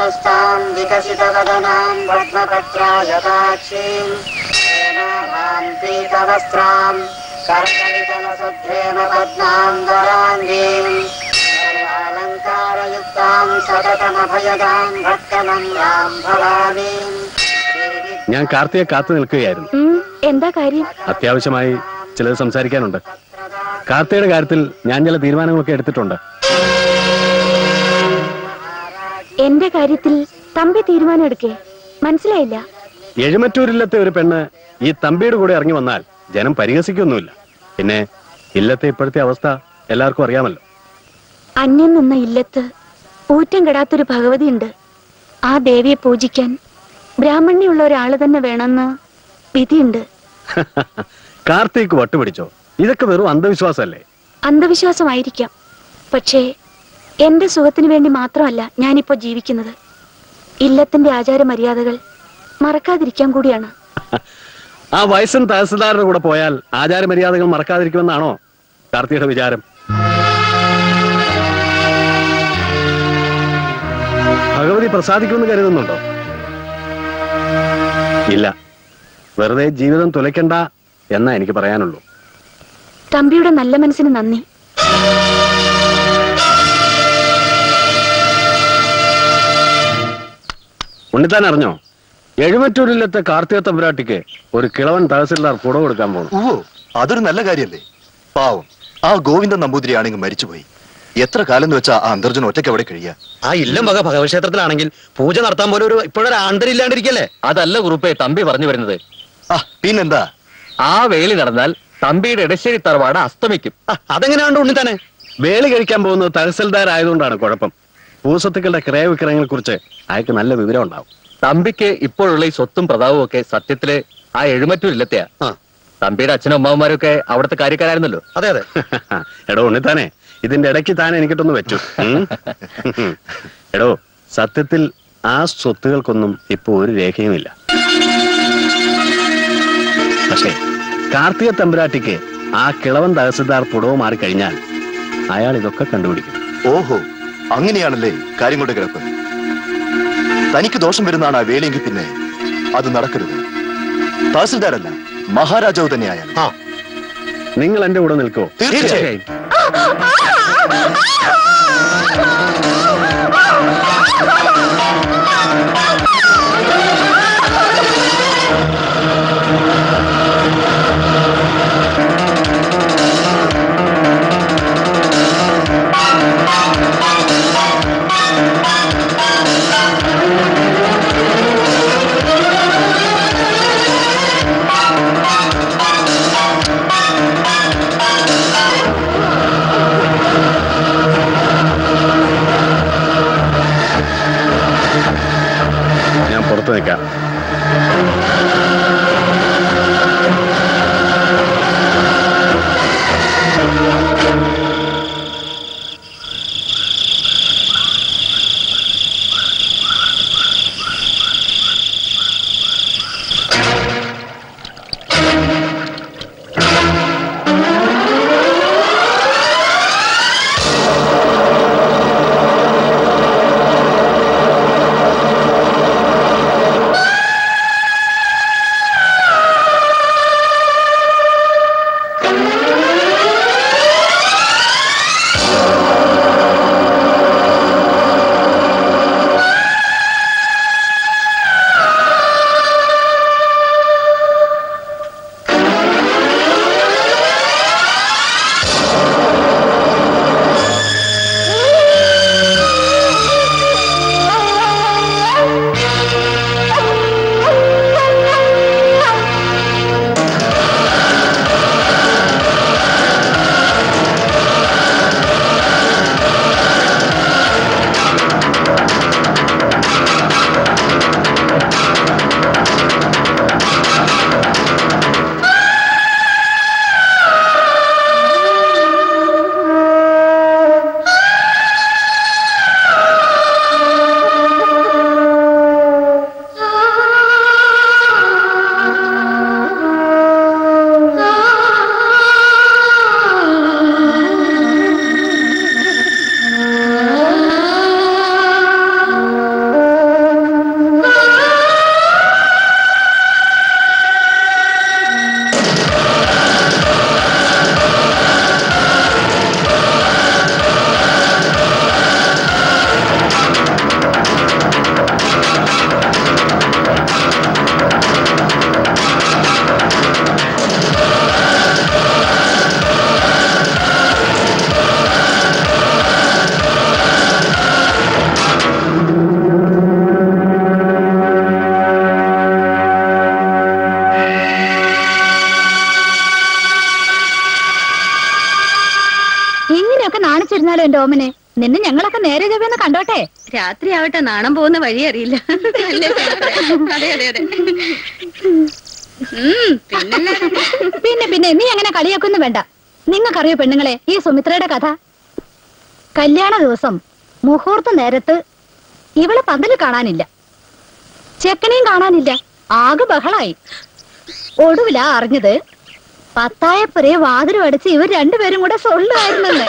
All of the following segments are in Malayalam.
नीलास्ताम् विकसितवदनाम् पद्मपत्रायताक्षीम् हेमाभाम् पीतवस्त्राम् करकलितलसुद्धेम पद्माम् वराङ्गीम् सर्वालङ्कारयुक्ताम् सततमभयदाम् भक्तनम्राम् भवानीम् ഞാൻ കാർത്തിയെ കാത്തു നിൽക്കുകയായിരുന്നു ഉം, എന്താ കാര്യം അത്യാവശ്യമായി ചിലത് സംസാരിക്കാനുണ്ട് കാർത്തിയുടെ കാര്യത്തിൽ ഞാൻ ചില തീരുമാനങ്ങളൊക്കെ എടുത്തിട്ടുണ്ട് എന്റെ കാര്യത്തിൽ തമ്പി തീരുമാനം എടുക്കേ മനസ്സിലായില്ല എഴുമറ്റൂരില്ലത്തെ ഒരു പെണ്ണ് ഈ തമ്പിയുടെ കൂടെ ഇറങ്ങി വന്നാൽ ജനം പരിഹസിക്കൊന്നുമില്ല പിന്നെ ഇല്ലത്തെ ഇപ്പോഴത്തെ അവസ്ഥ എല്ലാവർക്കും അറിയാമല്ലോ അന്യം നിന്ന ഇല്ലത്ത് ഊറ്റം കെടാത്തൊരു ഭഗവതിയുണ്ട് ആ ദേവിയെ പൂജിക്കാൻ ബ്രാഹ്മണ്യുള്ള ഒരാള് തന്നെ വേണമെന്ന് വിധിയുണ്ട് കാർത്തിക്ക് വട്ടുപിടിച്ചോ ഇതൊക്കെ വെറും അന്ധവിശ്വാസമല്ലേ അന്ധവിശ്വാസമായിരിക്കാം പക്ഷേ എന്റെ സുഖത്തിന് വേണ്ടി മാത്രമല്ല ഞാനിപ്പോ ജീവിക്കുന്നത് ഇല്ലത്തിന്റെ ആചാര മര്യാദകൾ മറക്കാതിരിക്കാൻ കൂടിയാണ് ആ വയസ്സൻ തഹസിൽദാരുടെ കൂടെ പോയാൽ ആചാരമര്യാദകൾ മറക്കാതിരിക്കുമെന്നാണോ കാർത്തിയുടെ വിചാരം ഭഗവതി പ്രസാദിക്കുമെന്ന് കരുതുന്നുണ്ടോ ഇല്ല വെറുതെ ജീവിതം തുലയ്ക്കണ്ട എന്നാ എനിക്ക് പറയാനുള്ളൂ തമ്പിയുടെ നല്ല മനസ്സിന് നന്ദി ഉണ്ണിത്താൻ അറിഞ്ഞോ എഴുമറ്റൂരിലത്തെ കാർത്തിക തമ്പുരാട്ടിക്ക് ഒരു കിളവൻ തഹസിൽദാർ കുട കൊടുക്കാൻ പോകും ഓ അതൊരു നല്ല കാര്യല്ലേ പാവം ആ ഗോവിന്ദൻ നമ്പൂതിരി ആണെങ്കിൽ മരിച്ചുപോയി എത്ര കാലം എന്ന് വെച്ചാ ആ അന്തർജൻ ഒറ്റയ്ക്ക് അവിടെ കഴിയാ ആ ഇല്ലം വക ഭഗവക്ഷേത്രത്തിലാണെങ്കിൽ പൂജ നടത്താൻ പോലും ഒരു ഇപ്പോഴൊരു ആണ്ടരില്ലാണ്ടിരിക്കല്ലേ അതല്ല കുറുപ്പെ തമ്പി പറഞ്ഞു വരുന്നത് ആ പിന്നെന്താ ആ വേലി നടന്നാൽ തമ്പിയുടെ ഇടശ്ശേരി തറവാട് അസ്തമിക്കും ആ, അതെങ്ങനെയാണ്ട് ഉണ്ണിത്താനെ വേലി കഴിക്കാൻ പോകുന്നത് തഹസിൽദാർ ആയതുകൊണ്ടാണ് കുഴപ്പം ഭൂസ്വത്തുക്കളുടെ ക്രയവിക്രയങ്ങളെ കുറിച്ച് അയാൾക്ക് നല്ല വിവരം ഉണ്ടാവും തമ്പിക്ക് ഇപ്പോഴുള്ള ഈ സ്വത്തും പ്രതാപവും ഒക്കെ സത്യത്തില് ആ എഴുമറ്റൂരില്ലത്തെയാ ആ. തമ്പിയുടെ അച്ഛനും അമ്മാവന്മാരും ഒക്കെ അവിടുത്തെ കാര്യക്കാരായിരുന്നല്ലോ അതെ അതെ എടോ ഉണ്ണിത്താനെ ഇതിന്റെ ഇടയ്ക്ക് താൻ എനിക്കിട്ടൊന്ന് വെച്ചു ഉം? എടോ സത്യത്തിൽ ആ സ്വത്തുകൾക്കൊന്നും ഇപ്പൊ ഒരു രേഖയുമില്ല പക്ഷേ കാർത്തിക തമ്പുരാട്ടിക്ക് ആ കിളവൻ തഹസിൽദാർ പുടവ് മാറിക്കഴിഞ്ഞാൽ അയാൾ ഇതൊക്കെ കണ്ടുപിടിക്കും ഓഹോ അങ്ങനെയാണല്ലേ കാര്യങ്ങളുടെ കിടപ്പ് തനിക്ക് ദോഷം വരുന്നതാണ് ആ വേലയെങ്കിൽ പിന്നെ അത് നടക്കരുത് തഹസിൽദാരല്ല മഹാരാജാവ് തന്നെയായാലും ആ നിങ്ങൾ എന്റെ കൂടെ നിൽക്കുമോ തീർച്ചയായും ഞാൻ പുറത്ത് നിൽക്കാം എന്റെ ഓമനെ നിന്നെ ഞങ്ങളൊക്കെ നേരെ ചൊവ്വെന്ന് കണ്ടോട്ടെ രാത്രി ആവട്ടെ നാണം പോകുന്ന വഴി അറിയില്ല അല്ലേ ചേട്ടാ? അതെ അതെ അതെ ഉം, പിന്നല്ലാതെ. പിന്നെ പിന്നെ നീ അങ്ങനെ കളിയാക്കൊന്നും വേണ്ട നിങ്ങൾക്കറിയോ പെണ്ണുങ്ങളെ ഈ സുമിത്രയുടെ കഥ കല്യാണ ദിവസം മുഹൂർത്ത നേരത്ത് ഇവളെ പന്തല് കാണാനില്ല ചെക്കനെയും കാണാനില്ല ആകെ ബഹളായി ഒടുവിലാ അറിഞ്ഞത് പത്തായപ്പുരയെ വാതിലും അടിച്ച് ഇവർ രണ്ടുപേരും കൂടെ സൊള്ളുമായിരുന്നെന്ന്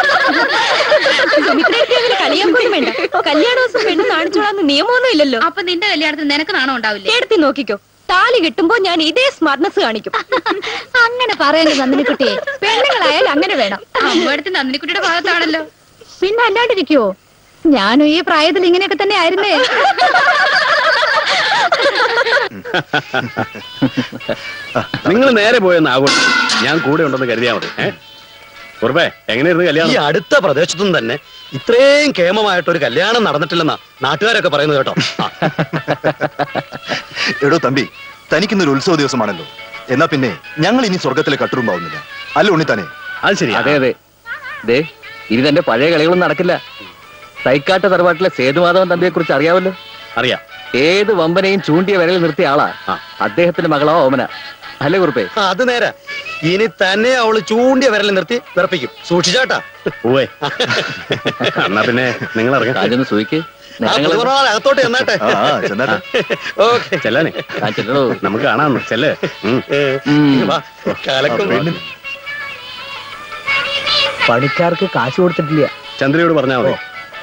കളിയാക്കൊന്നും വേണ്ട കല്യാണ ദിവസം പെണ്ണ് കാണിച്ചോളാന്ന് നിയമമൊന്നും ഇല്ലല്ലോ അപ്പൊ നിന്റെ കല്യാണത്തിന് നിനക്ക് നാണം ഉണ്ടാവില്ലേ എടുത്തി നോക്കിക്കോ താലി കിട്ടുമ്പോ ഞാൻ ഇതേ സ്മാർട്ട്നെസ് കാണിക്കും അങ്ങനെ പറയല്ലേ നന്ദിനിക്കുട്ടിയെ പെണ്ണുങ്ങളായാൽ അങ്ങനെ വേണം അമ്മടുത്ത് നന്ദിനിക്കുട്ടിയുടെ ഭാഗത്താണല്ലോ പിന്നെ അല്ലാണ്ടിരിക്കുവോ ഞാനും ഈ പ്രായത്തിൽ ഇങ്ങനെയൊക്കെ തന്നെ ആയിരുന്നേ നിങ്ങൾ നേരെ പോയെന്ന് ആഘോഷം ഞാൻ കൂടെ ഉണ്ടെന്ന് കരുതിയാ മതി ഏ ഉറപ്പേ എങ്ങനെയായിരുന്നു ഈ കല്യാണം അടുത്ത പ്രദേശത്തുനിന്ന് തന്നെ ഇത്രയും കേമമായിട്ട് ഒരു കല്യാണം നടന്നിട്ടില്ലെന്നാ നാട്ടുകാരൊക്കെ പറയുന്നത് കേട്ടോ ആ, എടോ തമ്പി തനിക്കിന്നൊരു ഉത്സവ ദിവസമാണല്ലോ എന്നാ പിന്നെ ഞങ്ങൾ ഇനി സ്വർഗത്തിലെ കട്ടുറുമ്പാവുന്നില്ല അല്ല ഉണ്ണിത്താനെ അത് ശരി അതെ അതെ ദേ ഇനി തന്റെ പഴയ കളികളൊന്നും നടക്കില്ല തൈക്കാട്ട് തറവാട്ടിലെ സേതുമാധവൻ തമ്പിയെ കുറിച്ച് അറിയാവല്ലോ അറിയാം ഏത് വമ്പനെയും ചൂണ്ടിയ വിരലിൽ നിർത്തിയ ആളാ ആ. അദ്ദേഹത്തിന്റെ മകളോ ഓമന അല്ലേ കുറുപ്പേ അത് നേരെ ഇനി തന്നെ അവള് ചൂണ്ടിയ വിരലിൽ നിർത്തി വിറപ്പിക്കും സൂക്ഷിച്ചാട്ടാ പോവേ എന്നാ പിന്നെ നിങ്ങൾ ഇറങ്ങാം കാഞ്ഞൊന്ന് സൂയിക്ക് ആ പുതുമണവാളൻ അകത്തോട്ട് ചെന്നാട്ടെ ആ ആ, ചെന്നാട്ടെ ഓക്കെ ചെല്ലാനേ കാണിച്ചിട്ടോ നമുക്ക് കാണാം ചെല്ലേ ഉം. വാ കലക്കും പണിക്കാർക്ക് കാശ് കൊടുത്തിട്ടില്ല ചന്ദ്രയോട് പറഞ്ഞാ മതി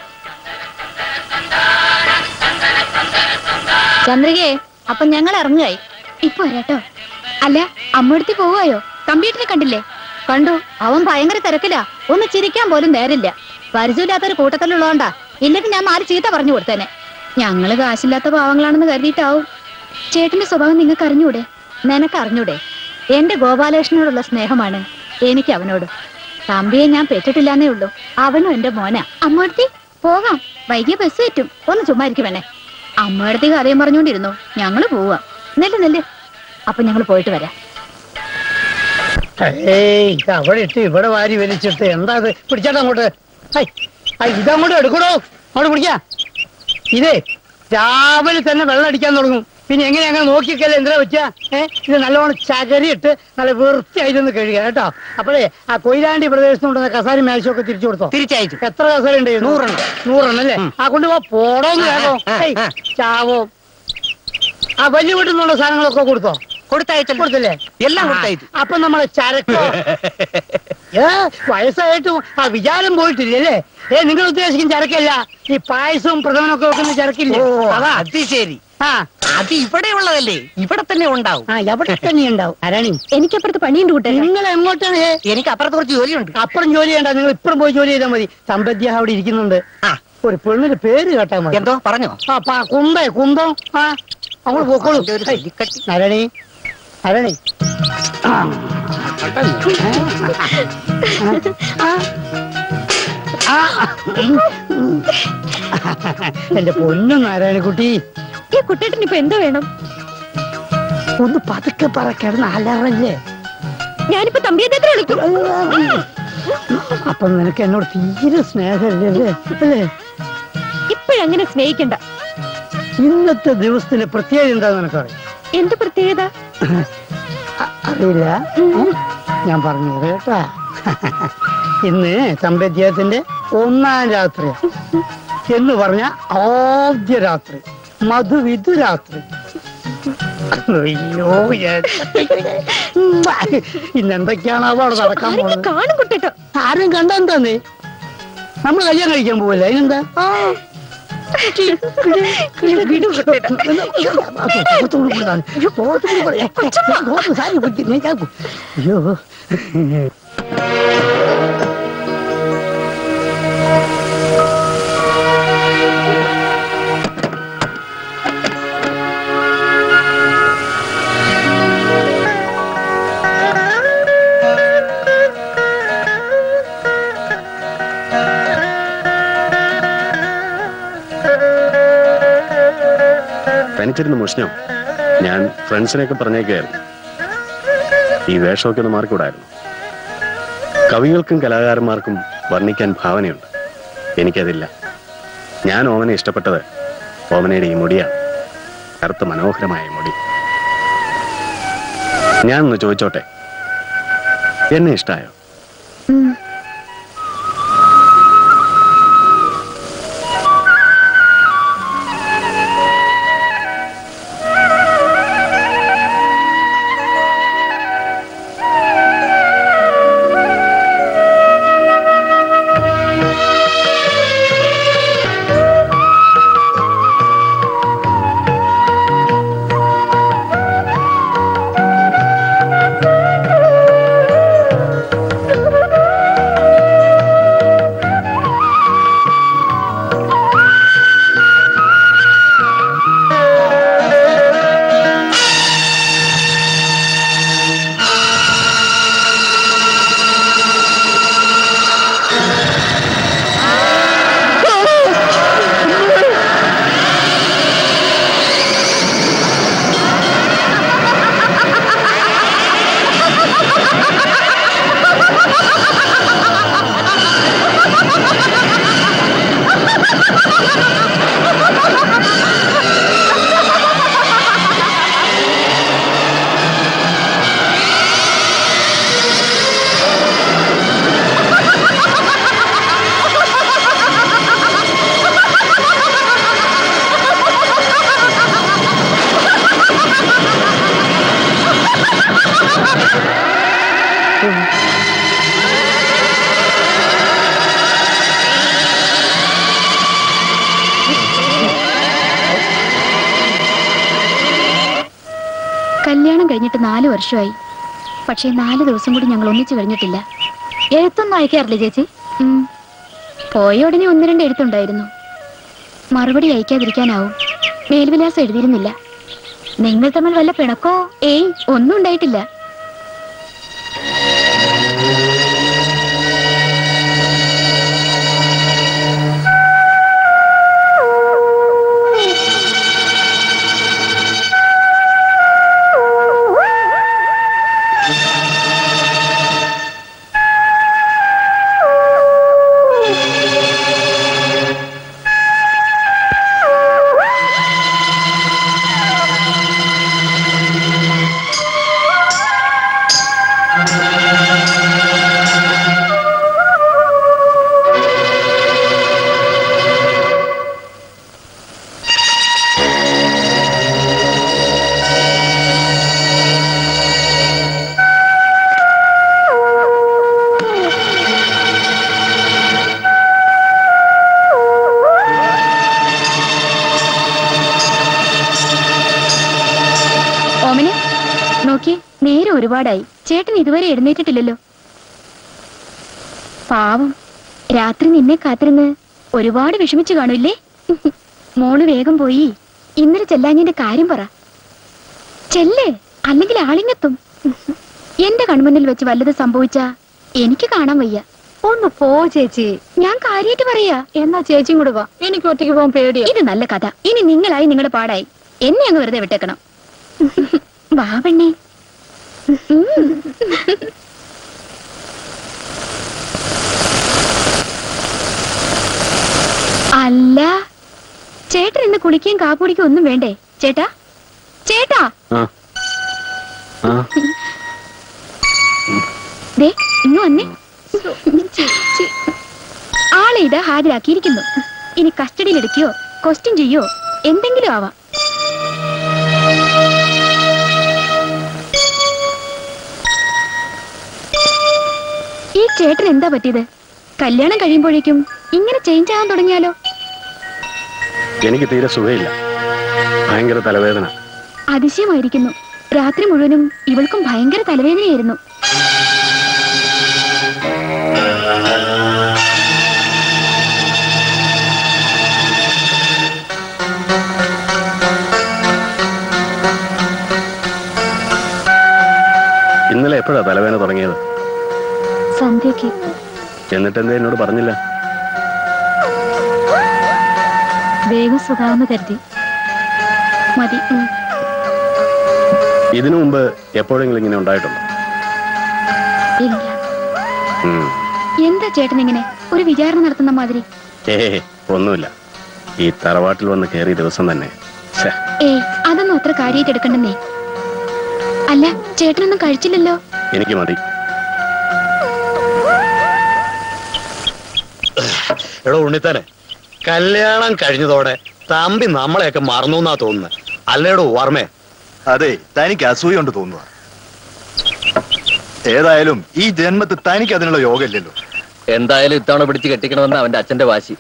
ചന്ദ്രികയെ അപ്പൊ ഞങ്ങൾ ഇറങ്ങുകയായി ഇപ്പൊ വരാട്ടോ അല്ല അമ്മടുത്തി പോവായോ കമ്പ്യൂട്ടറിൽ കണ്ടില്ലേ കണ്ടു അവൻ ഭയങ്കര തിരക്കിലാ ഒന്ന് ചിരിക്കാൻ പോലും നേരില്ല പരിചയമില്ലാത്തൊരു കൂട്ടത്തിലുള്ളതുകൊണ്ടാ ഇല്ലെങ്കിൽ ഞാൻ നാല് ചീത്ത പറഞ്ഞു കൊടുത്തേനെ ഞങ്ങള് കാശില്ലാത്ത പാവങ്ങളാണെന്ന് കരുതിയിട്ടാവും ചേട്ടന്റെ സ്വഭാവം നിങ്ങൾക്ക് അറിഞ്ഞൂടെ നിനക്ക് അറിഞ്ഞൂടെ എന്റെ ഗോപാലകൃഷ്ണനോടുള്ള സ്നേഹമാണ് എനിക്ക് അവനോട് തമ്പിയെ ഞാൻ പെറ്റിട്ടില്ലാന്നേ ഉള്ളൂ അവനും എന്റെ മോനാ അമ്മടുത്തി പോകാം വൈകിയ ബസ് പറ്റും ഒന്ന് ചുമ്മാ ഇരിക്കും വേണേ അമ്മയുടെ കഥയും പറഞ്ഞുകൊണ്ടിരുന്നു ഞങ്ങള് പോവാ നെല്ല് നെല്ല് അപ്പൊ ഞങ്ങൾ പോയിട്ട് വരാം ഏയ് ഇത് അവിടെ ഇട്ട് ഇവിടെ വാരി വലിച്ചിട്ട് എന്താ ഇത് പിടിച്ചാട്ടോ അങ്ങോട്ട് ഹൈ, ഹൈ, ഇതങ്ങോട്ട് എടുക്കണോ അങ്ങോട്ട് പിടിക്കാ ഇതേ രാവിലെ തന്നെ വെള്ളം അടിക്കാൻ തുടങ്ങും പിന്നെ എങ്ങനെ അങ്ങനെ നോക്കിയൊക്കെയല്ലേ എന്തിനാ വെച്ചാ ഏ ഇത് നല്ലോണം ചകരിയിട്ട് നല്ല വൃത്തിയായിട്ടൊന്ന് കഴുകുക കേട്ടോ അപ്പോഴേ ആ കൊയിലാണ്ടി പ്രദേശത്ത് കൊണ്ടുവന്ന കസാരി മേശമൊക്കെ തിരിച്ചു കൊടുത്തോ തിരിച്ചയച്ചു എത്ര കസാര ഉണ്ട് നൂറെണ്ണം നൂറെണ്ണം അല്ലേ ആ കൊണ്ടുപോ പോടോന്ന് കേട്ടോ ഹേയ്, ചാവോ ആ വലിയ വീട്ടിൽ നിന്നുള്ള സാധനങ്ങളൊക്കെ കൊടുത്തോ കൊടുത്തയച്ചല്ലോ കൊടുത്തില്ലേ എല്ലാം കൊടുത്തയച്ചു അപ്പൊ നമ്മളെ ചരക്കോ ഏ വയസ്സായിട്ടും ആ വിചാരം പോയിട്ടില്ല അല്ലേ ഏ നിങ്ങൾ ഉദ്ദേശിക്കുന്ന ചരക്കല്ല ഈ പായസവും പ്രഥമനൊക്കെ വെക്കുന്ന ചരക്കില്ലേ അതാ അത് ശരി ആ അത് ഇവിടെ ഉള്ളതല്ലേ ഇവിടെ തന്നെ ഉണ്ടാവും ആ എവിടെ തന്നെ ഉണ്ടാവും ആരാണി എനിക്കപ്പുറത്ത് പണിയുണ്ട് കൂട്ടെ നിങ്ങൾ എങ്ങോട്ടാണ് ഏ? എനിക്ക് അപ്പുറത്ത് കുറച്ച് ജോലിയുണ്ട് അപ്പുറം ജോലി ചെയ്യണ്ട നിങ്ങൾ ഇപ്പുറം പോയി ജോലി ചെയ്താൽ മതി സമ്പദ്യ അവിടെ ഇരിക്കുന്നുണ്ട് ആ ഒരു പെണ്ണിന്റെ പേര് കേട്ടാ മതി എന്തോ പറഞ്ഞോ ആ പാ കുന്തേ കുന്തം ആ അങ്ങോട്ട് പോക്കോളൂ അതിന്റെ ഒരു ഹേയ്, തൊലിക്കട്ടി. നാരായണി നാരായണി ആ, ആ, ആ, ഉം, ഉം. എന്റെ പൊന്നും നാരായണക്കുട്ടി ഈ കുട്ടേട്ടന് ഇപ്പൊ എന്താ വേണം ഒന്ന് പതുക്കെ പറ കിടന്ന് അലറല്ലേ ഞാനിപ്പോ തമ്പിയെ വിളിക്കും അപ്പൊ നിനക്ക് എന്നോട് തീരെ സ്നേഹമല്ലേ അല്ലേ അല്ലേ ഇപ്പോഴങ്ങനെ സ്നേഹിക്കണ്ട ഇന്നത്തെ ദിവസത്തിന്റെ പ്രത്യേകത എന്താന്ന് നിനക്കറിയാം എന്ത് പ്രത്യേകത അ- അറിയില്ല ഉം. ഞാൻ പറഞ്ഞു കേട്ടാ ഇന്ന് സമ്പദ്യത്തിന്റെ ഒന്നാം രാത്രി എന്ന് പറഞ്ഞ ആദ്യ രാത്രി മധുവിധു രാത്രി അയ്യോ ഞാൻ- ഇന്ന് എന്തൊക്കെയാണാവോ അവിടെ നടക്കാൻ ആരെങ്കിലും പോകുന്നത് കാണും കുട്ടേട്ടോ ആരും കണ്ടെന്താന്നേ നമ്മൾ കല്യാണം കഴിക്കാൻ പോവല്ലേ അതിനെന്താ ആ. വിടും കുട്ടേട്ടാ പുറത്തോട്ട് കൊടുക്കാൻ. പുറത്തോട്ട് കൊടുക്കാൻ. പുറത്ത് സാരി പിടിക്ക്. ഞാൻ ചാക്കും. അയ്യോ തനിച്ചിരുന്ന് മുഷ്ണോ ഞാൻ ഫ്രണ്ട്സിനെയൊക്കെ പറഞ്ഞേക്കായിരുന്നു ഈ വേഷമൊക്കെ ഒന്ന് മാറിക്കൂടായിരുന്നു കവികൾക്കും കലാകാരന്മാർക്കും വർണ്ണിക്കാൻ ഭാവനയുണ്ട് എനിക്കതില്ല ഞാൻ ഓമനെ ഇഷ്ടപ്പെട്ടത് ഓമനയുടെ ഈ മുടിയാണ് കറുത്ത മനോഹരമായ മുടി ഞാൻ ഒന്ന് ചോദിച്ചോട്ടെ എന്നെ ഇഷ്ടായോ ഉം. കല്യാണം കഴിഞ്ഞിട്ട് നാല് വർഷമായി പക്ഷേ നാല് ദിവസം കൂടി ഞങ്ങൾ ഒന്നിച്ചു കഴിഞ്ഞിട്ടില്ല എഴുത്തൊന്നും അയക്കാറില്ലേ ചേച്ചി ഉം. പോയ ഉടനെ ഒന്ന് രണ്ട് എഴുത്തുണ്ടായിരുന്നു മറുപടി അയക്കാതിരിക്കാനാവും മേൽവിലാസം എഴുതിയിരുന്നില്ല നിങ്ങൾ തമ്മിൽ വല്ല പിണക്കോ ഏയ് ഒന്നും ഉണ്ടായിട്ടില്ല ഓമനെ നോക്കി നേരെ ഒരുപാടായി ചേട്ടൻ ഇതുവരെ എഴുന്നേറ്റിട്ടില്ലല്ലോ പാവം രാത്രി നിന്നെ കാത്തിരുന്ന് ഒരുപാട് വിഷമിച്ചു കാണൂല്ലേ മോള് വേഗം പോയി ഇന്നലെ ചെല്ലാഞ്ഞിന്റെ കാര്യം പറ ചെല്ലേ അല്ലെങ്കിൽ ആളിങ്ങെത്തും എന്റെ കൺമുന്നിൽ വെച്ച് വല്ലത് സംഭവിച്ചാ എനിക്ക് കാണാൻ വയ്യ ഒന്ന് പോ ചേച്ചി ഞാൻ കാര്യായിട്ട് പറയാ എന്നാ ചേച്ചിയും കൂടെ വാ എനിക്ക് ഒറ്റയ്ക്ക് പോകാൻ പേടിയാ ഇത് നല്ല കഥ ഇനി നിങ്ങളായി നിങ്ങളുടെ പാടായി എന്നെ അങ്ങ് വെറുതെ വിട്ടേക്കണം വാ പെണ്ണേ അല്ല ചേട്ടൻ ഇന്ന് കുളിക്കുകയും കാപ്പുടിക്കുകയും ഒന്നും വേണ്ടേ ചേട്ടാ ചേട്ടാ ആ ആ ദേ ഇങ്ങ് വന്നേ ആളെ ഇത് ഹാജരാക്കിയിരിക്കുന്നു ഇനി കസ്റ്റഡിയിൽ എടുക്കുകയോ ക്വസ്റ്റ്യൻ ചെയ്യോ എന്തെങ്കിലും ആവാം ഈ ചേട്ടൻ എന്താ പറ്റിയത് കല്യാണം കഴിയുമ്പോഴേക്കും ഇങ്ങനെ ചേഞ്ച് ആകാൻ തുടങ്ങിയാലോ എനിക്ക് തീരെ സുഖമില്ല ഭയങ്കര തലവേദന അതിശയമായിരിക്കുന്നു രാത്രി മുഴുവനും ഇവൾക്കും ഭയങ്കര തലവേദനയായിരുന്നു ഇന്നലെ എപ്പോഴാ തലവേദന തുടങ്ങിയത് സന്ധ്യക്ക് എന്നിട്ട് എന്തേ എന്നോട് പറഞ്ഞില്ല വേഗം സുഖാവെന്ന് കരുതി മതി ഉം. ഇതിനു മുമ്പ് എപ്പോഴെങ്കിലും ഇങ്ങനെ ഉണ്ടായിട്ടുണ്ടോ ഇല്ല ഉം. എന്താ ചേട്ടൻ ഇങ്ങനെ ഒരു വിചാരണ നടത്തുന്ന മാതിരി ഏ ഒന്നുമില്ല ഈ തറവാട്ടിൽ വന്ന് കയറിയ ദിവസം തന്നെ ഛെ, ഏയ് അതൊന്നും അത്ര കാര്യമായിട്ട് എടുക്കണ്ടെന്നേ അല്ല ചേട്ടനൊന്നും കഴിച്ചില്ലല്ലോ എനിക്ക് മതി എടോ ഉണ്ണിത്താനെ കല്യാണം കഴിഞ്ഞതോടെ തമ്പി നമ്മളെയൊക്കെ മറന്നു എന്നാ തോന്നുന്നത് അല്ലേടോ ഓർമ്മേ അതെ തനിക്ക് അസൂയ കൊണ്ട് തോന്നുക ഏതായാലും ഈ ജന്മത്തിൽ തനിക്ക് അതിനുള്ള യോഗ ഇല്ലല്ലോ എന്തായാലും ഇത്തവണ പിടിച്ച് കെട്ടിക്കണമെന്ന് അവന്റെ അച്ഛന്റെ വാശി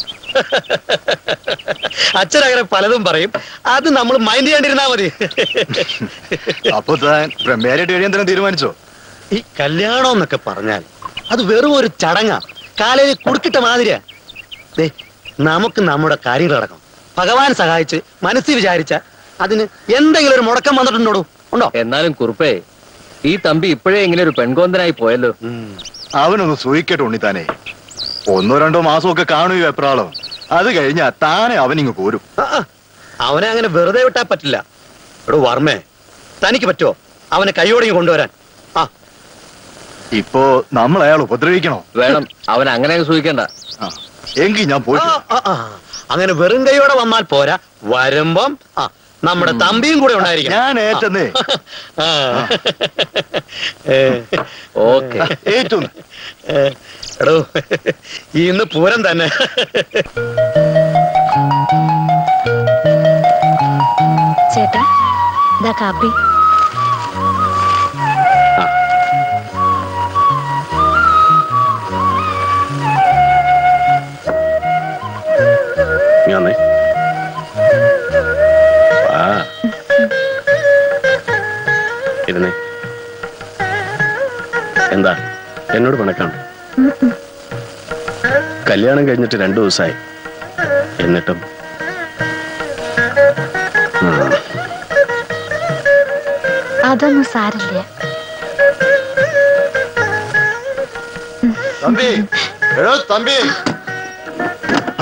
അച്ഛൻ അങ്ങനെ പലതും പറയും അത് നമ്മൾ മൈൻഡ് ചെയ്യാണ്ടിരുന്നാ മതി അപ്പൊ താൻ ബ്രഹ്മേരായിട്ട് കഴിയാൻ തന്നെ തീരുമാനിച്ചോ ഈ കല്യാണം എന്നൊക്കെ പറഞ്ഞാൽ അത് വെറും ഒരു ചടങ്ങാ കാലയിൽ കുടുക്കിട്ട മാതിരിയാ ദേ നമുക്ക് നമ്മുടെ കാര്യങ്ങൾ നടക്കണം ഭഗവാൻ സഹായിച്ച് മനസ്സിൽ വിചാരിച്ച അതിന് എന്തെങ്കിലും ഒരു മുടക്കം വന്നിട്ടുണ്ടോ ഉണ്ടോ എന്നാലും കുറുപ്പേ ഈ തമ്പി ഇപ്പോഴേ ഇങ്ങനെ ഒരു പെൺകോന്തനായി പോയല്ലോ അവനൊന്ന് സൂയിക്കട്ടെ ഉണ്ണിത്താനെ ഒന്നോ രണ്ടോ മാസമൊക്കെ കാണൂ ഈ വെപ്രാളം അത് കഴിഞ്ഞാ താനെ അവനിങ്ങ് പോരും ആ, ആ. അവനെ അങ്ങനെ വെറുതെ വിട്ടാ പറ്റില്ല എടോ വർമ്മേ തനിക്ക് പറ്റുമോ അവനെ കൈയോടെങ്കിൽ കൊണ്ടുവരാൻ ആ ഇപ്പോ നമ്മൾ അയാൾ ഉപദ്രവിക്കണോ വേണം അവൻ അങ്ങനെ അങ്ങ് സൂഹിക്കണ്ട ആ, എങ്കിൽ ഞാൻ പോയി ആ, ആ, ആ. അങ്ങനെ വെറും കൈയോടെ വന്നാൽ പോരാ വരുമ്പം ആ നമ്മുടെ തമ്പിയും കൂടെ ഉണ്ടായിരിക്കണം ഞാൻ ഏറ്റെന്നേ ആ. ഏ, ഓക്കെ ഏറ്റു ഏ, എടോ ഇന്ന് പൂരം തന്നെ ചേട്ടാ ഇതാ കാപ്പി നീ വന്നേ ആ ഇരുന്നേ എന്താ എന്നോട് പിണക്കാണ് കല്യാണം കഴിഞ്ഞിട്ട് രണ്ടു ദിവസമായി എന്നിട്ടും ഉം. അതൊന്നും സാരില്ല തമ്പി എടോ തമ്പി ആ,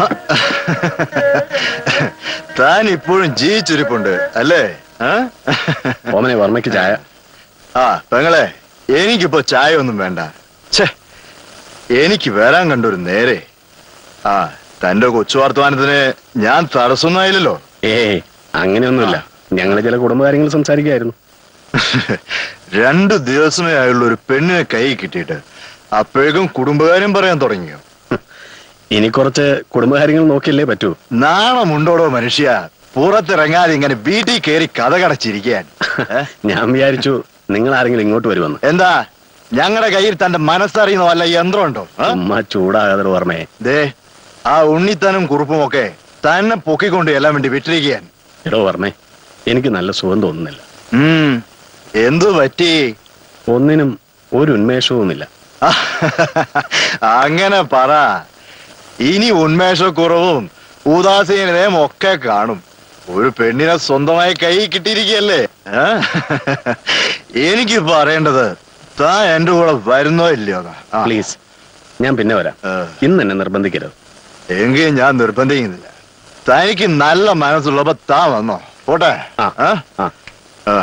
താൻ ഇപ്പോഴും ജീവിച്ചിരിപ്പുണ്ട് അല്ലേ ആ? ഓമനെ വർമ്മയ്ക്ക് ചായ ആ പെങ്ങളെ എനിക്കിപ്പോ ചായ ഒന്നും വേണ്ട ഛേ എനിക്ക് വരാൻ കണ്ടൊരു നേരെ ആ തന്റെ കൊച്ചു വർത്തമാനത്തിന് ഞാൻ തടസ്സൊന്നായില്ലല്ലോ ഏയ് അങ്ങനെയൊന്നുമില്ല ഞങ്ങൾ ചില കുടുംബകാര്യങ്ങൾ സംസാരിക്കുകയായിരുന്നു രണ്ടു ദിവസമേ ആയുള്ള ഒരു പെണ്ണിനെ കൈ കിട്ടിയിട്ട് അപ്പോഴേക്കും കുടുംബകാര്യം പറയാൻ തുടങ്ങിയോ ഇനി കുറച്ച് കുടുംബകാര്യങ്ങൾ നോക്കിയല്ലേ പറ്റൂ നാണമുണ്ടോടോ മനുഷ്യ പുറത്തിറങ്ങാതെ ഇങ്ങനെ വീട്ടിൽ കയറി കഥ കടച്ചിരിക്കാൻ ഏ? ഞാൻ വിചാരിച്ചു നിങ്ങൾ ആരെങ്കിലും ഇങ്ങോട്ട് വരുമെന്ന് എന്താ ഞങ്ങളുടെ കയ്യിൽ തന്റെ മനസ്സറിയുന്ന വല്ല യന്ത്രമുണ്ടോ ആ? ഉമ്മ ചൂടാകാതെ ഓർമ്മയെ ദേ ആ ഉണ്ണിത്തനും കുറുപ്പും ഒക്കെ തന്നെ പൊക്കിക്കൊണ്ട് എല്ലാം വേണ്ടി വിട്ടിരിക്കാൻ എടോ വർമ്മേ എനിക്ക് നല്ല സുഖം തോന്നുന്നില്ല ഉം എന്തു പറ്റി ഒന്നിനും ഒരു ഉന്മേഷവുമില്ല അങ്ങനെ പറ ഇനി ഉന്മേഷക്കുറവും ഉദാസീനതയും ഒക്കെ കാണും ഒരു പെണ്ണിനെ സ്വന്തമായി കൈ കിട്ടിയിരിക്കല്ലേ ഏ? എനിക്ക് പറയേണ്ടത് താൻ എന്റെ കൂടെ വരുന്നോ ഇല്ലയോ എന്ന്. ആ. പ്ലീസ് ഞാൻ പിന്നെ വരാം ഏ. ഇന്ന് എന്നെ നിർബന്ധിക്കരുത് എങ്കിൽ ഞാൻ നിർബന്ധിക്കുന്നില്ല തനിക്ക് നല്ല മനസ്സുള്ളപ്പോ താൻ വന്നോ പോട്ടെ ആ. ആ? ആ ആ.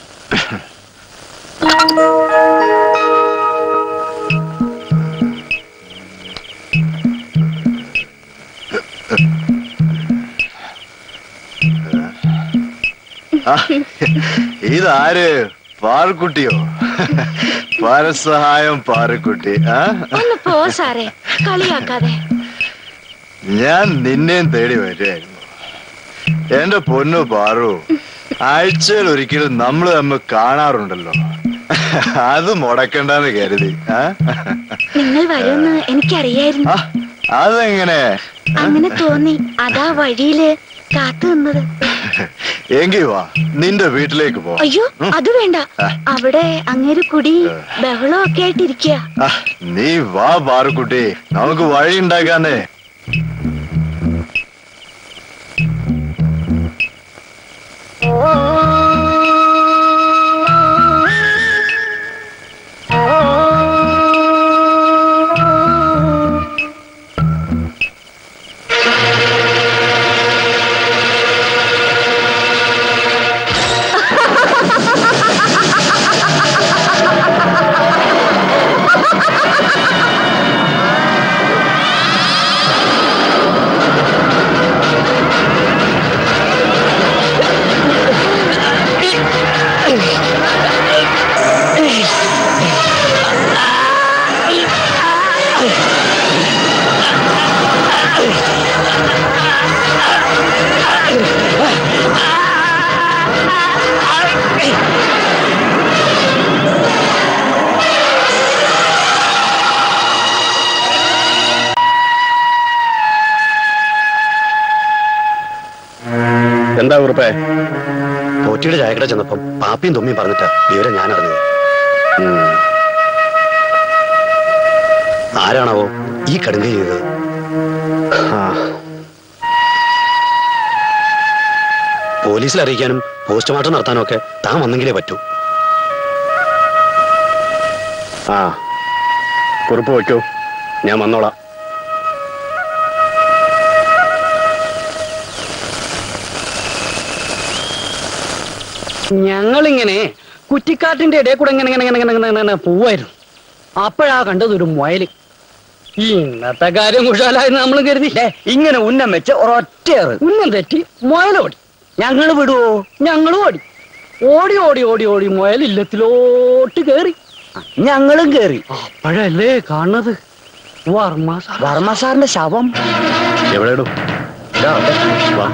ആ, ഇതാര് പാറക്കുട്ടിയോ പരസഹായം പാറക്കുട്ടി ആ ഒന്ന് പോ സാറേ കളിയാക്കാതെ ഞാൻ നിന്നെയും തേടി വരികയായിരുന്നു എന്റെ പൊന്നു പാറു ആഴ്ചയിൽ ഒരിക്കലും നമ്മൾ തമ്മിൽ കാണാറുണ്ടല്ലോ അത് മുടക്കണ്ടെന്ന് കരുതി ആ? നിങ്ങൾ വരുമെന്ന് എനിക്കറിയായിരുന്നു ആ, അതെങ്ങനെ അങ്ങനെ തോന്നി അതാ വഴിയില് കാത്തു നിന്നത് എങ്കി വാ നിന്റെ വീട്ടിലേക്ക് പോ അയ്യോ അത് വേണ്ട ആ. അവിടെ അങ്ങേര് കുടി ബഹളം ഒക്കെ ആയിട്ടിരിക്കുക ആ, നീ വാ പാറുക്കുട്ടി നമുക്ക് വഴി ഉണ്ടാക്കാന്നേ ആ എന്താ കുറുപ്പേ പോറ്റിയുടെ ചായക്കട ചെന്നപ്പം പാപ്പിയും തൊമ്മിയും പറഞ്ഞിട്ട് വിവരം ഞാൻ അറിഞ്ഞത് ഉം. ആരാണാവോ ഈ കടുങ്കൈ ചെയ്തത് ആ, പോലീസിൽ അറിയിക്കാനും പോസ്റ്റ്മോർട്ടം നടത്താനും ഒക്കെ താൻ വന്നെങ്കിലേ പറ്റൂ ആ കുറിപ്പ് വയ്ക്കൂ ഞാൻ വന്നോളാം ഞങ്ങളിങ്ങനെ കുറ്റിക്കാട്ടിന്റെ ഇടയിൽ കൂടെ ഇങ്ങനെ ഇങ്ങനെ ഇങ്ങനെ ഇങ്ങനെ ഇങ്ങനെ ഇങ്ങനെ പോവായിരുന്നു അപ്പോഴാ കണ്ടത് ഒരു മുയല് ഈ ഇന്നത്തെ കാര്യം കുശാലായെന്ന് നമ്മൾ കരുതില്ലേ ഇങ്ങനെ ഉന്നം വെച്ച് ഒരൊറ്റയേറ് ഉന്നം തെറ്റി മുയലോടി ഞങ്ങൾ വിടുവോ ഞങ്ങളും ഓടി ഓടി ഓടി ഓടി ഓടി മുയൽ ഇല്ലത്തിലോട്ട് കേറി ഞങ്ങളും കേറി അപ്പോഴല്ലേ കാണുന്നത് വർമ്മ സാർ വർമ്മ സാറിന്റെ ശവം എവിടെ ഇടും വാ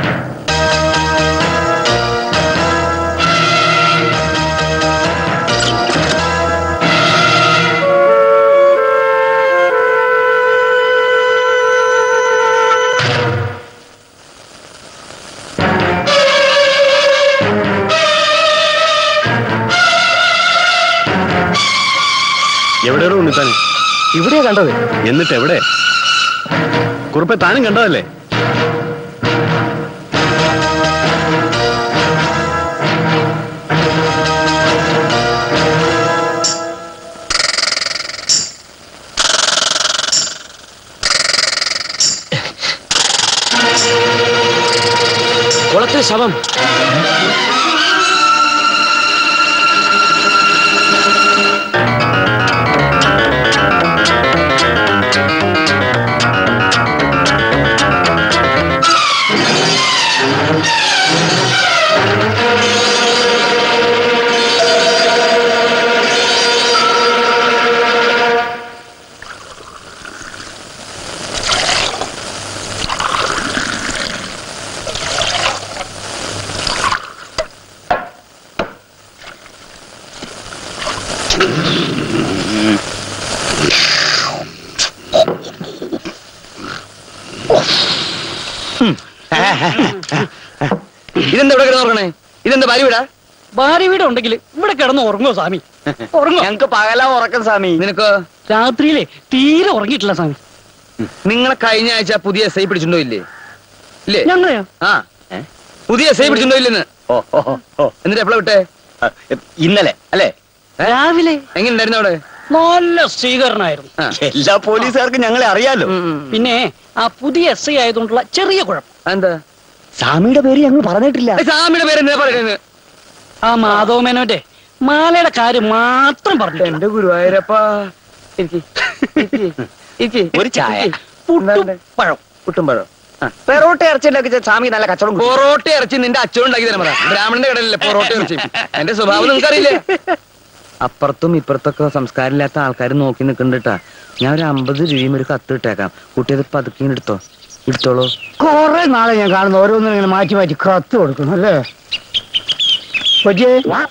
എവിടെയാണോ ഉണ്ണിത്താൻ ഇവിടെയാ കണ്ടത് എന്നിട്ട് എവിടെ കുറുപ്പെ താനും കണ്ടതല്ലേ കുളത്തിൽ ശവം ഇതെന്താ ഇവിടെ കിടന്ന് ഉറങ്ങണേ ഇതെന്താ ഭാര്യ വീടാ ഭാര്യ വീട് ഉണ്ടെങ്കിൽ ഇവിടെ കിടന്ന് ഉറങ്ങോ സ്വാമി ഉറങ്ങോ ഞങ്ങക്ക് പകലാ ഉറക്കം സ്വാമി നിനക്കോ രാത്രിയിലെ തീരെ ഉറങ്ങിയിട്ടില്ല സ്വാമി നിങ്ങളെ കഴിഞ്ഞ ആഴ്ച പുതിയ എസ് ഐ പിടിച്ചിട്ടുണ്ടോ ഇല്ലേ ഇല്ലേ ഞങ്ങളെയോ ആ പുതിയ എസ് ഐ പിടിച്ചിട്ടുണ്ടോ ഇല്ലെന്ന് ഓ ഓ ഓ, ഓ എന്നിട്ട് എപ്പോഴാ വിട്ടേ ആ, ഇന്നലെ അല്ലേ രാവിലെ എങ്ങനെ ഉണ്ടായിരുന്നു അവിടെ നല്ല സ്വീകരണമായിരുന്നു ആ. എല്ലാ പോലീസുകാർക്കും ഞങ്ങളെ അറിയാലോ ഉം, ഉം. പിന്നെ ആ പുതിയ എസ് ഐ ആയതുകൊണ്ടുള്ള ചെറിയ കുഴപ്പം എന്താ സ്വാമിയുടെ പേര് ഞങ്ങൾ പറഞ്ഞിട്ടില്ല ഏ, സ്വാമിയുടെ പേര് എന്താ പറയുന്നത് ആ മാധവ മേനോന്റെ മാലയുടെ കാര്യം മാത്രം പറഞ്ഞു എന്റെ ഗുരുവായൂരപ്പാ ഇരിക്ക്, ഇരിക്ക്, ഇരിക്ക്. ഒരു ചായ. പുട്ടും പഴം പുട്ടും പഴം പെറോട്ട ഇറച്ചിണ്ടാക്കി സ്വാമി നല്ല കച്ചവടം കൂട്ടി. പൊറോട്ട ഇറച്ചി നിന്റെ അച്ഛൻ ഉണ്ടാക്കി തരാൻ പറ ബ്രാഹ്മണന്റെ കടയിലല്ലേ പൊറോട്ട ഇറച്ചി എന്റെ സ്വഭാവം നിങ്ങൾക്കറിയില്ലേ അപ്പുറത്തും ഇപ്പുറത്തൊക്കെ സംസ്കാരമില്ലാത്ത ആൾക്കാർ നോക്കി നിൽക്കണ്ടിട്ടാ ഞാൻ ഒരു അമ്പത് രൂപയും ഒരു കത്ത് ഇട്ടേക്കാം കുട്ടി അത് പതുക്കി ഇങ്ങട് എടുത്തോ എടുത്തോളൂ കൊറേ നാളെ ഞാൻ കാണുന്നു ഓരോന്നും ഇങ്ങനെ മാറ്റി മാറ്റി കത്ത് കൊടുക്കണം അല്ലേ കൊച്ചേ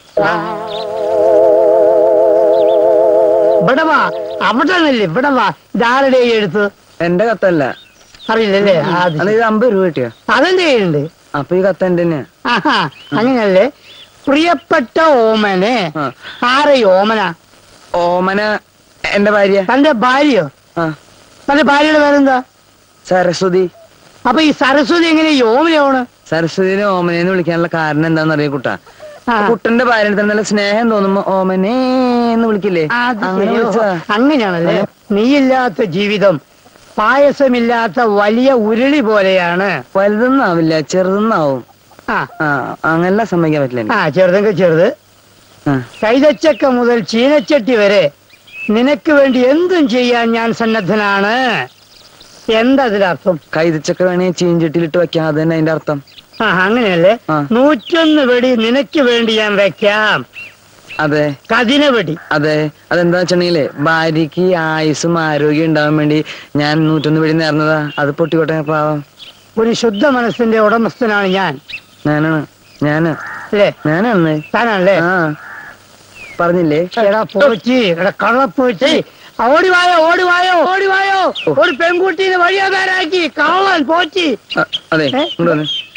ഇവിടെ വാ അവിടെ നിന്നില്ലേ ഇവിടെ വാ ഇതാരുടെ എഴുത്ത് എന്റെ കത്തല്ല അറിയില്ലല്ലേ ആ, അത് അത് ശരി. ഇത് അമ്പത് രൂപ കിട്ടിയ അതെന്ത് ചെയ്യുന്നുണ്ട് അപ്പൊ ഈ കത്ത് എന്റെ തന്നെയാ ആഹാ അങ്ങനെയല്ലേ പ്രിയപ്പെട്ട ഓമനെ ആ. ആരെ ഈ ഓമന ഓമന എന്റെ ഭാര്യ തന്റെ ഭാര്യയോ ആ തന്റെ ഭാര്യയുടെ പേരെന്താ സരസ്വതി അപ്പൊ ഈ സരസ്വതി എങ്ങനെ ഈ ഓമനയാണ് സരസ്വതിനെ ഓമനെന്ന് വിളിക്കാനുള്ള കാരണം എന്താണെന്ന് അറിയ കുട്ടാ ആ. കുട്ടന്റെ ഭാര്യനെ തന്നെ നല്ല സ്നേഹം തോന്നുമ്പോ ഓമനേ എന്ന് വിളിക്കില്ലേ അത് അങ്ങനെ ശരി. വിളിച്ചതാ അങ്ങനെയാണല്ലേ നീയില്ലാത്ത ജീവിതം പായസമില്ലാത്ത വലിയ ഉരുളി പോലെയാണ് വലുതൊന്നാവില്ല ചെറുതൊന്നാവും ആ ആ അങ്ങനെ സമ്മതിക്കാൻ പറ്റില്ല ആ എനിക്ക്. ചെറുതെങ്കിൽ ചെറുത് ആ. കൈതച്ചക്ക മുതൽ ചീനച്ചട്ടി വരെ നിനക്ക് വേണ്ടി എന്തും ചെയ്യാൻ ഞാൻ സന്നദ്ധനാണ് എന്താ അതിലർത്ഥം കൈതച്ചക്ക വേണേ ചീഞ്ചട്ടിയിലിട്ട് വെക്കാം അത് തന്നെ അതിന്റെ അർത്ഥം ആ അങ്ങനെയല്ലേ ആ. നൂറ്റൊന്ന് വെടി നിനക്ക് വേണ്ടി ഞാൻ വെക്കാം അതെ കതിന വെടി അതെ അതെന്താ വെച്ചിട്ടുണ്ടെങ്കിലേ ഭാര്യക്ക് ആയുസ്സും ആരോഗ്യം ഉണ്ടാവാൻ വേണ്ടി ഞാൻ നൂറ്റൊന്ന് പിടി നേർന്നതാ അത് പൊട്ടിക്കോട്ടെ പാവം ഒരു ശുദ്ധ മനസ്സിന്റെ ഉടമസ്ഥനാണ് ഞാൻ ഞാനാണ് ഞാന് അല്ലേ ഞാനാണ് താനാണല്ലേ ആ പറഞ്ഞില്ലേ എടാ പോച്ചി എടാ കള്ളപ്പോച്ചി ഓടി വായോ ഓടി വായോ ഓടി വായോ ഒരു പെൺകുട്ടീനെ വഴിയാകാരാക്കി കള്ളൻ പോച്ചി ആ, അതെ ഏ? ഇങ്ങോട്ട് വന്നേ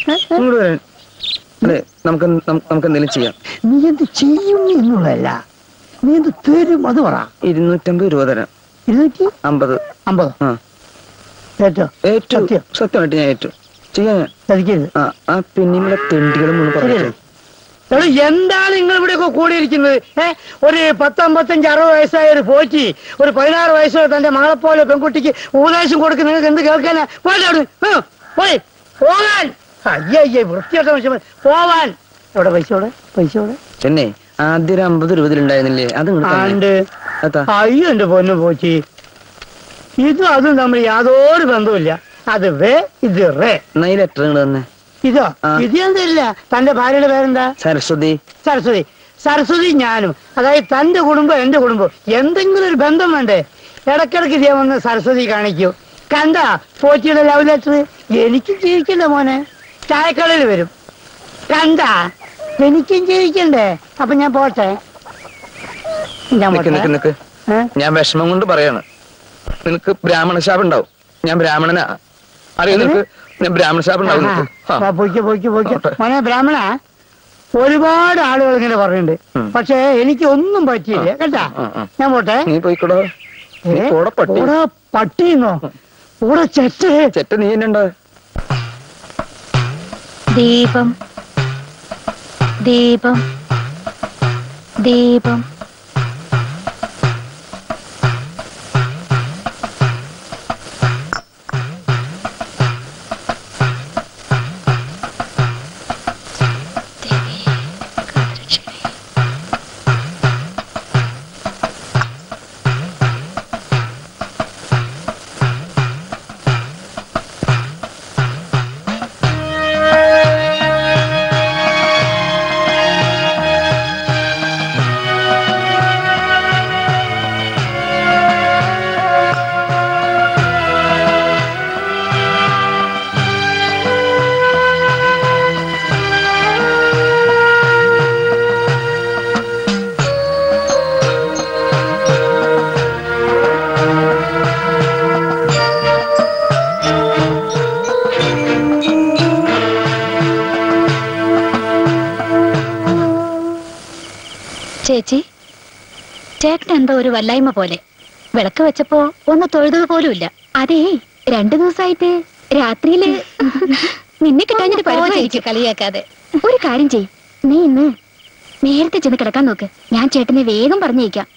ഇങ്ങോട്ട് വരാൻ അതെ നമുക്ക് നം- നമുക്ക് എന്തെങ്കിലും ചെയ്യാം നീ എന്ത് ചെയ്യും എന്നുള്ളതല്ല നീ എന്ത് തരും അത് പറ ഇരുന്നൂറ്റമ്പത് രൂപ തരാം ഇരുന്നൂറ്റി അമ്പത് അമ്പത് ആ ഏറ്റോ ഏറ്റു സത്യം. സത്യമായിട്ട് ഞാൻ ഏറ്റു ചെയ്യാം ഞാൻ ചതിക്കരുത് ആ ആ പിന്നിലുള്ള തെണ്ടികളും മുഴുവൻ പറഞ്ഞു ശരിയല്ലേ? എടോ എന്താണ് നിങ്ങൾ ഇവിടെയൊക്കെ കൂടിയിരിക്കുന്നത് ഏ ഒരു പത്തമ്പത്തഞ്ച് അറുപത് വയസ്സായ ഒരു പോറ്റി ഒരു പതിനാറ് വയസ്സുള്ള തന്റെ മകളെപ്പോലെ പെൺകുട്ടിക്ക് ഉപദേശം കൊടുക്കുന്ന നിങ്ങൾക്ക് എന്ത് കേൾക്കാനാ പോയി അവിടെ പോയി പോകാൻ അയ്യ അയ്യേ വൃത്തിയായിട്ട മനുഷ്യൻ പോവാൻ എവിടെ പൈസ എവിടെ പൈസ എവിടെ ചെന്നേ ആദ്യം ഒരു അമ്പത് രൂപ ഇതിലുണ്ടായിരുന്നില്ലേ അത് ഇങ്ങോട്ട് തന്നെ. ആണ്ട് അതാ അയ്യോ എന്റെ പൊന്നു പോച്ചി ഇതും അതും തമ്മിൽ യാതൊരു ബന്ധവുമില്ല അത് വേ ഇത് റേ എന്നാ ഈ ലെറ്റർ ഇങ്ങോട്ട് തന്നെ ഇതോ ആ. ഇത് എന്തല്ല തന്റെ ഭാര്യയുടെ പേരെന്താ സരസ്വതി സരസ്വതി സരസ്വതി ഞാനും അതായത് തന്റെ കുടുംബം എന്റെ കുടുംബം എന്തെങ്കിലും ഒരു ബന്ധം വേണ്ടേ ഇടക്കിടക്ക് ഇതേ വന്ന് സരസ്വതി കാണിക്കൂ കണ്ട പോറ്റിയുടെ ലവ് ലെറ്റർ എനിക്കും ജീവിക്കണ്ടേ മോനെ ചായക്കടയിൽ വരും കണ്ട എനിക്കും ജീവിക്കണ്ടേ അപ്പൊ ഞാൻ പോട്ടെ ഞാൻ നിക്ക് നിക്ക് പോട്ടെ നിക്ക് ഏ? ഞാൻ വിഷമം കൊണ്ട് പറയാണ് നിനക്ക് ബ്രാഹ്മണ ശാപം ഉണ്ടാവും ഞാൻ ബ്രാഹ്മണനാ അറിയോ നിനക്ക് ഞാൻ ബ്രാഹ്മണ ശാപം ഉണ്ടാവും നിനക്ക്. ആ. ആ, പൊയ്ക്കോ പൊയ്ക്കോ പൊയ്ക്കോ ഓട്ടെ. മോനെ ബ്രാഹ്മണ ഒരുപാട് ആളുകൾ ഇങ്ങനെ പറയുന്നുണ്ട് ഉം. പക്ഷെ എനിക്ക് ഒന്നും പറ്റിയില്ല കേട്ടാ ആ, ആ. ഞാൻ പോട്ടെ നീ പോയിക്കോടോ നീ ഏ? പോടാ പട്ടി ഓടാ പട്ടിന്നോ ഓടാ ചെറ്റ് ചെറ്റ നീ തന്നെ ഉണ്ടോ ദീപം ദീപം ദീപം ചേച്ചി ചേട്ടൻ എന്തോ ഒരു വല്ലായ്മ പോലെ വിളക്ക് വെച്ചപ്പോ ഒന്ന് തൊഴുതത് പോലുമില്ല അതേ രണ്ടു ദിവസമായിട്ട് രാത്രിയില് നിന്നെ കിട്ടാഞ്ഞിട്ട് പരിപാടി കളിയാക്കാതെ ഒരു കാര്യം ചെയ് നീ ഇന്ന് നേരത്തെ ചെന്ന് കിടക്കാൻ നോക്ക് ഞാൻ ചേട്ടനെ വേഗം പറഞ്ഞേക്കാം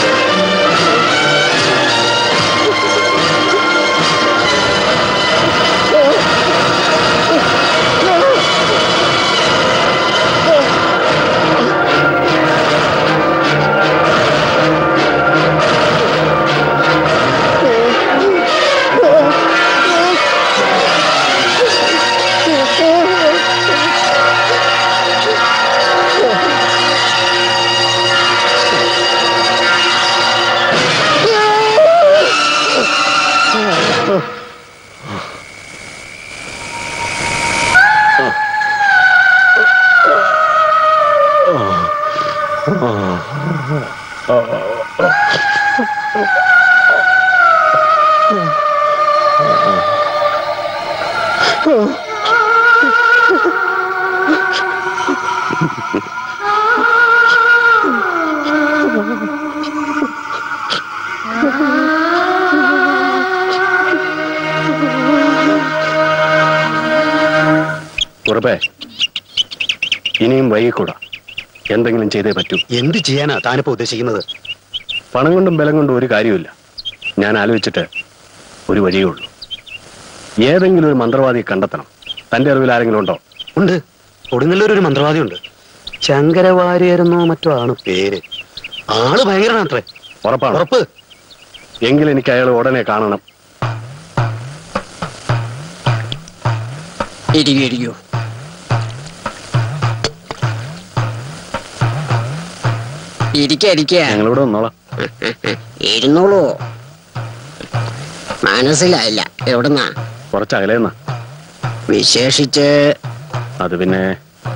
ആ ഉറപ്പേ ഇനിയും വൈകിക്കൂടാ എന്തെങ്കിലും ചെയ്തേ പറ്റൂ എന്ത് ചെയ്യാനാ താനിപ്പോ ഉദ്ദേശിക്കുന്നത് പണം കൊണ്ടും ബലം കൊണ്ടും ഒരു കാര്യമില്ല ഞാൻ ആലോചിച്ചിട്ട് ഒരു വഴിയേ ഉള്ളൂ ഏതെങ്കിലും ഒരു മന്ത്രവാദിയെ കണ്ടെത്തണം തന്റെ അറിവിൽ ആരെങ്കിലും ഉണ്ടോ ഉണ്ട് കൊടുങ്ങല്ലൂർ ഒരു മന്ത്രവാദി ഉണ്ട് ശങ്കരവാര്യരെന്നോ മറ്റോ ആണ് പേര് ആള് ഭയങ്കരനാത്രേ ഉറപ്പാണ് ഉറപ്പ് എങ്കിൽ എനിക്ക് അയാൾ ഉടനെ കാണണം ഇരിക്കൂ ഇരിക്കൂ ഇരിക്ക ഇരിക്ക ഞങ്ങളിവിടെ വന്നോളാം ഇരുന്നോളൂ മനസ്സിലായില്ല എവിടുന്നാ കുറച്ച് അകലെന്നാ വിശേഷിച്ച് അത് പിന്നെ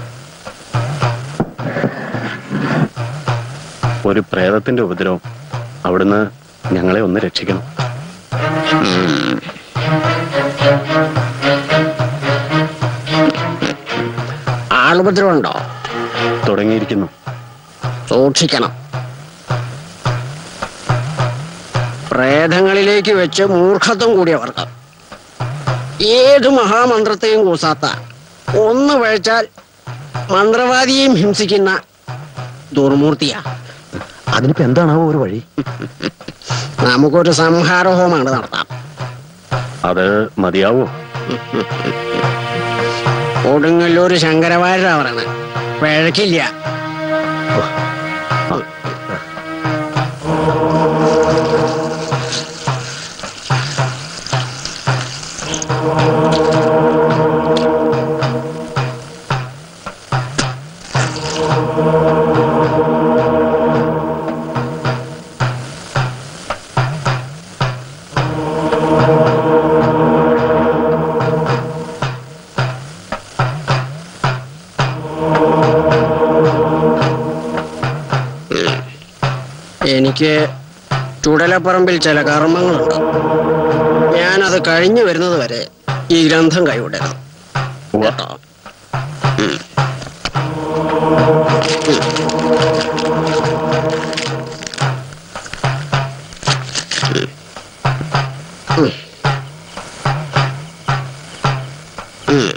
ഒരു പ്രേതത്തിന്റെ ഉപദ്രവം അവിടുന്ന് ഞങ്ങളെ ഒന്ന് രക്ഷിക്കണം ആളുപദ്രവമുണ്ടോ തുടങ്ങിയിരിക്കുന്നു സൂക്ഷിക്കണം പ്രേതങ്ങളിലേക്ക് വെച്ച് മൂർഖത്വം കൂടിയവർക്ക് ഏത് മഹാമന്ത്രത്തെയും കൂസാത്ത ഒന്ന് വഴിച്ചാൽ മന്ത്രവാദിയെയും ഹിംസിക്കുന്ന ദുർമൂർത്തിയാ അതിനിപ്പോ എന്താണാവോ ഒരു വഴി നമുക്കൊരു സംഹാരഹോമാണ് നടത്താം അത് മതിയാവോ കൊടുങ്ങല്ലൂർ ശങ്കരവാര്യരാ പറയണത് പിഴക്കില്ല എനിക്ക് ചുടലപ്പറമ്പിൽ ചില കർമ്മങ്ങളുണ്ട് ഞാനത് കഴിഞ്ഞു വരുന്നത് വരെ ഈ ഗ്രന്ഥം കൈവിടരുത് കേട്ടോ ഉം. ഉം. ഉം.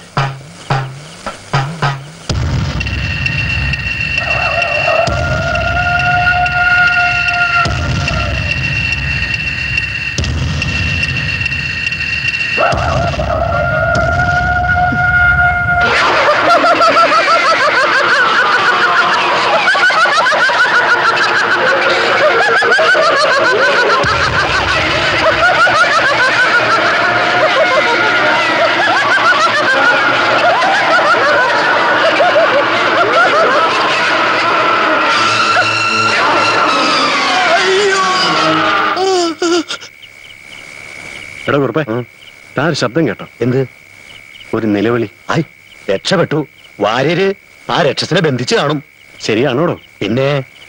എടാ കുറുപ്പേ താൻ ഒരു ശബ്ദം കേട്ടോ എന്ത് ഒരു നിലവിളി ആയി രക്ഷപ്പെട്ടു വാര്യര് ആ രക്ഷസിനെ ബന്ധിച്ചു കാണും ശരിയാണോടോ പിന്നെ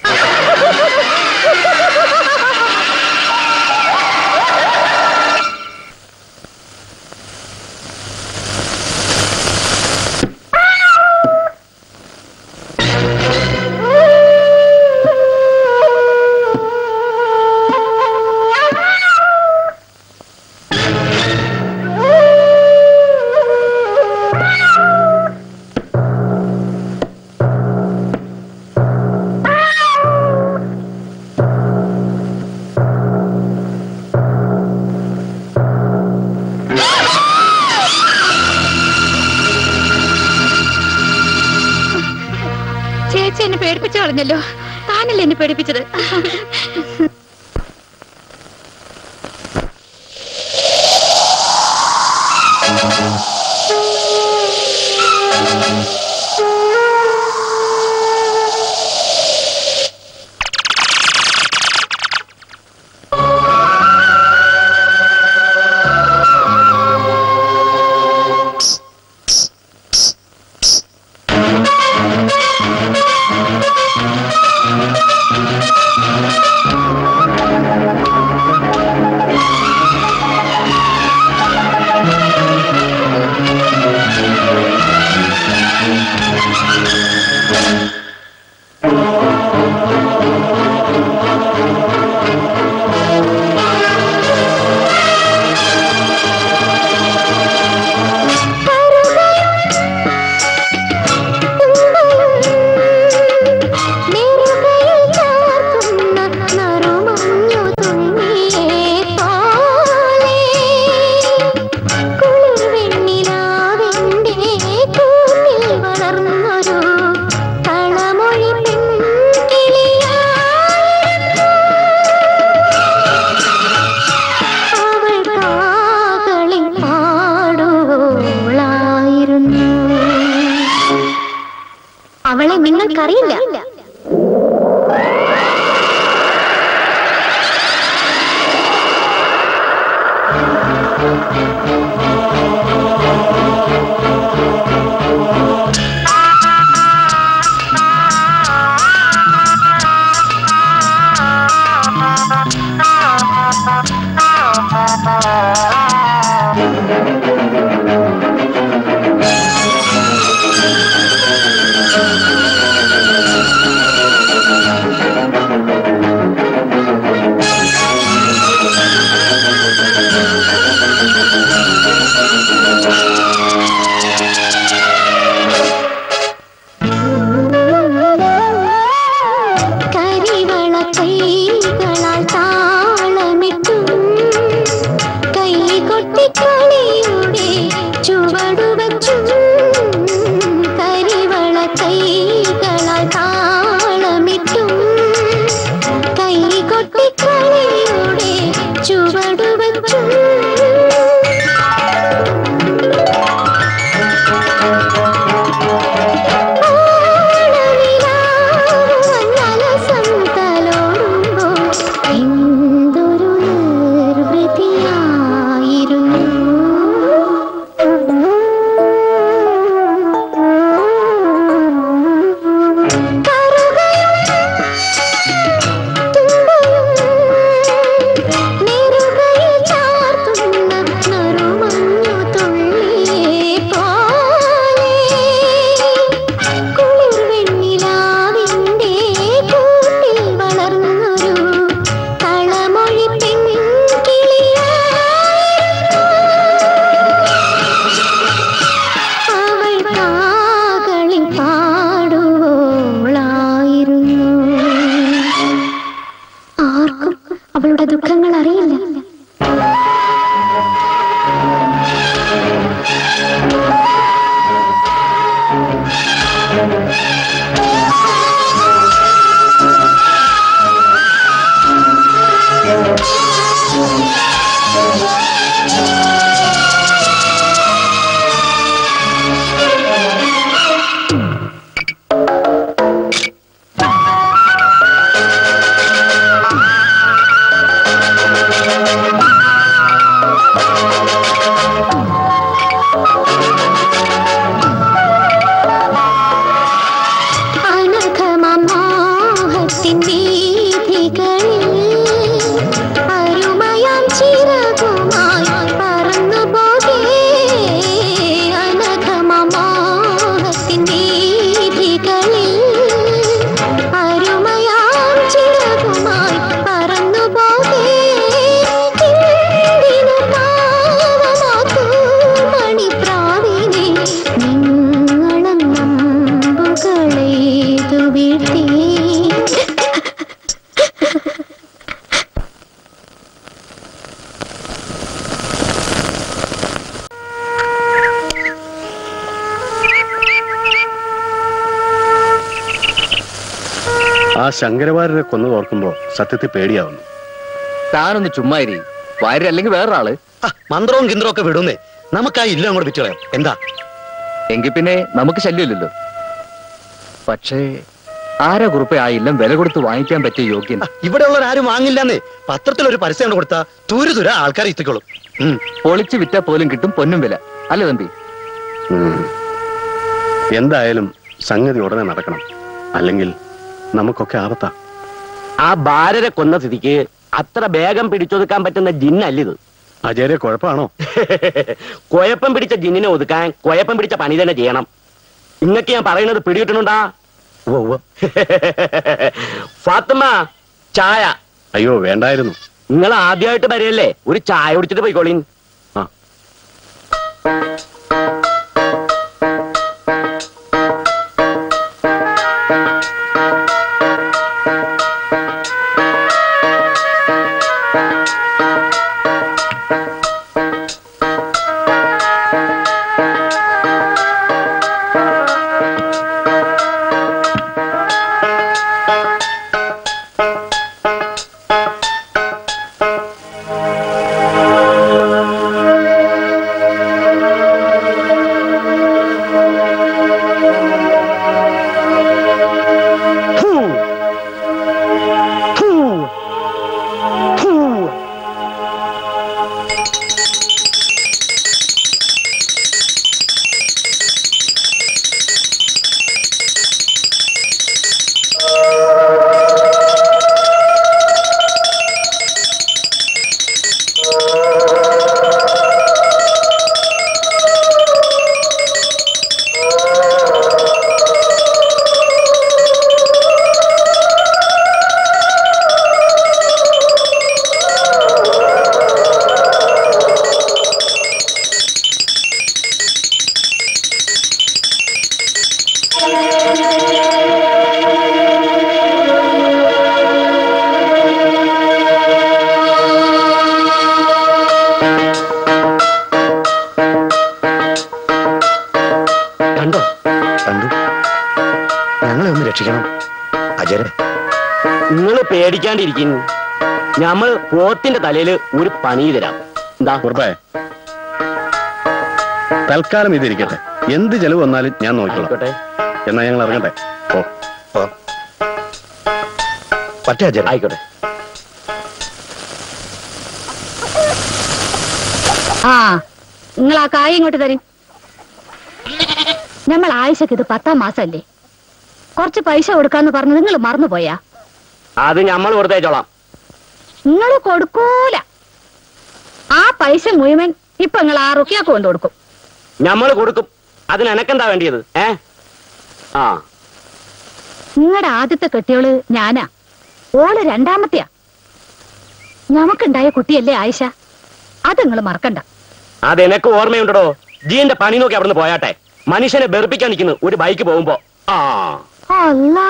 ചേച്ചി എന്നെ പേടിപ്പിച്ചു കളഞ്ഞല്ലോ താനല്ലേ എന്നെ പേടിപ്പിച്ചത് ആ അവളെ നിങ്ങൾക്കറിയില്ല കരിവള കൈകളാൽ താളമിട്ടും കൈകൊട്ടിക്കളിയുടെ ചുവടുവച്ചും കരിവള കൈകളാൽ താളമിട്ടും കൈകൊട്ടിക്കളിയുടെ ചുവടുവച്ചും എന്തൊരു കുളിർവെണ്ണിലാവിന്റെ കൂട്ടിൽ വളർന്നൊരു കളമൊഴി അവൾ കാകളിൽ പാടുവോളായിരുന്നു ആർക്കും അവളുടെ ദുഃഖങ്ങൾ അറിയില്ല അനഘമോഹത്തിൻ വീഥികളിൽ അരുമയാം ചിറകുമായി പറന്നു പോകേ അനഘമോഹത്തിൻ വീഥികളിൽ അരുമയാം ചിറകുമായി പറന്നു പോകേ എന്തിനു പാവമാക്കൂ മണിപ്രാവിനെ നിങ്ങളും നമ്പുകളേതു വീഴ്ത്തി ആ ശങ്കരവാരനെ കൊന്നത് ഓർക്കുമ്പോ സത്യത്തിൽ പേടിയാവുന്നു താനൊന്ന് ചുമ്മാ ഇരി വാര്യർ അല്ലെങ്കിൽ വേറൊരാള് ആ, മന്ത്രവും കിന്ത്രവും ഒക്കെ വിടുന്നേ നമുക്ക് ആ ഇല്ല അങ്ങോട്ട് വിറ്റുകളയാം എന്താ എങ്കിൽ പിന്നെ നമുക്ക് ശല്യമില്ലല്ലോ പക്ഷേ ആരാ കുറിപ്പ് ആ ഇല്ലം വില കൊടുത്ത് വാങ്ങിക്കാൻ പറ്റിയ യോഗ്യൻ ആ, ഇവിടെ ഉള്ളവർ ആരും വാങ്ങില്ലെന്നേ പത്രത്തിൽ ഒരു പരസ്യം കൊണ്ട് കൊടുത്താ തുരു തുര ആൾക്കാർ എത്തിക്കോളും ഉം. പൊളിച്ച് വിറ്റാ പോലും കിട്ടും പൊന്നും വില അല്ലേ തമ്പി ഉം. എന്തായാലും സംഗതി ഉടനെ നടക്കണം അല്ലെങ്കിൽ നമുക്കൊക്കെ ആപത്താ ആ ഭാരരെ കൊന്ന സ്ഥിതിക്ക് അത്ര വേഗം പിടിച്ചൊതുക്കാൻ പറ്റുന്ന ജിന്നല്ലിത് അജയരെ കുഴപ്പമാണോ കുഴപ്പം പിടിച്ച ജിന്നിനെ ഒതുക്കാൻ കുഴപ്പം പിടിച്ച പണി തന്നെ ചെയ്യണം ഇങ്ങക്ക് ഞാൻ പറയുന്നത് പിടികിട്ടണുണ്ടാ ഫാത്തിമ ചായ അയ്യോ വേണ്ടായിരുന്നു നിങ്ങൾ ആദ്യമായിട്ട് വരികയല്ലേ ഒരു ചായ കുടിച്ചിട്ട് പോയിക്കോളീൻ ആ കണ്ടോ കണ്ടു ഞങ്ങളെ ഒന്ന് രക്ഷിക്കണം അജയരെ നിങ്ങൾ പേടിക്കാണ്ടിരിക്കും നമ്മൾ പോത്തിന്റെ തലയിൽ ഒരു പണി തരാം എന്താ കുറുപ്പേ തൽക്കാലം ഇതിരിക്കട്ടെ എന്ത് ചെലവ് വന്നാലും ഞാൻ നോക്കിക്കോളാം ആയിക്കോട്ടെ എന്നാ ഞങ്ങൾ ഇറങ്ങട്ടെ ഓ ഓ. പറ്റേ അജയരെ ആയിക്കോട്ടെ ആ നിങ്ങൾ ആ കായ ഇങ്ങോട്ട് തരും നമ്മൾ ആയിഷക്ക് ഇത് പത്താം മാസല്ലേ കുറച്ച് പൈസ കൊടുക്കാന്ന് പറഞ്ഞ് നിങ്ങൾ മറന്നുപോയാ അത് നമ്മൾ കൊടുത്തേച്ചോളാം നിങ്ങൾ കൊടുക്കൂല ആ പൈസ മുഴുവൻ ഇപ്പൊ നിങ്ങൾ ആ റുക്കിയാക്ക് കൊണ്ടു കൊടുക്കും നമ്മൾ കൊടുക്കും അതിന് എനക്കെന്താ വേണ്ടിയത് ഏ ആ നിങ്ങളുടെ ആദ്യത്തെ കെട്ടിയോള് ഞാനാ ഓള് രണ്ടാമത്തെയാ നമുക്കുണ്ടായ കുട്ടിയല്ലേ ആയിഷ അത് നിങ്ങൾ മറക്കണ്ട അതെനക്ക് ഓർമ്മയുണ്ടോ ജീന്റെ പണി നോക്കി അവിടുന്ന് പോയാട്ടെ മനുഷ്യനെ വെറുപ്പിക്കാൻ നിൽക്കുന്നു ഒരു ബൈക്ക് പോകുമ്പോ ആ അല്ലാ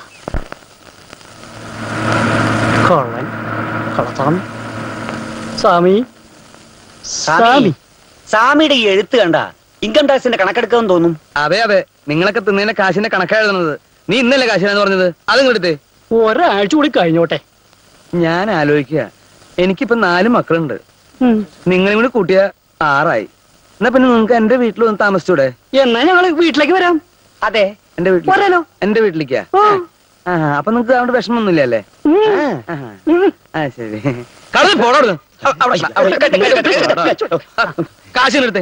കൊള്ളൻ കൊളസ്വാമി സ്വാമി സ്വാമി. സ്വാമിയുടെ ഈ എഴുത്ത് കണ്ട ഇൻകം ടാക്സിന്റെ കണക്കെടുക്കാൻ തോന്നും അതെ അതെ നിങ്ങളൊക്കെ തിന്നതിന്റെ കാശിന്റെ കണക്കാ എഴുതുന്നത് നീ ഇന്നല്ലേ കാശിനെന്ന് പറഞ്ഞത് അത് ഇങ്ങെടുത്തേ ഒരാഴ്ച കൂടി കഴിഞ്ഞോട്ടെ ഞാൻ ആലോചിക്കുക എനിക്കിപ്പോ നാല് മക്കളുണ്ട് ഉം. നിങ്ങളെയും കൂടി കൂട്ടിയ ആറായി എന്നാ പിന്നെ നിങ്ങൾക്ക് എന്റെ വീട്ടിൽ ഒന്ന് താമസിച്ചൂടെ എന്നാ ഞങ്ങള് വീട്ടിലേക്ക് വരാം അതെ എന്റെ വീട്ടിൽ വരാലോ എന്റെ വീട്ടിലേക്കാ ആ. ആ അപ്പൊ നിങ്ങൾക്ക് അവിടെ വിഷമമൊന്നുമില്ല അല്ലേ ഉം. ആ, ഉം. ആ ശരി കടന്നു പോടാ അവിടുന്ന്. അവിടെ, അവിടെ. കാശ് നിർത്തേ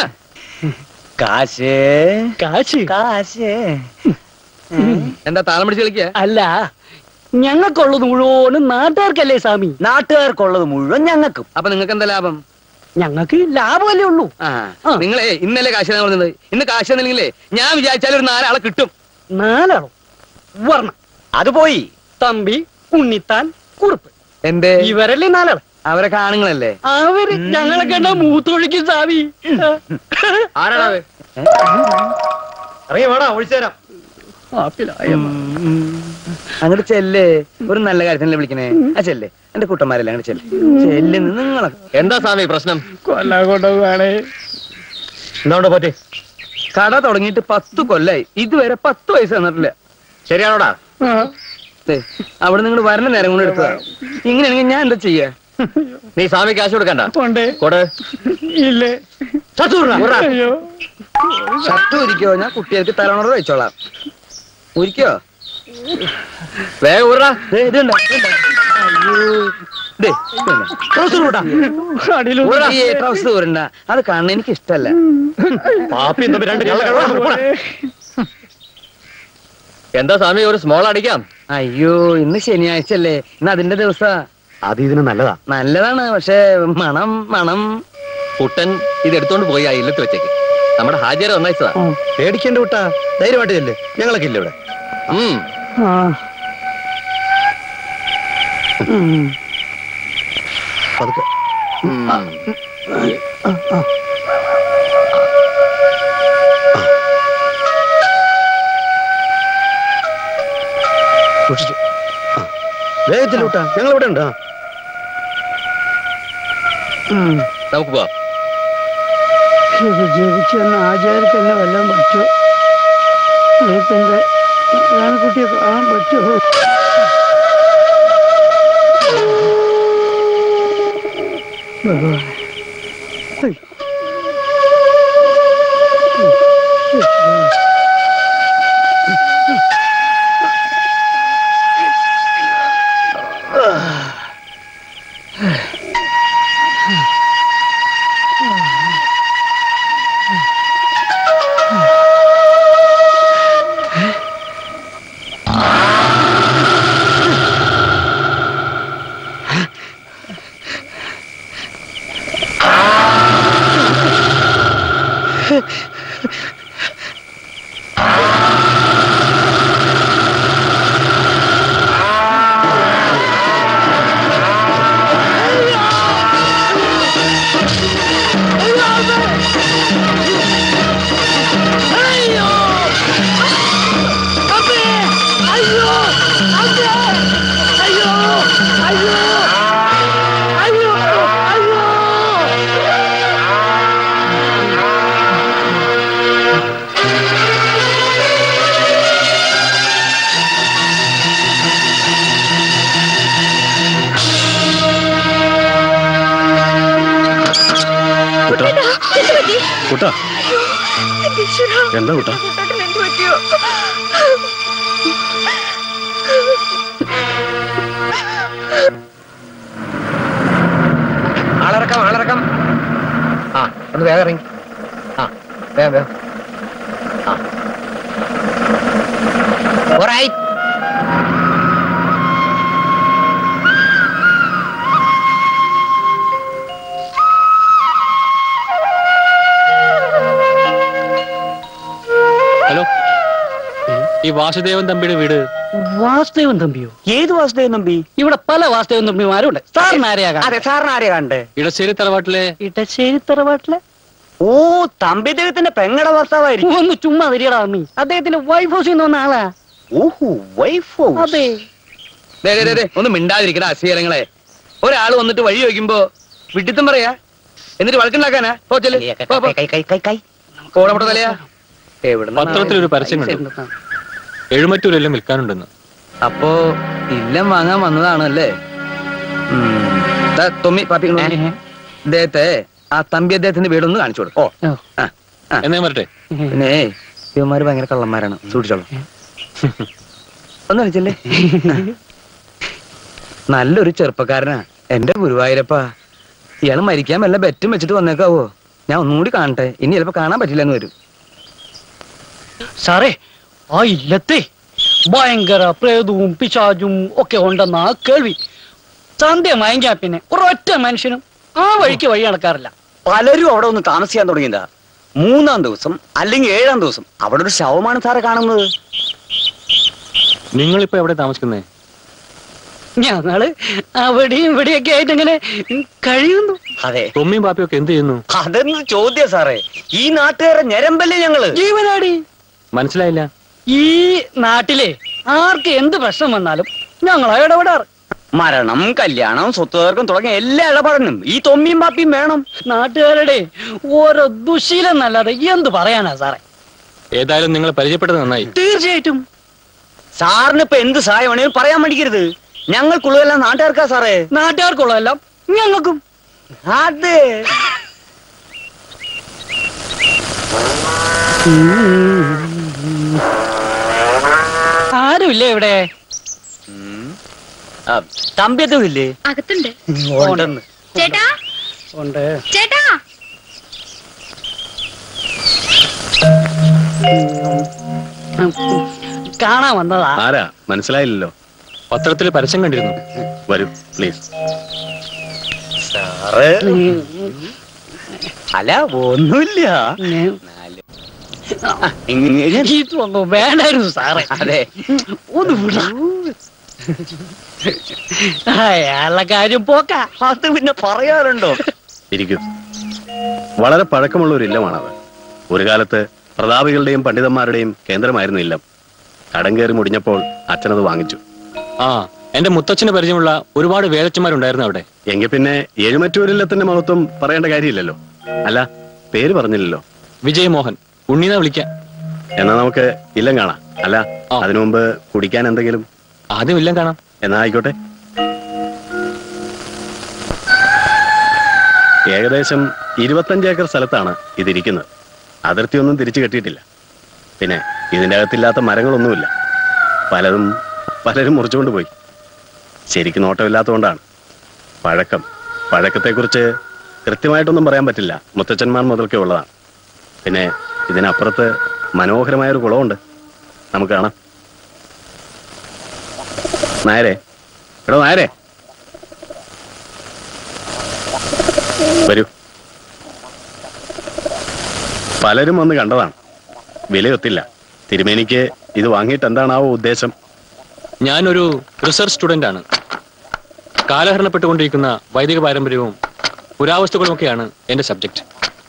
കാശ് കാശ് കാശ് എന്താ താളം പിടിച്ച് കളിക്കുക അല്ല ഞങ്ങൾക്കുള്ളത് മുഴുവനും നാട്ടുകാർക്കല്ലേ സ്വാമി നാട്ടുകാർക്കുള്ളത് മുഴുവൻ ഞങ്ങൾക്കും അപ്പൊ നിങ്ങൾക്ക് എന്താ ലാഭം ഞങ്ങൾക്ക് ലാഭമല്ലേ ഉള്ളൂ ആ ആ. നിങ്ങളെ ഇന്നലെ കാശ് തരാൻ പറഞ്ഞത് ഇന്ന് കാശ് തന്നില്ലെങ്കിലേ ഞാൻ വിചാരിച്ചാൽ ഒരു നാലാളെ കിട്ടും നാലാണോ വർണ്ണ അത് പോയി തമ്പി ഉണ്ണിത്താൻ കുറുപ്പ് എന്റെ ഇവരല്ലേ നാലാള് അവരെ കാണുങ്ങളല്ലേ അവര് ഞങ്ങളെ കണ്ട മൂത്തൊഴിക്കും സ്വാമി ആരാണാവേ ഇറങ്ങി വേടാ ഒഴിച്ചു തരാം അങ്ങോട്ട് ചെല്ലേ ഒരു നല്ല കാര്യത്തിനല്ലേ വിളിക്കണേ ആ ചെല്ലേ എന്റെ കുട്ടന്മാരല്ലേ അങ്ങോട്ട് ചെല്ലേ ചെല്ല് നിങ്ങളെ എന്താ സ്വാമി പ്രശ്നം കൊല്ലാ കൊണ്ടുപോവാണേ എന്താ പറ്റി കട തുടങ്ങിയിട്ട് പത്ത് കൊല്ലായി ഇതുവരെ പത്ത് പൈസ തന്നിട്ടില്ല ശരിയാണോടാ ദേ, അവിടെ നിങ്ങൾ വരണ നേരം കൊണ്ട് എടുത്തതാ ഇങ്ങനെയാണെങ്കിൽ ഞാൻ എന്താ ചെയ്യാ നീ സ്വാമി കാശ് കൊടുക്കണ്ട പോണ്ടേ കൊട് ഇല്ലേ അയ്യോ ഷർട്ട് ഒരിക്കോ ഞാൻ കുട്ടികൾക്ക് തലമുറ വെച്ചോളാം ഒരിക്കോ വേഗം ഊറാ ദേ, ഇതുണ്ട്, ഇതുണ്ട്. അയ്യോ. ദേ, ഇതുണ്ട്. trouser ഊടാ. അടിയിലും ഈ trouser ഊരണ്ട. അത് കാണാൻ എനിക്ക് ഇഷ്ടല്ല പാപ്പി തമ്മിൽ രണ്ട് കള്ള എന്താ സ്വാമി ഒരു സ്മോൾ അടിക്കാം അയ്യോ ഇന്ന് ശനിയാഴ്ച അല്ലേ ഇന്ന് അതിന്റെ ദിവസാ അത് ഇതിന് നല്ലതാ നല്ലതാണ് പക്ഷേ മണം മണം കുട്ടൻ ഇത് എടുത്തോണ്ട് പോയി ആ ഇല്ലത്ത് വെച്ചേക്ക് നമ്മുടെ ഹാജിയറെ ഒന്നയച്ചതാ പേടിക്കേണ്ട വിട്ടാ ധൈര്യമായിട്ട് ചെല്ല് ഞങ്ങളൊക്കെ ഇല്ല ഇവിടെ ഉം ആ ഉം. പതുക്കെ സൂക്ഷിച്ചു ആ. വേഗത്തിൽ വിട്ടാ ഞങ്ങൾ ഇവിടെ ഉണ്ട് ആ. ഉം. നമുക്ക് പോവാം ഇത് ജനിച്ചു വന്ന ആചാര്യക്ക് എന്നെ വല്ലതും പറ്റൂ എനിക്കെന്റെ കുട്ടിയെ കാണാൻ പറ്റുമോ ഭഗവാൻ കുട്ടാ കുട്ടാ എന്താ കുട്ടാ ആളിറക്കാം ആളിറക്കാം ആ ഒന്ന് വേഗം ഇറങ്ങി ആ വേഗം വേഗം ആ Alright. ഹലോ ഈ വാസുദേവൻ തമ്പിയുടെ വീട് വാസുദേവൻ തമ്പിയോ ഏത് വാസുദേവൻ തമ്പി ഇവിടെ പല വാസുദേവൻ തമ്പിമാരും ഉണ്ട് സാറിന് ആരെയാകാം അതെ സാറിന് ആരെയാ കണ്ടേ ഇടശ്ശേരി തറവാട്ടിലെ ഇടശ്ശേരി തറവാട്ടിലെ ഓ തമ്പി ദേവത്തിന്റെ പെങ്ങടെ ഭർത്താവായിരിക്കും ഒന്ന് ചുമ്മാ തിരിയടാ നീ അദ്ദേഹത്തിന്റെ വൈഫ് ഹൗസിൽ നിന്ന് വന്ന ആളാ ഓഹോ വൈഫ് അതെ ദേ, ദേ, ദേ, ദേ, ഒന്ന് മിണ്ടാതിരിക്കട അസീരങ്ങളെ ഒരാൾ വന്നിട്ട് വഴി ചോദിക്കുമ്പോ വിഡിത്തം പറയാ എന്നിട്ട് വഴക്കുണ്ടാക്കാനാ പോ ചെല്ല്. പോ, പോ. ഓടപ്പെട്ട തലയാ എവിടുന്നാ പത്രത്തിലൊരു പരസ്യം കണ്ടു എഴുമറ്റൂരെല്ലാം വിൽക്കാനുണ്ടെന്ന് അപ്പോ ഇല്ലം വാങ്ങാൻ വന്നതാണല്ലേ ഉം. ദാ, തൊമ്മി പാപ്പി ഇങ്ങോട്ട് വന്നേ. ഇദ്ദേഹത്തെ ആ തമ്പി അദ്ദേഹത്തിന്റെ വീടൊന്ന് കാണിച്ചു കൊടുക്കും ഓ ആ, ആ. എന്നേ വരട്ടെ പിന്നെ ഇവന്മാര് ഭയങ്കര കള്ളന്മാരാണ് സൂക്ഷിച്ചോളൂ ഒന്ന് കളിച്ചല്ലേ നല്ലൊരു ചെറുപ്പക്കാരനാ എന്റെ ഗുരുവായൂരപ്പ ഇയാള് മരിക്കാൻ വല്ല ബെറ്റും വെച്ചിട്ട് വന്നേക്കാവോ ഞാൻ ഒന്നും കൂടി കാണട്ടെ ഇനി ചിലപ്പോ കാണാൻ പറ്റില്ല എന്ന് വരും സാറേ ആ ഇല്ലത്തെ ഭയങ്കര പ്രേതവും പിശാചും ഒക്കെ ഉണ്ടെന്നാ കേൾവി സന്ധ്യ മയങ്ങിയാ പിന്നെ ഒരൊറ്റ മനുഷ്യനും ആ വഴിക്ക് വഴി നടക്കാറില്ല പലരും അവിടെ ഒന്ന് താമസിക്കാൻ തുടങ്ങിയതാ മൂന്നാം ദിവസം അല്ലെങ്കിൽ ഏഴാം ദിവസം അവിടെ ഒരു ശവമാണ് സാറെ കാണുന്നത് നിങ്ങളിപ്പോ എവിടെ താമസിക്കുന്നേ ഞങ്ങള് അവിടെയും ഇവിടെയൊക്കെ ആയിട്ട് ഇങ്ങനെ കഴിയുന്നു അതെ തൊമ്മിയും പാപ്പിയൊക്കെ എന്ത് ചെയ്യുന്നു അതെന്ന് ചോദ്യ സാറേ ഈ നാട്ടുകാരെ ഞരമ്പല്ലേ ഞങ്ങള് ജീവനാടി മനസ്സിലായില്ല ഈ നാട്ടിലെ ആർക്ക് എന്ത് പ്രശ്നം വന്നാലും ഞങ്ങളാ ഇടപെടാറ് മരണം കല്യാണം സ്വത്തുതർക്കം തുടങ്ങിയ എല്ലാ ഇടപാടിനും ഈ തൊമ്മിയും പാപ്പിയും വേണം നാട്ടുകാരുടെ ഓരോ ദുശീലം എന്നല്ലാതെ എന്ത് പറയാനാ സാറേ ഏതായാലും നിങ്ങൾ പരിചയപ്പെട്ടത് നന്നായി തീർച്ചയായിട്ടും സാറിന് ഇപ്പൊ എന്ത് സഹായം വേണേലും പറയാൻ മടിക്കരുത് ഞങ്ങൾക്കുള്ളതെല്ലാം നാട്ടുകാർക്കാ സാറേ നാട്ടുകാർക്കുള്ളതെല്ലാം ഞങ്ങൾക്കും അതെ ആരുമില്ലേ ഇവിടെ തമ്പിയത്തും ഇല്ലേ അകത്തുണ്ട് ഉണ്ടെന്ന് ചേട്ടാ ഉണ്ട് ചേട്ടാ കാണാൻ വന്നതാ ആരാ മനസ്സിലായില്ലല്ലോ പത്രത്തിൽ പരസ്യം കണ്ടിരുന്നു വരൂ പ്ലീസ് സാറേ അല്ല ഒന്നുമില്ല ഇതൊന്നും വേണ്ടായിരുന്നു സാറേ അതെ ഒന്ന് വിട അയാളുടെ കാര്യം പോക്ക അത് പിന്നെ പറയാറുണ്ടോ ഇരിക്കും വളരെ പഴക്കമുള്ള ഒരു ഇല്ലമാണത് ഒരു കാലത്ത് പ്രതാപികളുടെയും പണ്ഡിതന്മാരുടെയും കേന്ദ്രമായിരുന്നു ഇല്ലം കടം കയറി മുടിഞ്ഞപ്പോൾ അച്ഛനത് വാങ്ങിച്ചു ആ എന്റെ മുത്തച്ഛന് പരിചയമുള്ള ഒരുപാട് വേദച്ചന്മാരുണ്ടായിരുന്നു അവിടെ എങ്കിൽ പിന്നെ ഏഴുമറ്റൂരില്ലത്തിന്റെ മഹത്വം പറയേണ്ട കാര്യമില്ലല്ലോ അല്ല പേര് പറഞ്ഞില്ലല്ലോ വിജയ് മോഹൻ ഉണ്ണീന്നാ വിളിക്കാം എന്നാ നമുക്ക് ഇല്ലം കാണാം അല്ല ആ. അതിനു മുമ്പ് കുടിക്കാൻ എന്തെങ്കിലും ആദ്യം ഇല്ലം കാണാം എന്നാ ആയിക്കോട്ടെ ഏകദേശം ഇരുപത്തഞ്ച് ഏക്കർ സ്ഥലത്താണ് ഇതിരിക്കുന്നത് അതിർത്തിയൊന്നും തിരിച്ചു കെട്ടിയിട്ടില്ല പിന്നെ ഇതിൻ്റെ അകത്തില്ലാത്ത മരങ്ങളൊന്നുമില്ല പലതും പലരും മുറിച്ചുകൊണ്ട് പോയി ശരിക്കും നോട്ടമില്ലാത്തതുകൊണ്ടാണ് പഴക്കം പഴക്കത്തെക്കുറിച്ച് കൃത്യമായിട്ടൊന്നും പറയാൻ പറ്റില്ല മുത്തച്ഛന്മാർ മുതൽക്കേ ഉള്ളതാണ് പിന്നെ ഇതിനപ്പുറത്ത് മനോഹരമായൊരു കുളമുണ്ട് നമുക്ക് കാണാം നായരെ എടോ നായരെ വരൂ പലരും വന്ന് കണ്ടതാണ് വിലയൊത്തില്ല തിരുമേനിക്ക് ഇത് വാങ്ങിയിട്ട് എന്താണാവോ ഉദ്ദേശം ഞാനൊരു റിസർച്ച് സ്റ്റുഡന്റ് ആണ് കാലഹരണപ്പെട്ടുകൊണ്ടിരിക്കുന്ന വൈദിക പാരമ്പര്യവും പുരാവസ്തുക്കളും ഒക്കെയാണ് എന്റെ സബ്ജക്ട്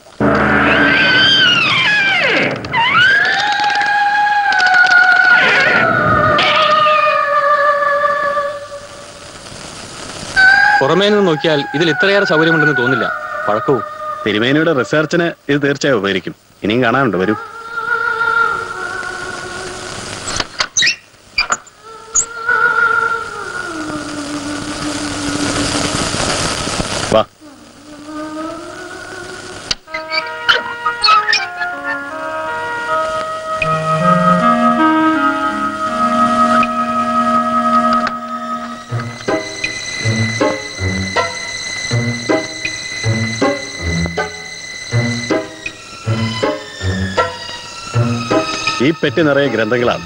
പുറമേ നിന്ന് നോക്കിയാൽ ഇതിൽ ഇത്രയേറെ സൗകര്യമുണ്ടെന്ന് തോന്നില്ല പഴക്കവും തിരുമേനിയുടെ റിസർച്ചിന് ഇത് തീർച്ചയായും ഉപകരിക്കും ഇനിയും കാണാനുണ്ട് വരൂ വാ ഈ പെട്ടി നിറയെ ഗ്രന്ഥങ്ങളാണ്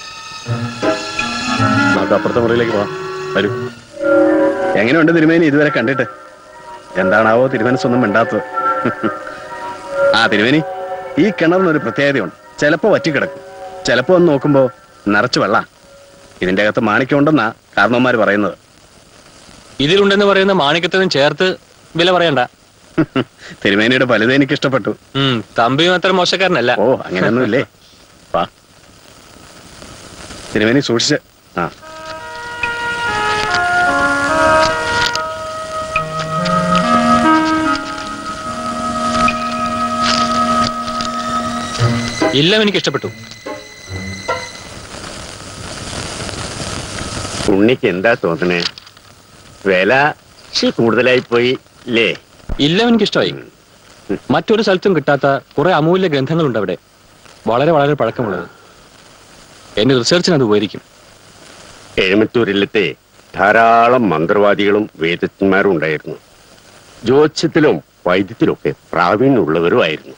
നമുക്ക് അപ്പുറത്തെ മുറിയിലേക്ക് പോവാം വരൂ എങ്ങനെയുണ്ട് തിരുമേനി ഇതുവരെ കണ്ടിട്ട് എന്താണാവോ തിരുമനസ്സൊന്നും മിണ്ടാത്തത് ആ തിരുമേനി ഈ കിണറിനൊരു പ്രത്യേകതയുണ്ട് ചിലപ്പോ വറ്റിക്കിടക്കും ചിലപ്പോ ഒന്ന് നോക്കുമ്പോ നിറച്ചു വെള്ള ഇതിന്റെ അകത്ത് മാണിക്യമുണ്ടെന്നാ കാരണവന്മാര് പറയുന്നത് ഇതിലുണ്ടെന്ന് പറയുന്ന മാണിക്യത്തിനും ചേർത്ത് വില പറയണ്ട തിരുമേനിയുടെ പലുത് എനിക്ക് ഇഷ്ടപ്പെട്ടു ഉം തമ്പിയും അത്ര മോശക്കാരനല്ല ഓ അങ്ങനെയൊന്നും ഇല്ലേ വാ തിരുമേനി സൂക്ഷിച്ച് ആ ഇല്ലം എനിക്ക് ഇഷ്ടപ്പെട്ടു ഉണ്ണിക്ക് എന്താ തോന്നണേ വില ഇച്ചിരി കൂടുതലായി പോയി അല്ലേ ഇല്ലം എനിക്ക് ഇഷ്ടമായി മറ്റൊരു സ്ഥലത്തും കിട്ടാത്ത കുറെ അമൂല്യ ഗ്രന്ഥങ്ങളുണ്ട് അവിടെ വളരെ വളരെ പഴക്കമുള്ളത് എന്റെ റിസർച്ചിന് അത് ഉപകരിക്കും എഴുമറ്റൂരില്ലത്തെ ധാരാളം മന്ത്രവാദികളും വേദജ്ഞന്മാരും ഉണ്ടായിരുന്നു ജ്യോത്സ്യത്തിലും വൈദ്യത്തിലൊക്കെ പ്രാവീണ്യമുള്ളവരുമായിരുന്നു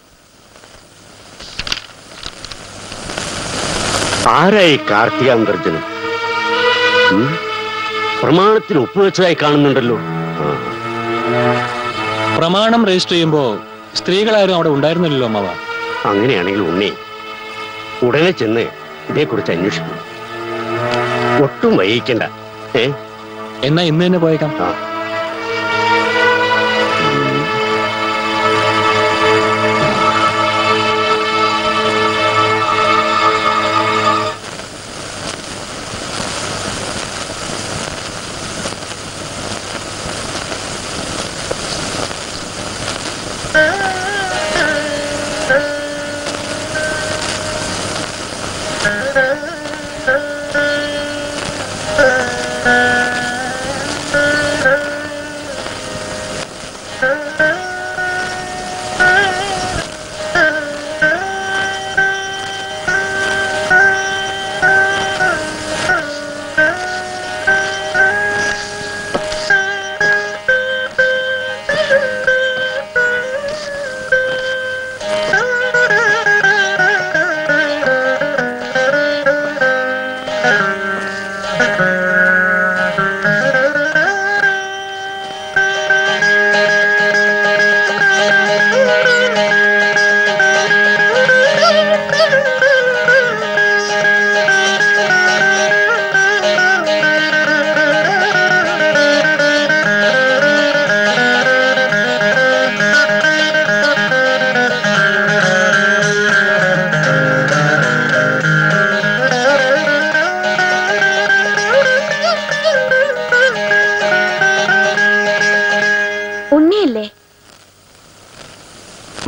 ആരായി കാർത്തികാന്തർജനം ഉം? പ്രമാണത്തിൽ ഒപ്പുവെച്ചതായി കാണുന്നുണ്ടല്ലോ ആ പ്രമാണം രജിസ്റ്റർ ചെയ്യുമ്പോ സ്ത്രീകളാരും അവിടെ ഉണ്ടായിരുന്നില്ലല്ലോ അമ്മാവ അങ്ങനെയാണെങ്കിൽ ഉണ്ണി ഉടനെ ചെന്ന് ഇതേക്കുറിച്ച് അന്വേഷിക്കും ഒട്ടും വൈകിക്കണ്ട ഏ എന്നാ ഇന്ന് തന്നെ പോയേക്കാം ആ Thank you.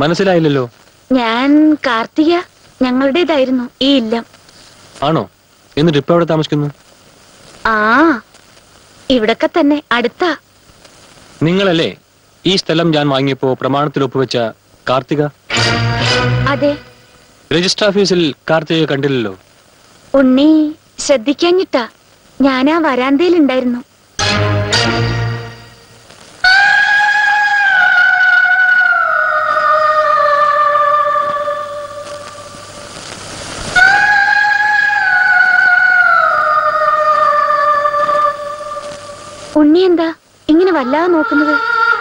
മനസ്സിലായില്ലല്ലോ ഞാൻ കാർത്തിക ഞങ്ങളുടേതായിരുന്നു ഈ ഇല്ലം ആണോ എന്നിട്ട് ഇപ്പൊ എവിടെ താമസിക്കുന്നു ആ ഇവിടൊക്കെ തന്നെ അടുത്താ നിങ്ങളല്ലേ ഈ സ്ഥലം ഞാൻ വാങ്ങിയപ്പോ പ്രമാണത്തിൽ ഒപ്പുവെച്ച കാർത്തിക അതെ രജിസ്റ്റർ ഓഫീസിൽ കാർത്തിക കണ്ടില്ലല്ലോ ഉണ്ണി ശ്രദ്ധിക്കാഞ്ഞിട്ടാ ഞാനാ വരാന്തയിലുണ്ടായിരുന്നു ഉണ്ണി എന്താ ഇങ്ങനെ വല്ലാതെ നോക്കുന്നത്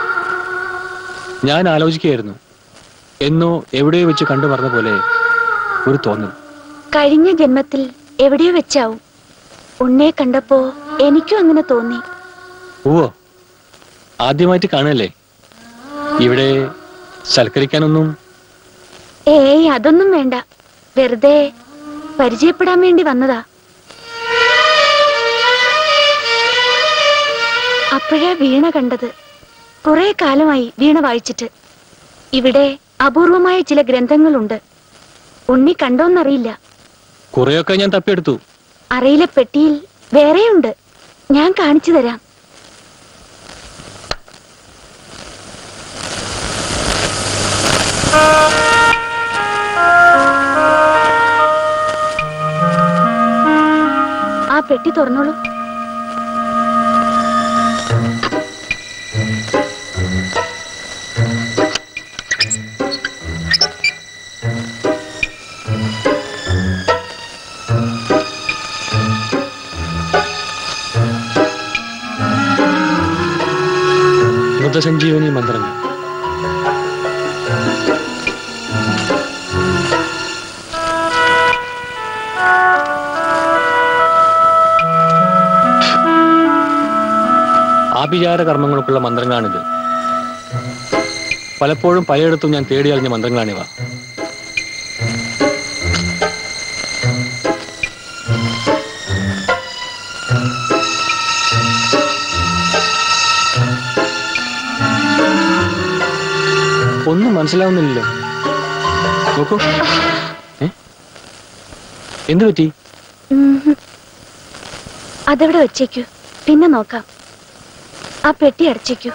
ഞാൻ ആലോചിക്കുകയായിരുന്നു എന്നോ എവിടെയോ വെച്ച് കണ്ടു മറന്ന പോലെ ഒരു തോന്നൽ കഴിഞ്ഞ ജന്മത്തിൽ എവിടെയോ വെച്ചാവും ഉണ്ണിയെ കണ്ടപ്പോ എനിക്കും അങ്ങനെ തോന്നി ഓ ആദ്യമായിട്ട് കാണല്ലേ ഇവിടെ സൽക്കരിക്കാനൊന്നും ഏയ് അതൊന്നും വേണ്ട വെറുതെ പരിചയപ്പെടാൻ വേണ്ടി വന്നതാ അപ്പോഴാ വീണ കണ്ടത് കുറെ കാലമായി വീണ വായിച്ചിട്ട് ഇവിടെ അപൂർവമായ ചില ഗ്രന്ഥങ്ങളുണ്ട് ഉണ്ണി കണ്ടോന്നറിയില്ല കുറെയൊക്കെ ഞാൻ തപ്പിയെടുത്തു അറയിലെ പെട്ടിയിൽ വേറെയുണ്ട് ഞാൻ കാണിച്ചു തരാം ആ പെട്ടി തുറന്നോളൂ മൃതസഞ്ജീവനി മന്ത്രങ്ങൾ ആഭിചാര കർമ്മങ്ങൾക്കുള്ള മന്ത്രങ്ങളാണിത് പലപ്പോഴും പലയിടത്തും ഞാൻ തേടി അറിഞ്ഞ മന്ത്രങ്ങളാണിവ ഒന്നും മനസ്സിലാവുന്നില്ലല്ലോ നോക്കൂ ഏ? എന്ത് പറ്റി ഉം ഹും. അതവിടെ വെച്ചേക്കൂ പിന്നെ നോക്കാം ആ പെട്ടി അടച്ചേക്കൂ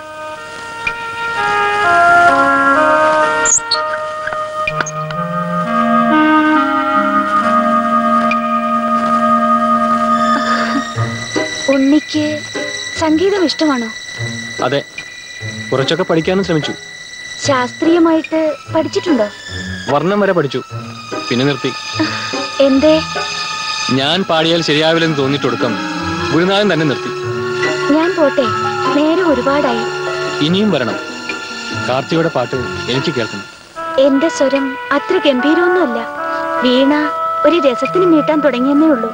ഉണ്ണിക്ക് സംഗീതം ഇഷ്ടമാണോ അതെ കുറച്ചൊക്കെ പഠിക്കാനും ശ്രമിച്ചു ശാസ്ത്രീയമായിട്ട് പഠിച്ചിട്ടുണ്ടോ വർണ്ണം വരെ പഠിച്ചു പിന്നെ നിർത്തി എന്തേ ഞാൻ പാടിയാൽ ശരിയാവില്ലെന്ന് തോന്നിയിട്ടൊടുക്കം ഗുരുനാഥൻ തന്നെ നിർത്തി ഞാൻ പോട്ടെ നേരം ഒരുപാടായി ഇനിയും വരണം കാർത്തികയുടെ പാട്ട് എനിക്ക് കേൾക്കണം എന്റെ സ്വരം അത്ര ഗംഭീരമൊന്നുമല്ല വീണ ഒരു രസത്തിന് മീട്ടാൻ തുടങ്ങിയെന്നേ ഉള്ളൂ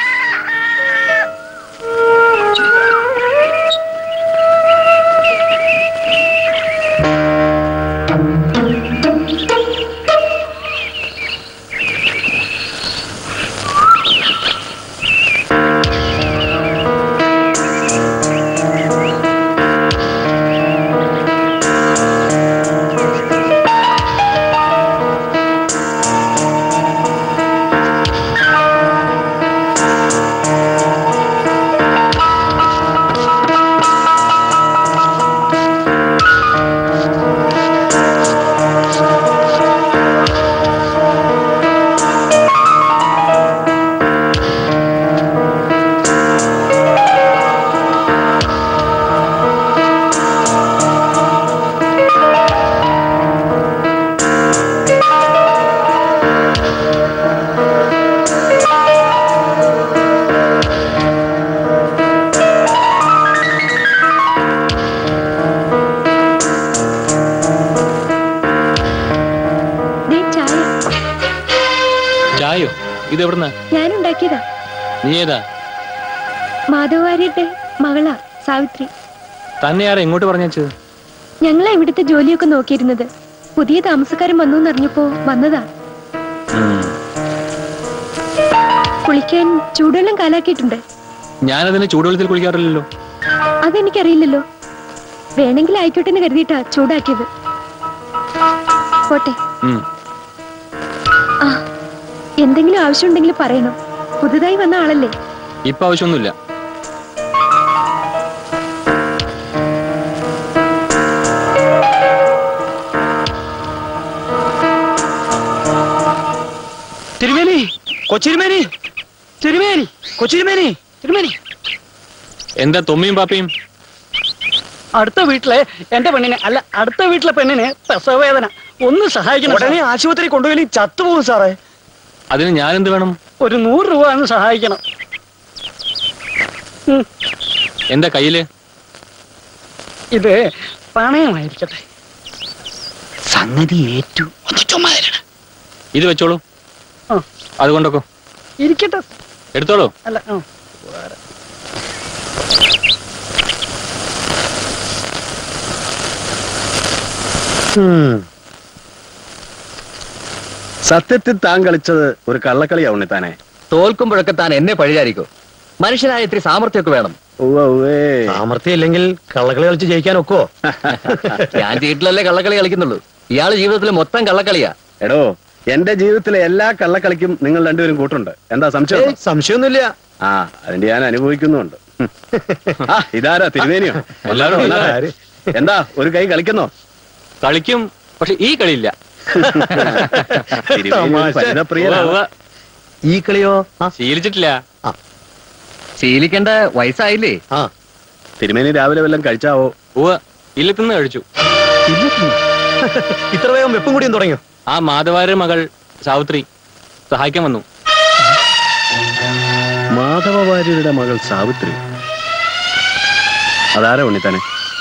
ദേ ചായ ചായോ ഇത് എവിടുന്ന ഞാൻ ഉണ്ടാക്കിയതാ നീ ഏതാ മാധവാര്യരുടെ മകളാ സാവിത്രി തന്നെ ആരാ എങ്ങോട്ട് പറഞ്ഞത് ഞങ്ങളാ ഇവിടുത്തെ ജോലിയൊക്കെ നോക്കിയിരുന്നത് പുതിയ താമസക്കാരൻ വന്നു എന്നറിഞ്ഞപ്പോ വന്നതാ കുളിക്കാൻ ചൂടുവെള്ളം കാലാക്കിയിട്ടുണ്ട് ഞാനതിന് ചൂടുവെള്ളത്തിൽ കുളിക്കാറില്ലല്ലോ അതെനിക്കറിയില്ലല്ലോ വേണമെങ്കിൽ ആയിക്കോട്ടെ എന്ന് കരുതിയിട്ടാ ചൂടാക്കിയത് പോട്ടെ ഉം. ആ എന്തെങ്കിലും ആവശ്യമുണ്ടെങ്കിൽ പറയണം പുതുതായി വന്ന ആളല്ലേ ഇപ്പൊ ആവശ്യമൊന്നുമില്ല തിരുമേനി കൊച്ചിരുമേനി തിരുമേനി കൊച്ചിരുമേനി തിരുമേനി എന്താ തൊമ്മിയും പാപ്പിയും അടുത്ത വീട്ടിലെ എന്റെ പെണ്ണിനെ അല്ല അടുത്ത വീട്ടിലെ പെണ്ണിന് പ്രസവവേദന ഒന്ന് സഹായിക്കണം ഉടനെ ആശുപത്രി കൊണ്ടുപോയി ചത്തുപോകും സാറേ അതിന് ഞാൻ എന്ത് വേണം ഒരു നൂറ് രൂപ ഒന്ന് സഹായിക്കണം ഉം, എന്താ കയ്യില് ഇത് പണയമായിരിക്കട്ടെ സംഗതി ഏറ്റു ഒന്ന് ചുമ്മാതിരണം ഇത് വെച്ചോളൂ ആ. അതുകൊണ്ടൊക്കെ ഇരിക്കട്ടെ എടുത്തോളൂ അല്ല ആ. സത്യത്തിൽ താൻ കളിച്ചത് ഒരു കള്ളക്കളിയാ ഉണ്ണിത്താനെ തോൽക്കുമ്പോഴൊക്കെ താൻ എന്നെ പഴിചാരിക്കോ മനുഷ്യനായ ഇത്തിരി സാമർത്ഥ്യമൊക്കെ വേണം ഉവ്വ ഉവ്വേ. സാമർത്ഥ്യം ഇല്ലെങ്കിൽ കള്ളക്കളി കളിച്ച് ജയിക്കാൻ ഒക്കോ ഞാൻ വീട്ടിലല്ലേ കള്ളക്കളി കളിക്കുന്നുള്ളൂ ഇയാള് ജീവിതത്തിൽ മൊത്തം കള്ളക്കളിയാ എടോ എന്റെ ജീവിതത്തിലെ എല്ലാ കള്ളക്കളിക്കും നിങ്ങൾ രണ്ടുപേരും കൂട്ടുണ്ട് എന്താ സംശയം ഏയ്, സംശയമൊന്നുമില്ല ആ അതിന്റെ ഞാൻ അനുഭവിക്കുന്നുണ്ട് ഹും. ആ ഇതാരാ തിരുവേനിയോ എല്ലാവരും വന്നാട്ടെ. ആര്? എന്താ ഒരു കൈ കളിക്കുന്നോ കളിക്കും പക്ഷെ ഈ കളിയില്ല തിരുമേനി ഒരു തമാശ. പരിതപ്രിയനാ. ഉവ്വ, ഉവ്വ. ഈ കളിയോ ആ, ശീലിച്ചിട്ടില്ല ശീലിക്കേണ്ട വയസ്സായില്ലേ ആ തിരുമേനി രാവിലെ വല്ലതും കഴിച്ചാവോ ഉവ്വ ഇല്ലത്തുനിന്ന് കഴിച്ചു ഇത്ര വേഗം വെപ്പും കൂടിയും തുടങ്ങിയോ ആ മാധവാരുടെ മകൾ സാവിത്രി സഹായിക്കാൻ വന്നു മാധവ വാര്യരുടെ മകൾ സാവിത്രി അതാരാ ഉണ്ണിത്താനെ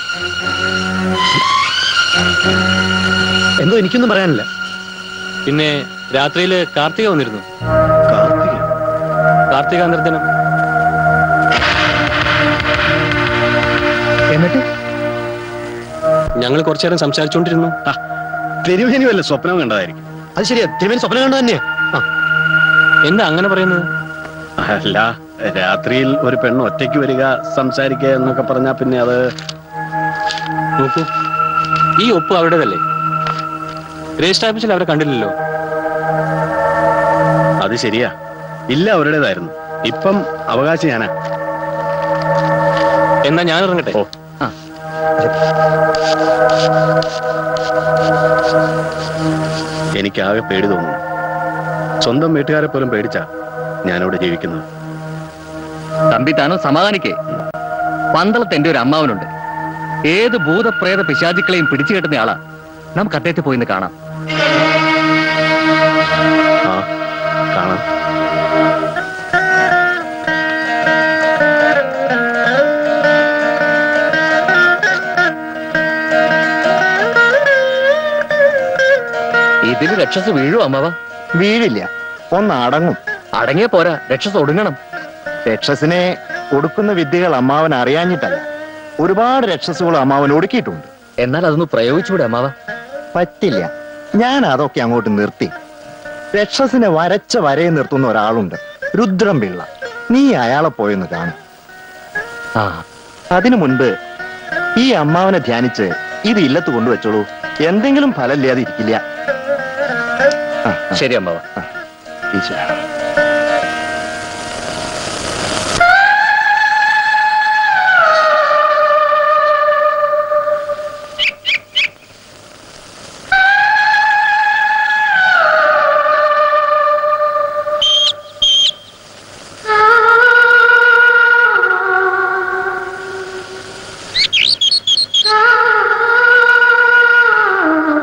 എന്തോ എനിക്കൊന്നും പറയാനില്ല പിന്നെ രാത്രിയില് കാർത്തിക വന്നിരുന്നു കാർത്തിക കാർത്തിക നിർദ്ദനം എന്നിട്ട് ഞങ്ങൾ കുറച്ചു നേരം സംസാരിച്ചുകൊണ്ടിരുന്നു ആ, തിരുമേനി വല്ല സ്വപ്നം കണ്ടതായിരിക്കും അത് ശരിയാ തിരുമേനി സ്വപ്നം കണ്ടു തന്നെയാ ആ, എന്താ അങ്ങനെ പറയുന്നത് അല്ല രാത്രിയിൽ ഒരു പെണ്ണ് ഒറ്റയ്ക്ക് വരിക സംസാരിക്കുക എന്നൊക്കെ പറഞ്ഞാ പിന്നെ അത് നോക്കൂ ഈ ഒപ്പ് അവരുടേതല്ലേ രജിസ്റ്റർ ഓഫീസിൽ അവരെ കണ്ടില്ലല്ലോ അത് ശരിയാ ഇല്ല അവരുടേതായിരുന്നു ഇപ്പം അവകാശം ഞാനാ എന്നാ ഞാൻ ഇറങ്ങട്ടെ ഓ. ആ. എനിക്കാകെ പേടി തോന്നുന്നു സ്വന്തം വീട്ടുകാരെ പോലും പേടിച്ചാ ഞാനിവിടെ ജീവിക്കുന്നത് തമ്പി താനോ സമാധാനിക്കേ പന്തളത്ത് എന്റെ ഒരു അമ്മാവനുണ്ട് ഏത് ഭൂതപ്രേത പിശാചുക്കളെയും പിടിച്ചു കെട്ടുന്ന ആളാ നമുക്ക് അദ്ദേഹത്തെ പോയി ഇന്ന് കാണാം ആ കാണാം ഇതിൽ രക്ഷസ് വീഴും അമ്മാവ വീഴില്ല ഒന്ന് അടങ്ങും അടങ്ങിയ പോരാ രക്ഷസ് ഒടുങ്ങണം രക്ഷസിനെ ഒടുക്കുന്ന വിദ്യകൾ അമ്മാവൻ അറിയാഞ്ഞിട്ടല്ല ഒരുപാട് രക്ഷസുകൾ അമ്മാവൻ ഒടുക്കിയിട്ടുണ്ട് എന്നാൽ അതൊന്ന് പ്രയോഗിച്ചൂടെ അമ്മാവ പറ്റില്ല ഞാൻ അതൊക്കെ അങ്ങോട്ട് നിർത്തി രക്ഷസിനെ വരച്ച വരയെ നിർത്തുന്ന ഒരാളുണ്ട് രുദ്രം പിള്ള നീ അയാളെ പോയെന്ന് കാണും ആ അതിനു മുൻപ് ഈ അമ്മാവനെ ധ്യാനിച്ച് ഇത് ഇല്ലത്ത് കൊണ്ടുവച്ചോളൂ എന്തെങ്കിലും ഫലമില്ലാതെ ഇരിക്കില്ല ആ, ആ, ശരി അമ്മാവ ഈശ്വരാ.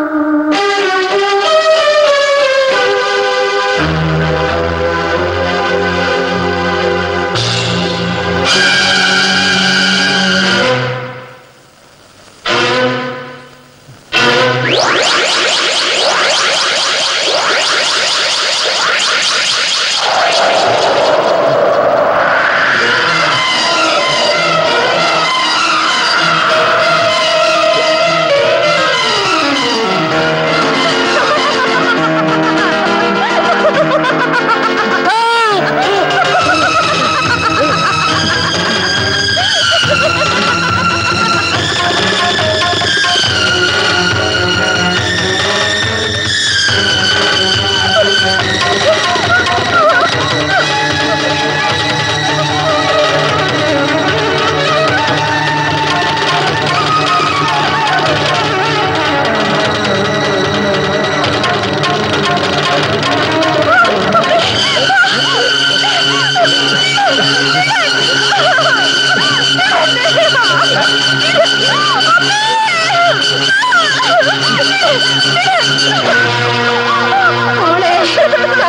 ആ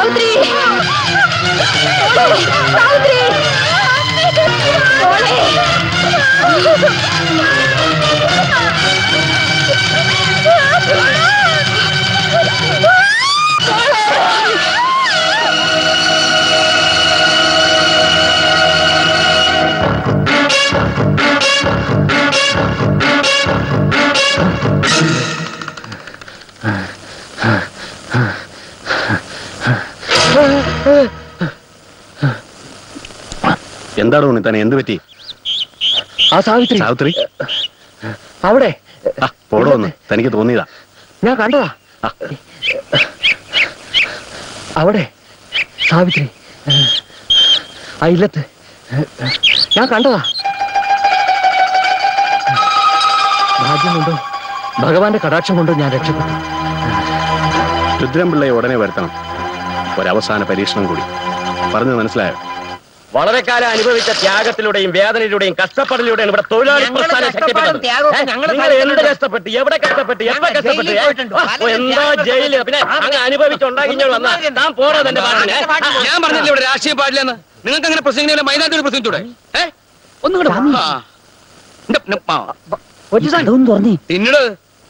സാവിത്രി മോളെ, സാവിത്രി മോളെ. എന്താണ് ഉണ്ണിത്താനെ എന്ത് പറ്റി ആ സാവിത്രി സാവിത്രി അവിടെ ആ പോടോ ഒന്ന് തനിക്ക് തോന്നിയതാ ഞാൻ കണ്ടതാ അവിടെ സാവിത്രി ആ ഇല്ലത്ത് ഞാൻ കണ്ടതാ ഭാഗ്യം കൊണ്ടോ ഭഗവാന്റെ കടാക്ഷം കൊണ്ടോ ഞാൻ രക്ഷപ്പെട്ടു രുദ്രൻപിള്ളയെ ഉടനെ വരുത്തണം ഒരവസാന പരീക്ഷണം കൂടി പറഞ്ഞു മനസ്സിലായോ വളരെ കാലം അനുഭവിച്ച ത്യാഗത്തിലൂടെയും വേദനയിലൂടെയും കഷ്ടപ്പെടലിലൂടെയും ഇവിടെ തൊഴിലാളി ഞങ്ങള് പ്രസ്ഥാനം കഷ്ടപ്പാടും ശക്തിപ്പെട്ടത് ത്യാഗവും ഏ? ഞങ്ങള് നിങ്ങൾ എന്ത് സഹിച്ചിട്ടുണ്ട്. കഷ്ടപ്പെട്ട് എവിടെ കഷ്ടപ്പെട്ട് എവിടെ ഞങ്ങൾ കഷ്ടപ്പെട്ട് ജയിലിൽ ഏ? പോയിട്ടുണ്ട്. ആ, പലരും എന്താ ത്യാഗം ജയില് പിന്നെ അങ്ങ് അനുഭവിച്ചുണ്ടാക്കി ഇങ്ങോട്ട് വന്നാ താൻ പോരാ തന്റെ പാട്ടിന് ഞാൻ പറഞ്ഞില്ല ഇവിടെ രാഷ്ട്രീയം പാടില്ലെന്ന് നിങ്ങൾക്ക് അങ്ങനെ പ്രസംഗിക്കില്ല മൈതാനത്തോട് പ്രസംഗിച്ചൂടെ ഏ ഒന്നുകൂടെ തിന്നിട്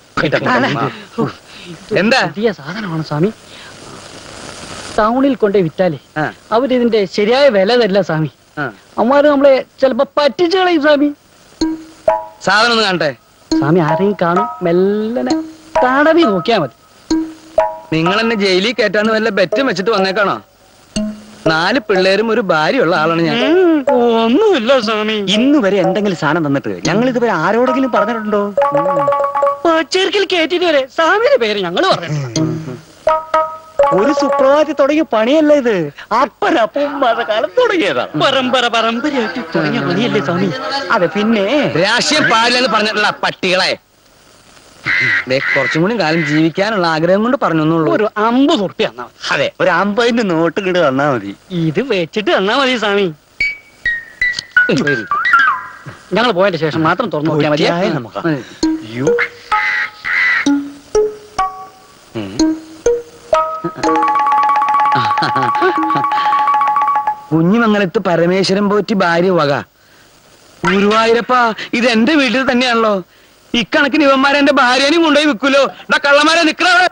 എന്താ പുതിയ സാധനമാണ് സ്വാമി ടൗണിൽ കൊണ്ടേ വിറ്റാലേ അവരിതിന്റെ ശരിയായ വില തരില്ല സ്വാമി അമ്മാര് നമ്മളെ ചിലപ്പോ പറ്റിച്ചു കളയും സ്വാമി സാധനം ഒന്ന് കാണട്ടെ സ്വാമി ആരെയും കാണും മെല്ലനെ തടവി നോക്കിയാ മതി നിങ്ങൾ എന്നെ ജയിലിൽ കയറ്റാന്ന് വല്ല ബെറ്റും വെച്ചിട്ട് വന്നേക്കാണോ നാല് പിള്ളേരും ഒരു ഭാര്യയുള്ള ആളാണ് ഞാൻ ഒന്നുമില്ല സ്വാമി ഇന്ന് വരെ എന്തെങ്കിലും സാധനം തന്നിട്ട് ഞങ്ങൾ ഇതുവരെ ആരോടെങ്കിലും പറഞ്ഞിട്ടുണ്ടോ പച്ചേർക്കിൽ കേറ്റിട്ട് വരെ സ്വാമിയുടെ പേര് ഞങ്ങൾ പറഞ്ഞു ഒരു സുപ്രഭാതത്തിൽ തുടങ്ങിയ പണിയല്ല ഇത് അപ്പനപ്പം കാലം തുടങ്ങിയതാ പരമ്പര പരമ്പരയായിട്ട് തുടങ്ങിയ പണിയല്ലേ സ്വാമി അതെ പിന്നെ രാഷ്ട്രീയം പാടില്ലെന്ന് പറഞ്ഞിട്ടുള്ള പട്ടികളെ ദേ, കുറച്ചും കൂടി കാലം ജീവിക്കാനുള്ള ആഗ്രഹം കൊണ്ട് പറഞ്ഞൊന്നുള്ളൂ ഒരു അമ്പത് ഉറുപ്പ്യ തന്നാ മതി അതെ ഒരു അമ്പതിന്റെ നോട്ട് ഇങ്ങോട്ട് തന്നാ മതി ഇത് വെച്ചിട്ട് തന്നാ മതി സ്വാമി ഞങ്ങൾ പോയതിന്റെ ശേഷം മാത്രം തുറന്നു നോക്കിയാൽ മതി ഒറ്റയായ നമുക്കാ. അയ്യോ കുഞ്ഞിമംഗലത്ത് പരമേശ്വരൻ പോറ്റി ഭാര്യ വക ഗുരുവായൂരപ്പ ഇത് എന്റെ വീട്ടിൽ തന്നെയാണല്ലോ ഇക്കണക്കിന് ഇവന്മാരെ എന്റെ ഭാര്യനെയും കൊണ്ടുപോയി വിൽക്കുമല്ലോ എന്നാ കള്ളന്മാരെ നിക്കണവിടെ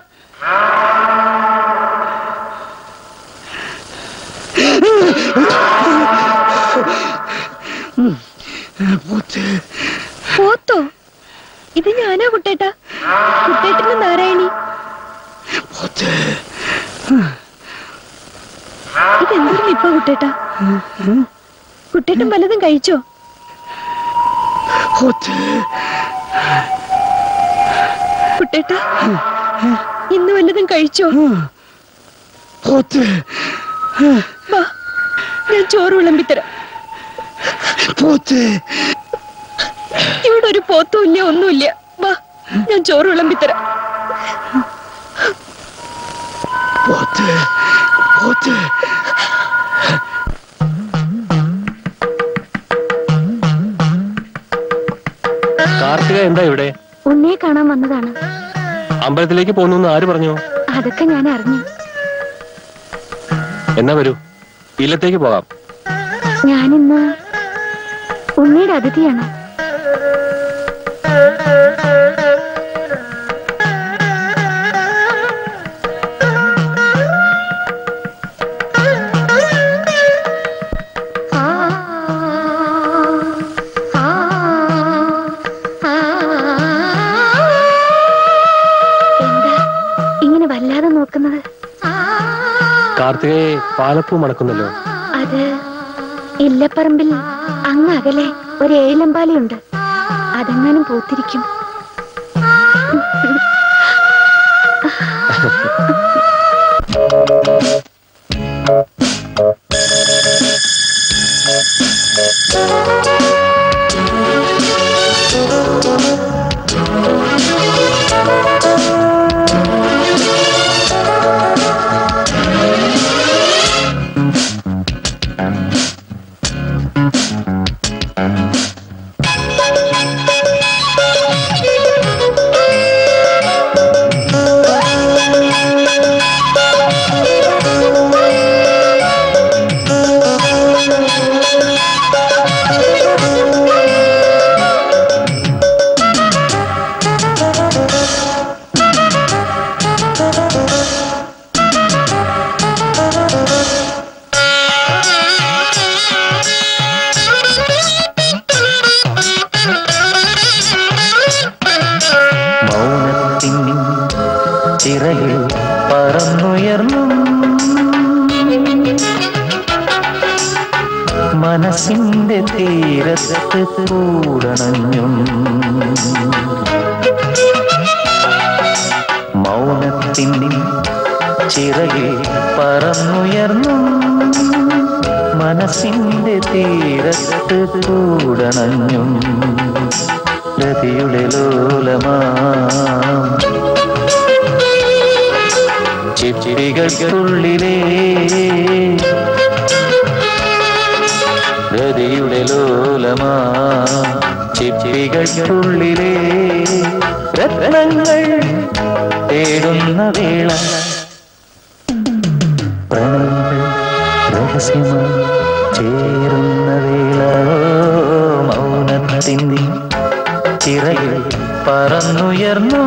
പോത്തോ ഇത് ഞാനാ കുട്ടേട്ടാ കുട്ടേട്ടന് നാരായണി ഇതെന്തൊരു നിപ്പ കുട്ടേട്ടാ കുട്ടേട്ടൻ വല്ലതും കഴിച്ചോ കുട്ടേട്ടാ ഇന്ന് വല്ലതും കഴിച്ചോ വാ ഞാൻ ചോറ് വിളമ്പിത്തരാം ഇവിടെ ഒരു പോത്തും ഇല്ല ഒന്നുമില്ല വാ ഞാൻ ചോറ് വിളമ്പിത്തരാം കാർത്തിക എന്താ ഇവിടെ ഉണ്ണിയെ കാണാൻ വന്നതാണ് അമ്പലത്തിലേക്ക് പോകുന്നു ആര് പറഞ്ഞു അതൊക്കെ ഞാൻ അറിഞ്ഞു എന്നാ വരൂ ഇല്ലത്തേക്ക് പോകാം ഞാനിന്ന് ഉണ്ണിയുടെ അതിഥിയാണ് എന്താ ഇങ്ങനെ വല്ലാതെ നോക്കുന്നത് കാർത്തികയെ പാലപ്പൂ മണക്കുന്നല്ലോ അത് ഇല്ലപ്പറമ്പിൽ അങ്ങ് അകലെ ഒരു ഏഴിലമ്പാലയുണ്ട് അതെങ്ങാനും പൂത്തിരിക്കും മനസ്സിന്റെ തീരത്ത് കൂടണഞ്ഞും മൗനത്തിൻ ചിറകിൽ പറന്നുയർന്നു മനസ്സിന്റെ തീരത്ത് കൂടണഞ്ഞും രതിയുടെ ലോലമാം ചിപ്പികൾക്കുള്ളിലേ രതിയുടെ ലോലമാ ചിപ്പികൾക്കുള്ളിലേ രത്നങ്ങൾ തേടുന്ന വേള പ്രണയങ്ങൾ രഹസ്യമായി ചേരുന്ന വേള ഓ, മൗനത്തിൻ ചിറകിൽ പറന്നുയർന്നു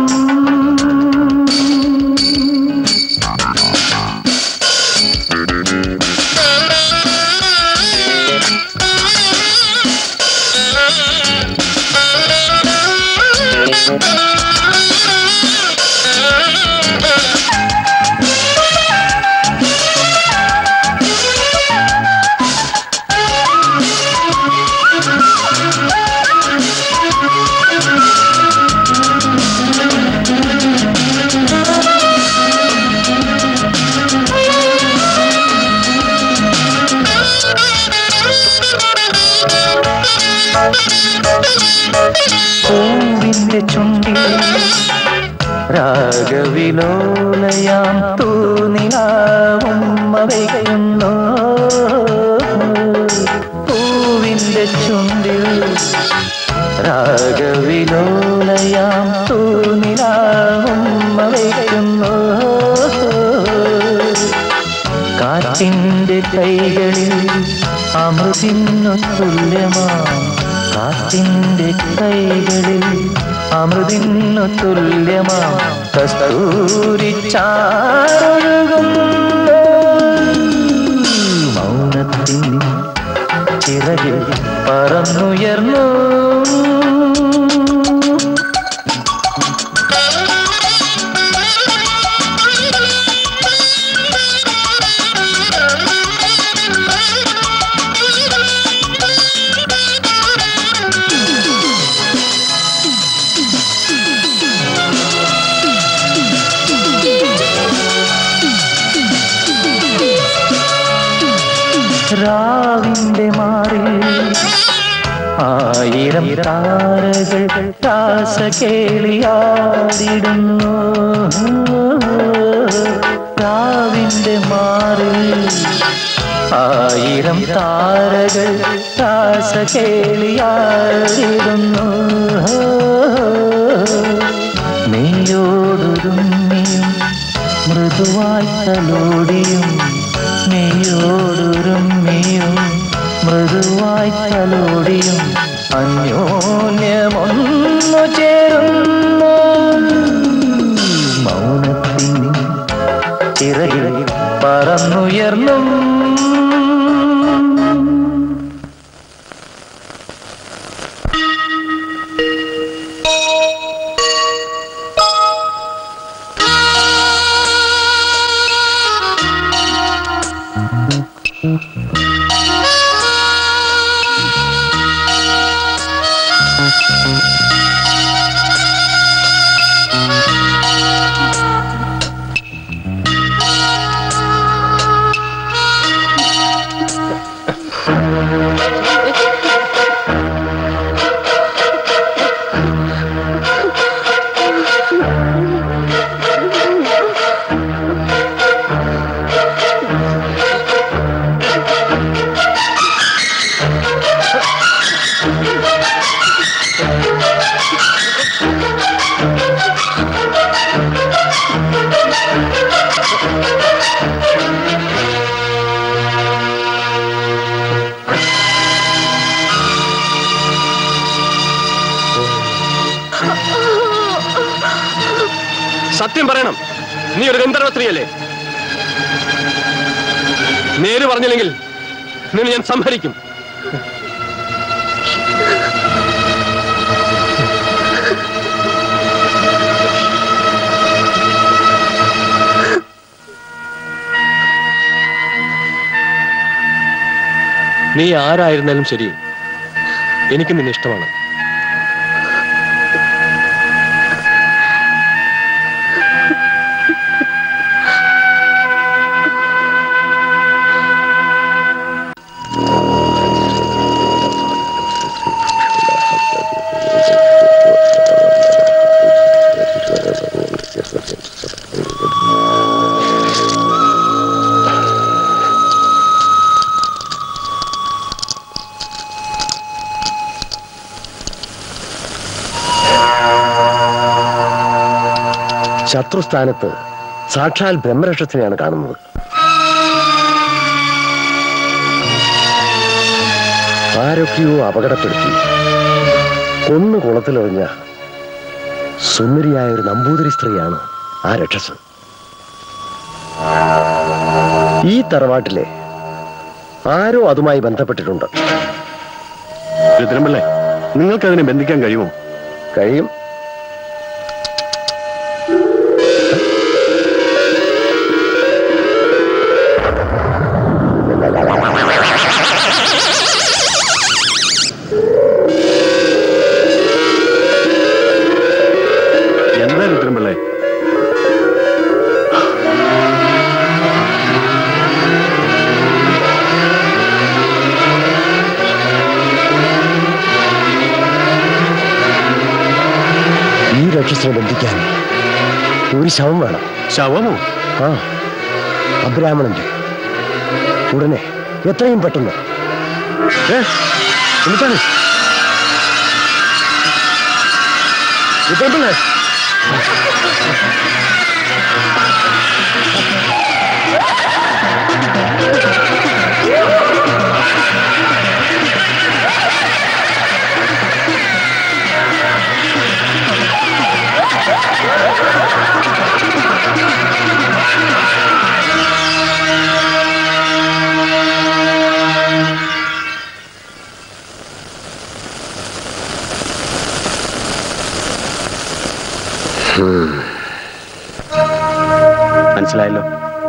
പൂവിന്റെ ചുണ്ടിൽ രാഗവിലോലയാം തൂനിലാവും അവയ്ക്കുന്നു പൂവിന്റെ ചുണ്ടിൽ രാഗവിലോലയാം തൂനിലാവും അവയ്ക്കുന്നു കാറ്റിന്റെ കൈകളിൽ അമൃതിന്നു തുല്യമാം കാറ്റിന്റെ കൈകളിൽ അമൃതിന്നു തുല്യമാം കസ്തൂരി ചാരൊഴുകുന്നു മൗനത്തിൻ ചിറകിൽ പറന്നുയർന്നു രാവിന്റെ മാറിൽ ആയിരം താരകൾ രാസകേളിയാടിടുന്നു രാവിന്റെ മാറിൽ ആയിരം താരകൾ രാസകേളിയാടിടുന്നു നീയോടുരുമ്മിയും മൃദുവായി തലോടിയും നീയോടുരുമ്മിയും മൃദുവായി തലോടിയും അന്യോന്യമൊന്നു ചേരുന്നു മൗനത്തിൻ ചിറകിൽ പറന്നുയർന്നും സത്യം പറയണം നീ ഒരു ഗന്ധർവ സ്ത്രീയല്ലേ നേര് പറഞ്ഞില്ലെങ്കിൽ നിന്നെ ഞാൻ സംഹരിക്കും നീ ആരായിരുന്നാലും ശരി എനിക്ക് നിന്നെ ഇഷ്ടമാണ് ശത്രുസ്ഥാനത്ത് സാക്ഷാൽ ബ്രഹ്മരക്ഷത്തിനെയാണ് കാണുന്നത് ആരൊക്കെയോ അപകടപ്പെടുത്തി കൊന്നു കുളത്തിലെറിഞ്ഞ സുന്ദരിയായ ഒരു നമ്പൂതിരി സ്ത്രീയാണ് ആ രക്ഷസ് ഈ തറവാട്ടിലെ ആരോ അതുമായി ബന്ധപ്പെട്ടിട്ടുണ്ട് രുദ്രമ്പിള്ളേ നിങ്ങൾക്കതിനെ ബന്ധിക്കാൻ കഴിയുമോ കഴിയും എന്താ രുദ്രമ്പിള്ളേ ഈ രക്ഷസിനെ ബന്ധിക്കാൻ ഒരു ശവം വേണം ശവമോ ആ അബ്രാഹ്മണന്റെ ഉടനെ എത്രയും പെട്ടെന്ന് ഏ എന്നിട്ടാണ് രുദ്രപിള്ളേ മനസ്സിലായല്ലോ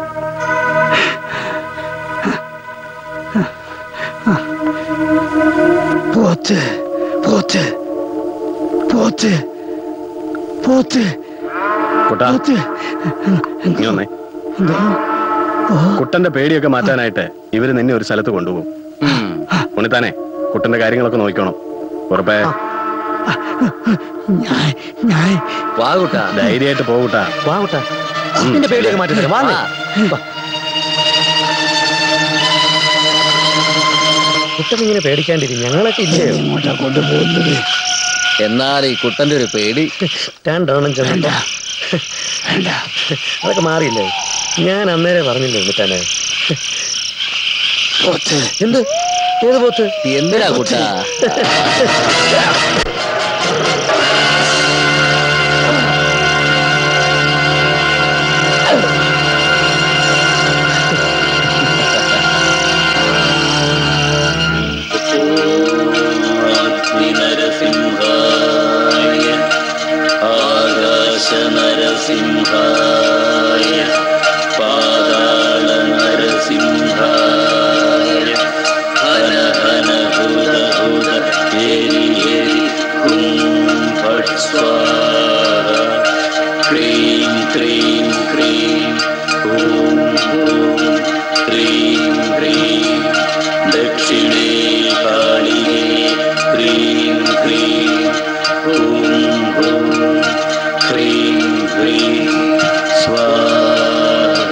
പോത്ത് പോത്ത് പോത്ത് പോത്ത് കുട്ടാ നീ വന്നേ കുട്ടന്റെ പേടിയൊക്കെ മാറ്റാനായിട്ട് ഇവര് നിന്നെ ഒരു സ്ഥലത്ത് കൊണ്ടുപോകും ഉണിത്താനെ കുട്ടന്റെ കാര്യങ്ങളൊക്കെ നോക്കണം ഉറപ്പേ ഞാൻ ഞാൻ വാകൂട്ടാ ധൈര്യമായിട്ട് പോകൂട്ടാ വാവട്ടെ നിന്റെ പേടിയൊക്കെ മാറ്റി തരാം വാങ്ങ് കുട്ടൻ ഇങ്ങനെ പേടിക്കാണ്ടിരിക്കും ഞങ്ങളൊക്കെ ഇല്ലേ ഇങ്ങോട്ടാ കൊണ്ടുപോകുന്നത് എന്നാൽ ഈ കുട്ടന്റെ ഒരു പേടി രണ്ടെണ്ണം ചെന്ന അതൊക്കെ മാറിയില്ലേ ഞാൻ അന്നേരെ പറഞ്ഞില്ലേ ഉണ്ണിത്താനെ പോത്ത് എന്ത് ഏത് പോത്ത് എന്തിനാ കുട്ടാ നരസിംഹായ ആകാശനരസിംഹായ പാതാള നരസിംഹായ ഹന ഹന ഹുത ഹുത എരി എരി ഹും ഫട് സ്വാഹ ക്രീം ക്രീം ക്രീം ഹൂം ഹൂം ക്രീം ക്രീം ദക്ഷിണേ കാളിയേ ക്രീം ക്രീം ഹൂം ഹൂം ക്രീം ക്രീം സ്വാഹ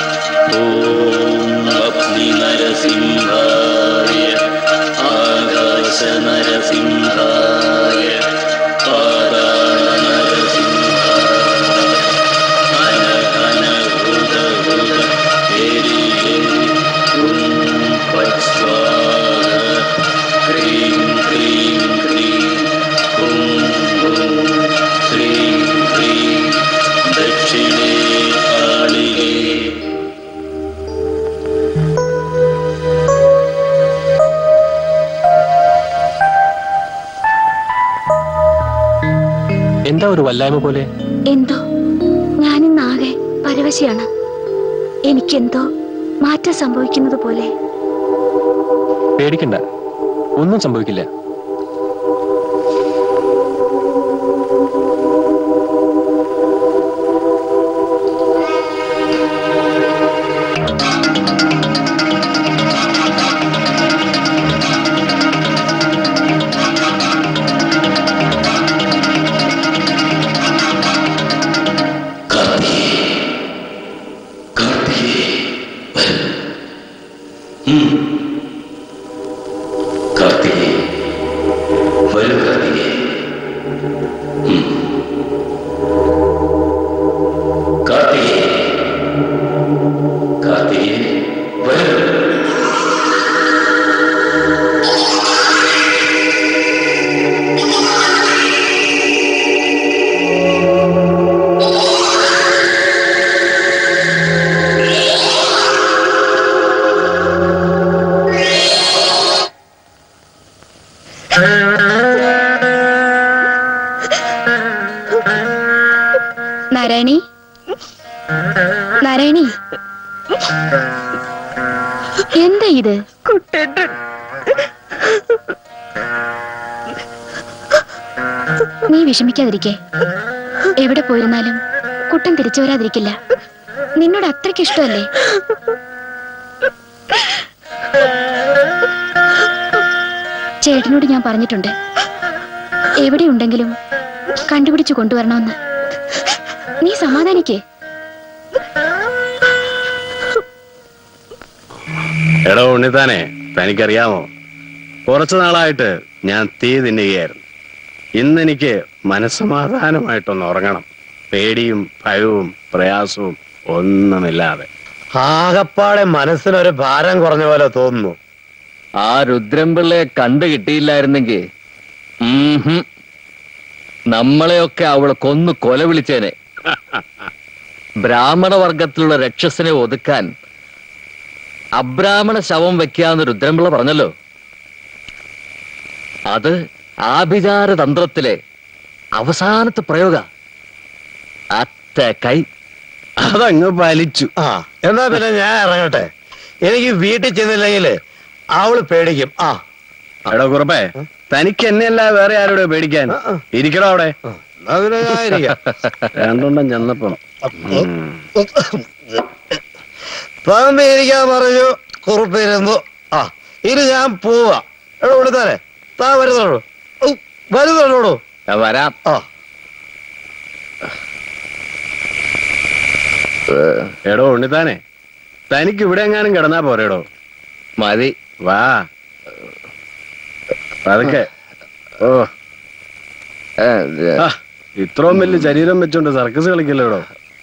ഓം അഗ്നി നരസിംഹായ ആകാശ നരസിംഹായ പാതാള നരസിംഹായ ഹന ഹന ഹുത ഹുത എരി എരി ഹും ഫട് സ്വാഹ ക്രീം ക്രീം ക്രീം ഹും ഹും ക്രീം ക്രീം ദക്ഷിണേ കാളികേ എന്താ ഒരു വല്ലായ്മ പോലെ എന്തോ ഞാനിന്നാകെ പരവശയാണ് എനിക്കെന്തോ മാറ്റം സംഭവിക്കുന്നത് പോലെ പേടിക്കണ്ട ഒന്നും സംഭവിക്കില്ല കാർത്തികേ വരൂ കാർത്തികേ ഉം. കാർത്തികേ കാർത്തികേ വരൂ നാരായണി നാരായണി എന്താ ഇത് കുട്ടേട്ടൻ നീ വിഷമിക്കാതിരിക്കെ എവിടെ പോയിരുന്നാലും കുട്ടൻ തിരിച്ചു വരാതിരിക്കില്ല നിന്നോട് അത്രയ്ക്ക് ഇഷ്ടമല്ലേ ചേട്ടനോട് ഞാൻ പറഞ്ഞിട്ടുണ്ട് എവിടെ ഉണ്ടെങ്കിലും കണ്ടുപിടിച്ചു കൊണ്ടുവരണമെന്ന് നീ സമാധാനിക്കേ എടോ ഉണ്ണിത്താനെ തനിക്കറിയാമോ കുറച്ചു നാളായിട്ട് ഞാൻ തീ തിന്നുകയായിരുന്നു ഇന്നെനിക്ക് മനസ്സമാധാനമായിട്ടൊന്ന് ഉറങ്ങണം പേടിയും ഭയവും പ്രയാസവും ഒന്നുമില്ലാതെ ആകപ്പാടെ മനസ്സിനൊരു ഭാരം കുറഞ്ഞ പോലെ തോന്നുന്നു ആ രുദ്രൻപിള്ളയെ കണ്ടു കിട്ടിയില്ലായിരുന്നെങ്കിൽ ഉംഹും. നമ്മളെയൊക്കെ അവളെ കൊന്നു കൊല വിളിച്ചേനെ ബ്രാഹ്മണ വർഗത്തിലുള്ള രക്ഷസിനെ ഒതുക്കാൻ അബ്രാഹ്മണ ശവം വെക്കാന്ന് രുദ്രൻപിള്ള പറഞ്ഞല്ലോ അത് ആഭിചാര തന്ത്രത്തിലെ അവസാനത്തെ പ്രയോഗ അറ്റ കൈ അതങ്ങ് പാലിച്ചു ആ എന്നാ പിന്നെ ഞാൻ ഇറങ്ങട്ടെ എനിക്ക് വീട്ടിൽ ചെന്നില്ലെങ്കിൽ അവള് പേടിക്കും ആ എടോ കുറുപ്പേ തനിക്ക് എന്നെയല്ല വേറെ ആരോടെ പേടിക്കാൻ ഇരിക്കടോ അവിടെ എന്നാ പിന്നെ ഞാൻ ഇരിക്കാം. രണ്ടെണ്ണം ചെന്നപ്പം ഉം. പമ്പ് ഇരിക്കാൻ പറഞ്ഞു കുറുപ്പിരുന്നു ആ ഇനി ഞാൻ പോവാ എടോ വിളിത്താനെ താ വരുന്നുള്ളൂ ഔ, വരുന്നുള്ളൂ വരാം ആ എടോ ഉണ്ണിത്താനെ തനിക്ക് ഇവിടെ എങ്ങാനും കിടന്നാ പോരേടോ മതി വാ അതൊക്കെ ഓ ആ, ഇത്രയും വലിയ ശരീരം വെച്ചോണ്ട് സർക്കസ് കളിക്കല്ലേടോ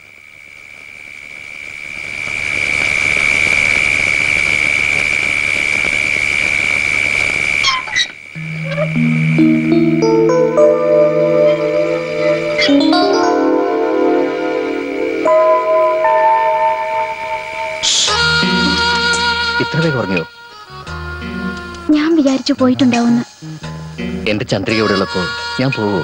ഇത്ര വേഗം ഉറങ്ങിയോ ഞാൻ വിചാരിച്ചു പോയിട്ടുണ്ടാവുന്ന് എന്റെ ചന്ദ്രിക ഇവിടെ ഉള്ളപ്പോ ഞാൻ പോവോ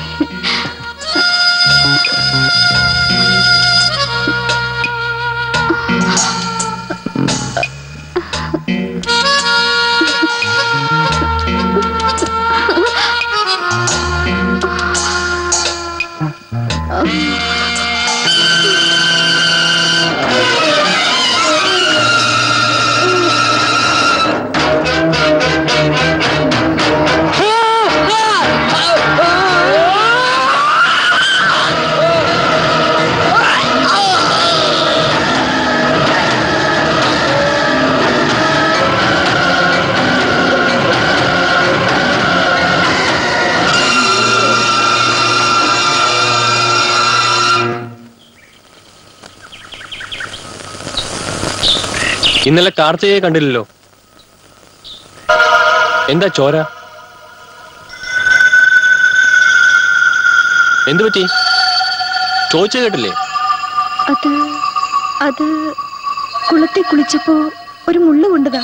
ഇന്നലെ കാർത്തികയെ കണ്ടില്ലല്ലോ എന്താ ചോര എന്തു പറ്റി ചോദിച്ചു കേട്ടില്ലേ അത് അത് കുളത്തിൽ കുളിച്ചപ്പോ ഒരു മുള്ളു കൊണ്ടതാ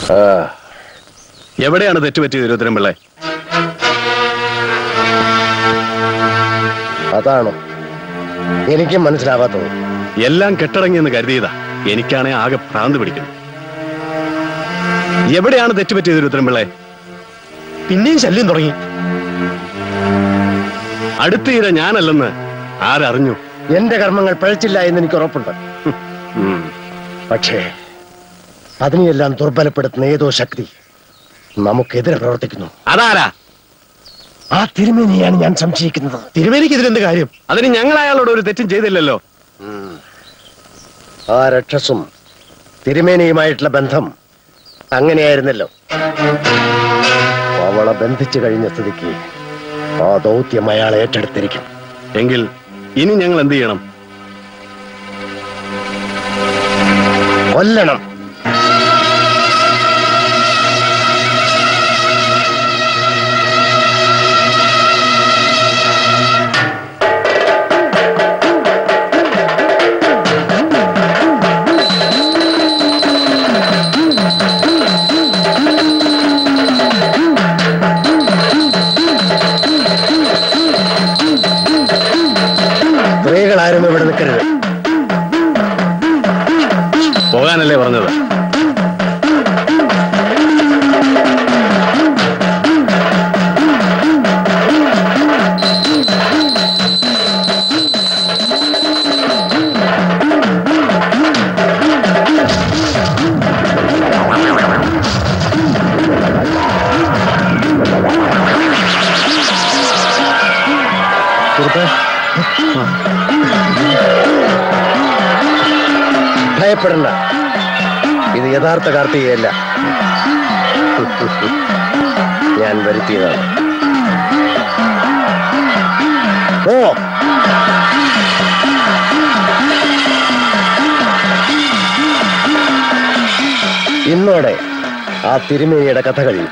എവിടെയാണ് തെറ്റുപറ്റിയത് തിരുവത്തരം പിള്ളേ അതാണോ എനിക്കും മനസ്സിലാവാത്തത് എല്ലാം കെട്ടടങ്ങിയെന്ന് കരുതിയതാ എനിക്കാണെ ആകെ ഭ്രാന്ത് പിടിക്കുന്നു എവിടെയാണ് തെറ്റുപറ്റിയത് തിരുവത്തരം പിള്ളേ പിന്നെയും ശല്യം തുടങ്ങി അടുത്തീര ഞാനല്ലെന്ന് ആരറിഞ്ഞു എന്റെ കർമ്മങ്ങൾ പഴച്ചില്ല എന്ന് എനിക്ക് ഉറപ്പുണ്ട് ഉം. പക്ഷേ അതിനെയെല്ലാം ദുർബലപ്പെടുത്തുന്ന ഏതോ ശക്തി നമുക്കെതിരെ പ്രവർത്തിക്കുന്നു അതാരാ ആ തിരുമേനിയാണ് ഞാൻ സംശയിക്കുന്നത് തിരുമേനിക്ക് ഇതിലെന്ത് കാര്യം അതിന് ഞങ്ങൾ അയാളോട് ഒരു തെറ്റും ചെയ്തില്ലല്ലോ ആ രക്ഷസും തിരുമേനിയുമായിട്ടുള്ള ബന്ധം അങ്ങനെയായിരുന്നല്ലോ അവളെ ബന്ധിച്ചു കഴിഞ്ഞ സ്ഥിതിക്ക് ആ ദൗത്യം അയാൾ ഏറ്റെടുത്തിരിക്കും എങ്കിൽ ഇനി ഞങ്ങൾ എന്ത് ചെയ്യണം കൊല്ലണം സ്ത്രീകളാരും ഇവിടെ നിൽക്കരുത് പോകാനല്ലേ പറഞ്ഞത് ഭയപ്പെടണ്ട ഇത് യഥാർത്ഥ കാർത്തികയല്ല ഞാൻ വരുത്തിയതാണ് ഓ ഇന്നോടെ ആ തിരുമേനിയുടെ കഥ കഴിയും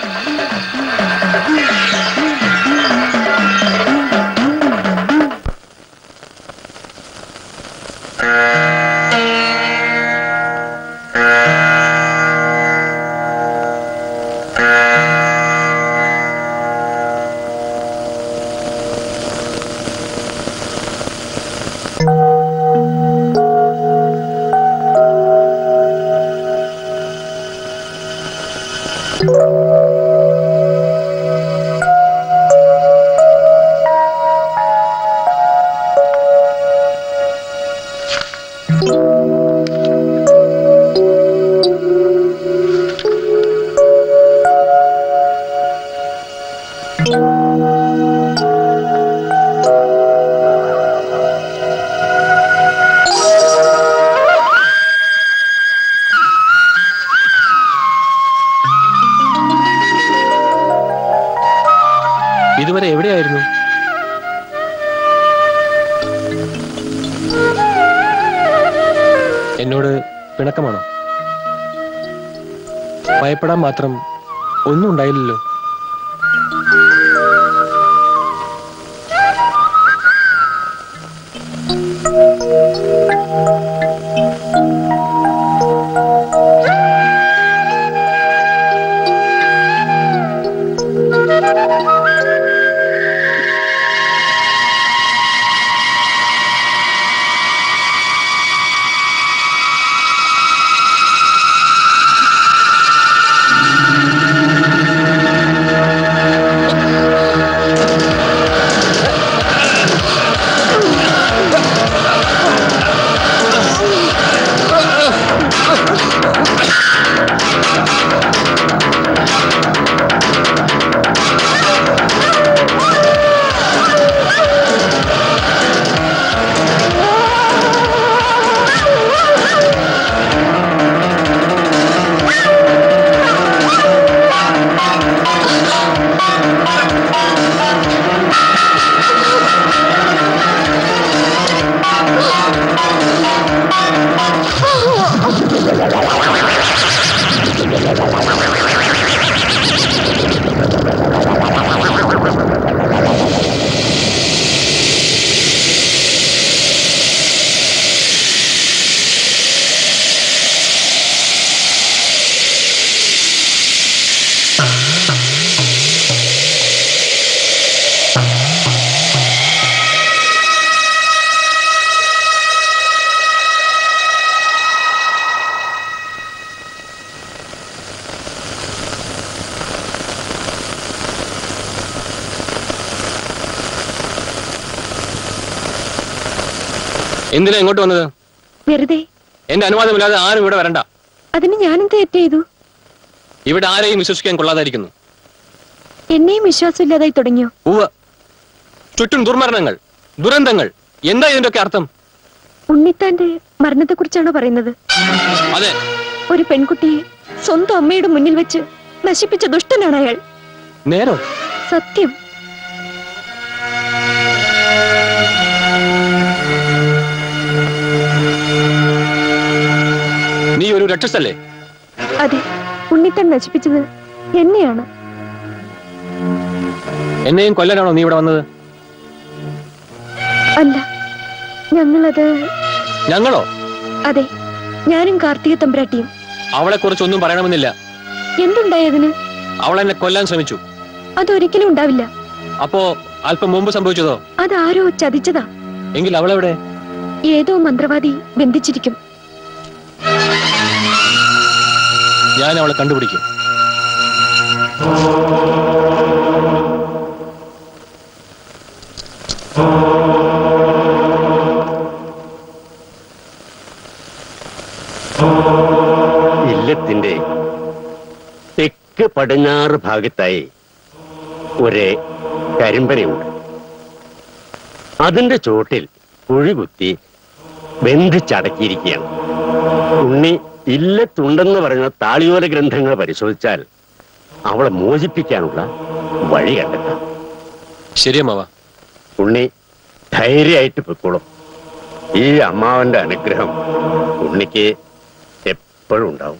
ഇതുവരെ എവിടെയായിരുന്നു എന്നോട് പിണക്കമാണോ ഭയപ്പെടാൻ മാത്രം ഒന്നും ഉണ്ടായില്ലല്ലോ എന്തിനാ ഇങ്ങോട്ട് വന്നത് വെറുതെ എന്റെ അനുവാദമില്ലാതെ ആരും ഇവിടെ വരണ്ട അതിന് ഞാനെന്ത് തെറ്റ് ചെയ്തു ഇവിടെ ആരെയും വിശ്വസിക്കാൻ കൊള്ളാതായിരിക്കുന്നു എന്നെയും വിശ്വാസമില്ലാതായി തുടങ്ങിയോ ഉവ്വ് ചുറ്റും ദുർമരണങ്ങൾ ദുരന്തങ്ങൾ എന്താ ഇതിന്റെയൊക്കെ അർത്ഥം ഉണ്ണിത്താന്റെ മരണത്തെക്കുറിച്ചാണോ പറയുന്നത് അതെ ഒരു പെൺകുട്ടിയെ സ്വന്തം അമ്മയുടെ മുന്നിൽ വെച്ച് നശിപ്പിച്ച ദുഷ്ടനാണ് അയാൾ നേരോ സത്യം നീ ഒരു രക്ഷസല്ലേ അതെ ഉണ്ണിത്താൻ നശിപ്പിച്ചത് എന്നെയാണ് എന്നെയും കൊല്ലാനാണോ നീ ഇവിടെ വന്നത് അല്ല ഞങ്ങളത് ഞങ്ങളോ അതെ ഞാനും കാർത്തിക തമ്പുരാട്ടിയും അവളെ കുറിച്ച് ഒന്നും പറയണമെന്നില്ല എന്തുണ്ടായതിന് അവൾ എന്നെ കൊല്ലാൻ ശ്രമിച്ചു അതൊരിക്കലും ഉണ്ടാവില്ല അപ്പോ അല്പം മുമ്പ് സംഭവിച്ചതോ അതാരോ ചതിച്ചതാ എങ്കിൽ അവളെവിടെ ഏതോ മന്ത്രവാദി ബന്ധിച്ചിരിക്കും ഞാൻ അവളെ കണ്ടുപിടിക്കും ഇല്ലത്തിന്റെ തെക്ക് പടിഞ്ഞാറ് ഭാഗത്തായി ഒരു കരിമ്പനയുണ്ട് അതിന്റെ ചോട്ടിൽ കുഴികുത്തി ബന്ധിച്ചടക്കിയിരിക്കുകയാണ് ഉണ്ണി ഇല്ലത്തുണ്ടെന്ന് പറയുന്ന താളിയോല ഗ്രന്ഥങ്ങൾ പരിശോധിച്ചാൽ അവളെ മോചിപ്പിക്കാനുള്ള വഴി കണ്ടെത്താം ശരിയമ്മാവ ഉണ്ണി ധൈര്യമായിട്ട് പൊയ്ക്കോളും ഈ അമ്മാവന്റെ അനുഗ്രഹം ഉണ്ണിക്ക് എപ്പോഴും ഉണ്ടാവും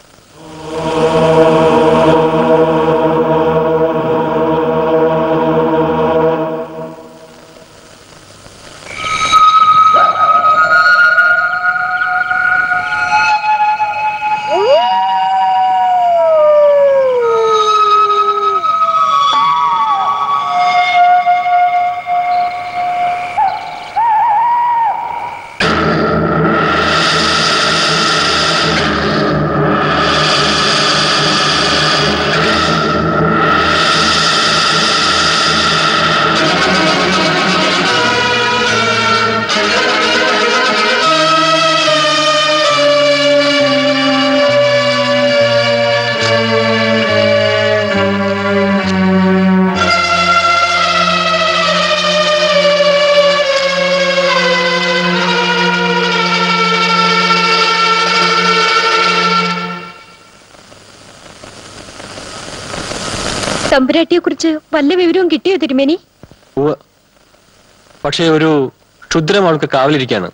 തമ്പുരാട്ടിയെ കുറിച്ച് വല്ല വിവരവും കിട്ടിയോ തിരുമേനി ഉവ്വ് പക്ഷേ ഒരു ക്ഷുദ്രം അവൾക്ക് കാവലിരിക്കാണ്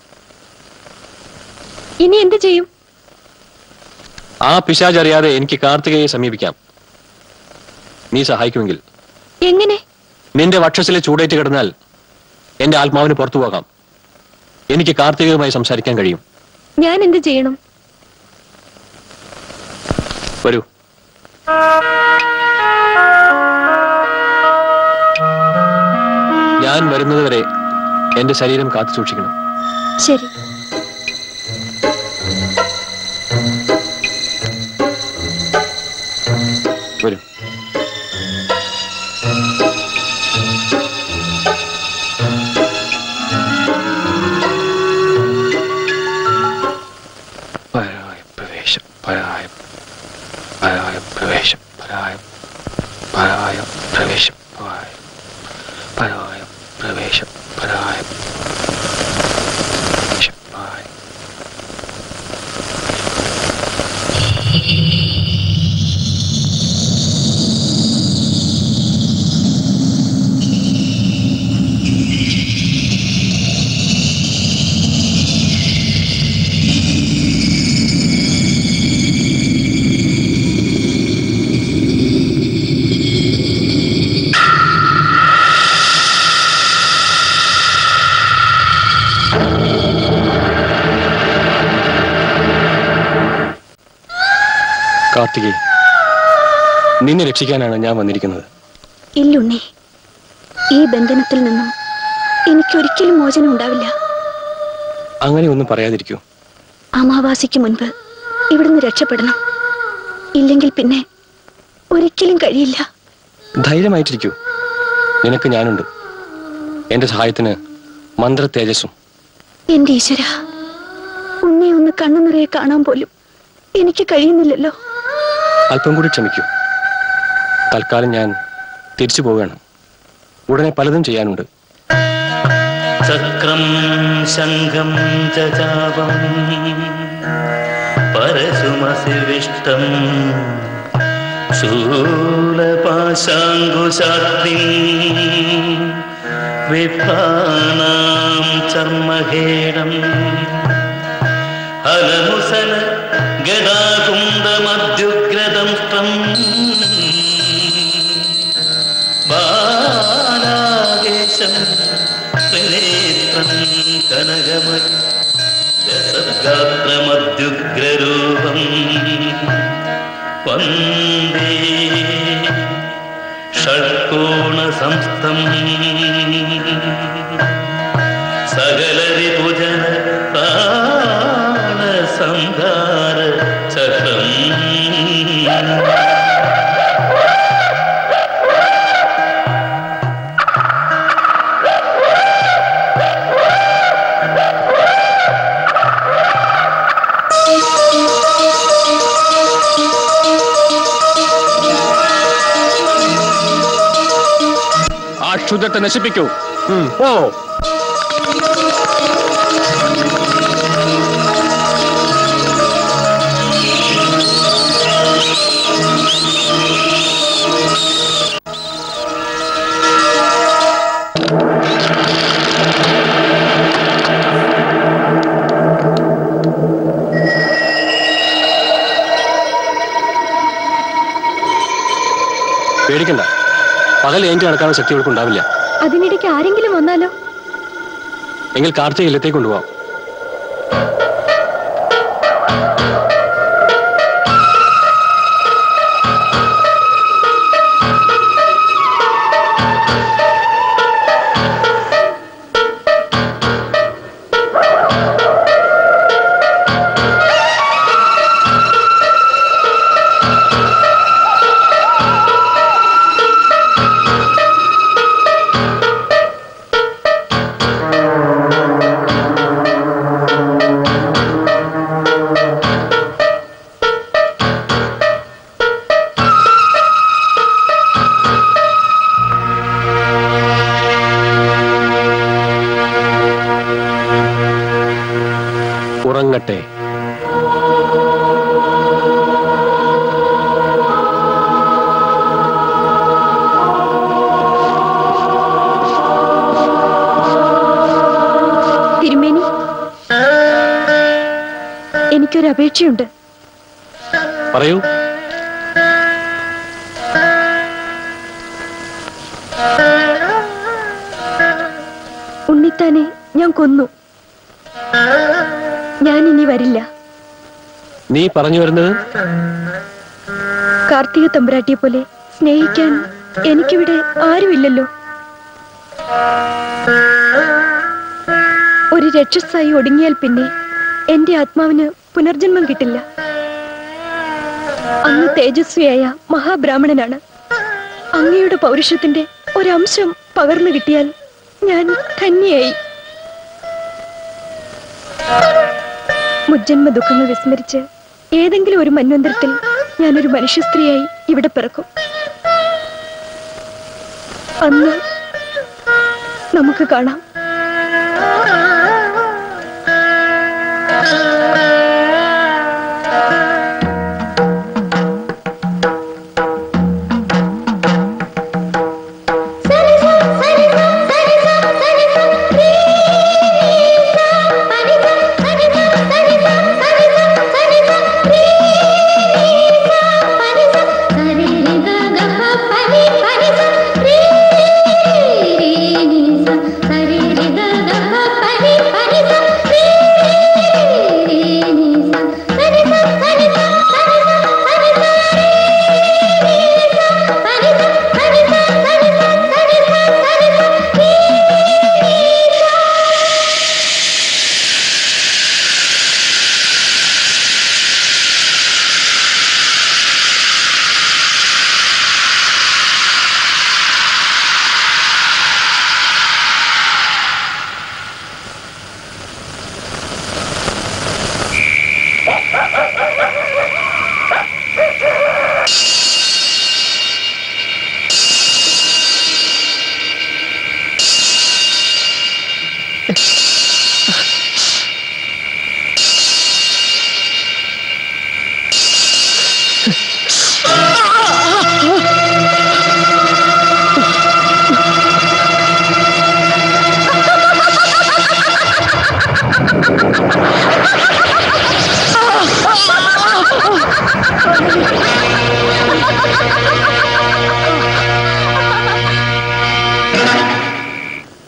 ഇനി എന്ത് ചെയ്യും ആ പിശാജ് അറിയാതെ എനിക്ക് കാർത്തികയെ സമീപിക്കാം നീ സഹായിക്കുമെങ്കിൽ എങ്ങനെ നിന്റെ വക്ഷസിലെ ചൂടേറ്റ് കിടന്നാൽ എന്റെ ആത്മാവിന് പുറത്തു പോകാം എനിക്ക് കാർത്തികയുമായി സംസാരിക്കാൻ കഴിയും ഞാൻ എന്ത് ചെയ്യണം വരൂ ഞാൻ വരുന്നതുവരെ എന്റെ ശരീരം കാത്തു സൂക്ഷിക്കണം ശരി വരൂ പരായ പ്രവേശം പരായ പരായ പ്രവേശം പരായ പരായ പ്രവേശം പരായ പരായ പ്രവേശം പരായ പ്രവേശം പരായ കാർത്തികേ നിന്നെ രക്ഷിക്കാനാണ് ഞാൻ വന്നിരിക്കുന്നത് ഇല്ലുണ്ണി ഈ ബന്ധനത്തിൽ നിന്നും എനിക്കൊരിക്കലും മോചനം ഉണ്ടാവില്ല അങ്ങനെ ഒന്നും പറയാതിരിക്കൂ അമാവാസിക്ക് മുൻപ് ഇവിടുന്ന് രക്ഷപ്പെടണം ഇല്ലെങ്കിൽ പിന്നെ ഒരിക്കലും കഴിയില്ല ധൈര്യമായിട്ടിരിക്കൂ നിനക്ക് ഞാനുണ്ട് എന്റെ സഹായത്തിന് മന്ത്ര തേജസ്സും എന്റെ ഈശ്വര ഉണ്ണി ഒന്ന് കണ്ണു നിറയെ കാണാൻ പോലും എനിക്ക് കഴിയുന്നില്ലല്ലോ അല്പം കൂടി ക്ഷമിക്കൂ തൽക്കാലം ഞാൻ തിരിച്ചു പോവുകയാണ് ഉടനെ പലതും ചെയ്യാനുണ്ട് ചക്രം ശംഖം ച ചാപം പരശുമസിവിഷ്ടം ശൂലപാശാങ്കുശാക്തിം വിഭാനാം ചർമ്മഹേണം ഹലമുസല ഗദാകുന്ദമദ്യുഗ്രദംഷ്ടം ബാലാകേശം ത്രിനേത്രം കനകമയ ദശഗാത്രമദ്യുഗ്രരൂപം വന്ദേ ഷഡ്കോണസംസ്ഥം സകലരിപുജന പ്രാണസംഹാര ചക്രം ആ ക്ഷുദ്രത്തെ നശിപ്പിക്കൂ ഉം, പോ പേടിക്കണ്ട പകൽ ഏഞ്ച് നടക്കാനുള്ള ശക്തി ഇവർക്ക് ഉണ്ടാവില്ല അതിനിടയ്ക്ക് ആരെങ്കിലും വന്നാലോ എങ്കിൽ കാർത്തിക ഇല്ലത്തേക്ക് കൊണ്ടുപോകാം ഉറങ്ങട്ടെ തിരുമേനി എനിക്കൊരു അപേക്ഷയുണ്ട് പറയൂ ഉണ്ണിത്താനെ ഞാൻ കൊന്നു ഞാൻ ഇനി വരില്ല നീ പറഞ്ഞു വരുന്നത് കാർത്തിക തമ്പുരാട്ടിയെ പോലെ സ്നേഹിക്കാൻ എനിക്കിവിടെ ആരുമില്ലല്ലോ ഒരു രക്ഷസായി ഒടുങ്ങിയാൽ പിന്നെ എന്റെ ആത്മാവിന് പുനർജന്മം കിട്ടില്ല അങ്ങ് തേജസ്വിയായ മഹാബ്രാഹ്മണനാണ് അങ്ങയുടെ പൗരുഷത്തിന്റെ ഒരംശം പകർന്നു കിട്ടിയാൽ ഞാൻ ധന്യയായി മുജ്ജന്മ ദുഃഖങ്ങൾ വിസ്മരിച്ച് ഏതെങ്കിലും ഒരു മന്വന്തരത്തിൽ ഞാനൊരു മനുഷ്യ സ്ത്രീയായി ഇവിടെ പിറക്കും അന്ന് നമുക്ക് കാണാം సరి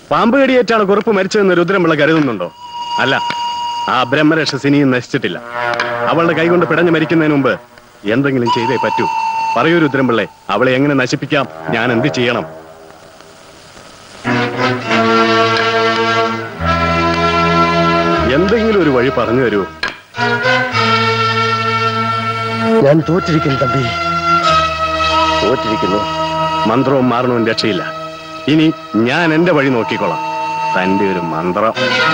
പാമ്പ് കടിയേറ്റാണ് കുറുപ്പ് മരിച്ചതെന്ന് രുദ്രമ്പിള്ള കരുതുന്നുണ്ടോ അല്ല ആ ബ്രഹ്മരക്ഷസ് ഇനിയും നശിച്ചിട്ടില്ല അവളുടെ കൈകൊണ്ട് പിടഞ്ഞു മരിക്കുന്നതിന് മുമ്പ് എന്തെങ്കിലും ചെയ്തേ പറ്റൂ പറയൂ രുദ്രമ്പിള്ളെ അവളെ എങ്ങനെ നശിപ്പിക്കാം ഞാൻ എന്ത് ചെയ്യണം എന്തെങ്കിലും ഒരു വഴി പറഞ്ഞു തരൂ ഞാൻ തോറ്റിരിക്കുന്നു തമ്പി തോറ്റിരിക്കുന്നു മന്ത്രവും മാറണവും രക്ഷയില്ല ഇനി ഞാൻ എന്റെ വഴി നോക്കിക്കോളാം തന്റെ ഒരു മന്ത്രം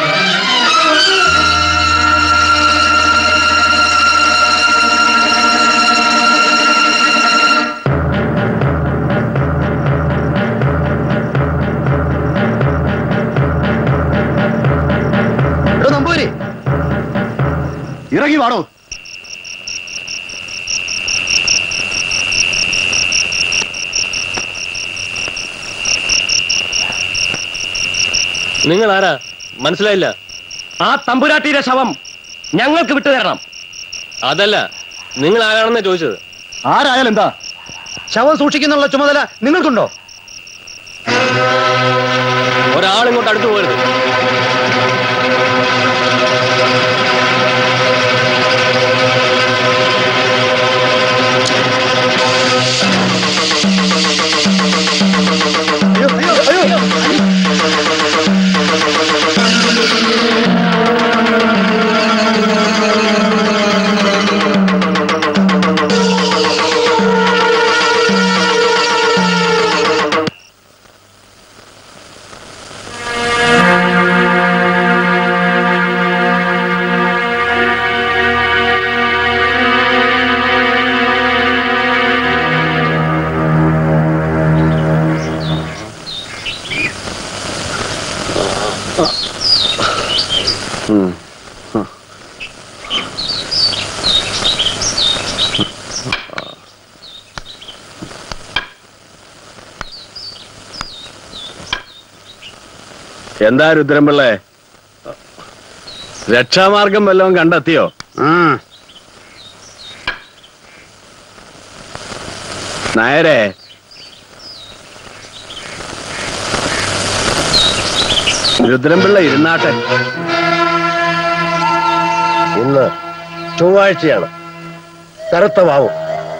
എടോ നമ്പൂരി ഇറങ്ങി വാടോ നിങ്ങൾ ആരാ മനസ്സിലായില്ല ആ തമ്പുരാട്ടിയുടെ ശവം ഞങ്ങൾക്ക് വിട്ടുതരണം അതല്ല നിങ്ങൾ ആരാണെന്നാ ചോദിച്ചത് ആരായാലും എന്താ ശവം സൂക്ഷിക്കുന്നുള്ള ചുമതല നിങ്ങൾക്കുണ്ടോ ഒരാൾ ഇങ്ങോട്ട് അടുത്ത് പോകരുത് എന്താ രുദ്രമ്പിള്ളേ രക്ഷാമാർഗം വല്ലതും കണ്ടെത്തിയോ നായരെ രുദ്രമ്പിള്ള ഇരുന്നാട്ടെ ഇന്ന് ചൊവ്വാഴ്ചയാണ് കറുത്ത വാവും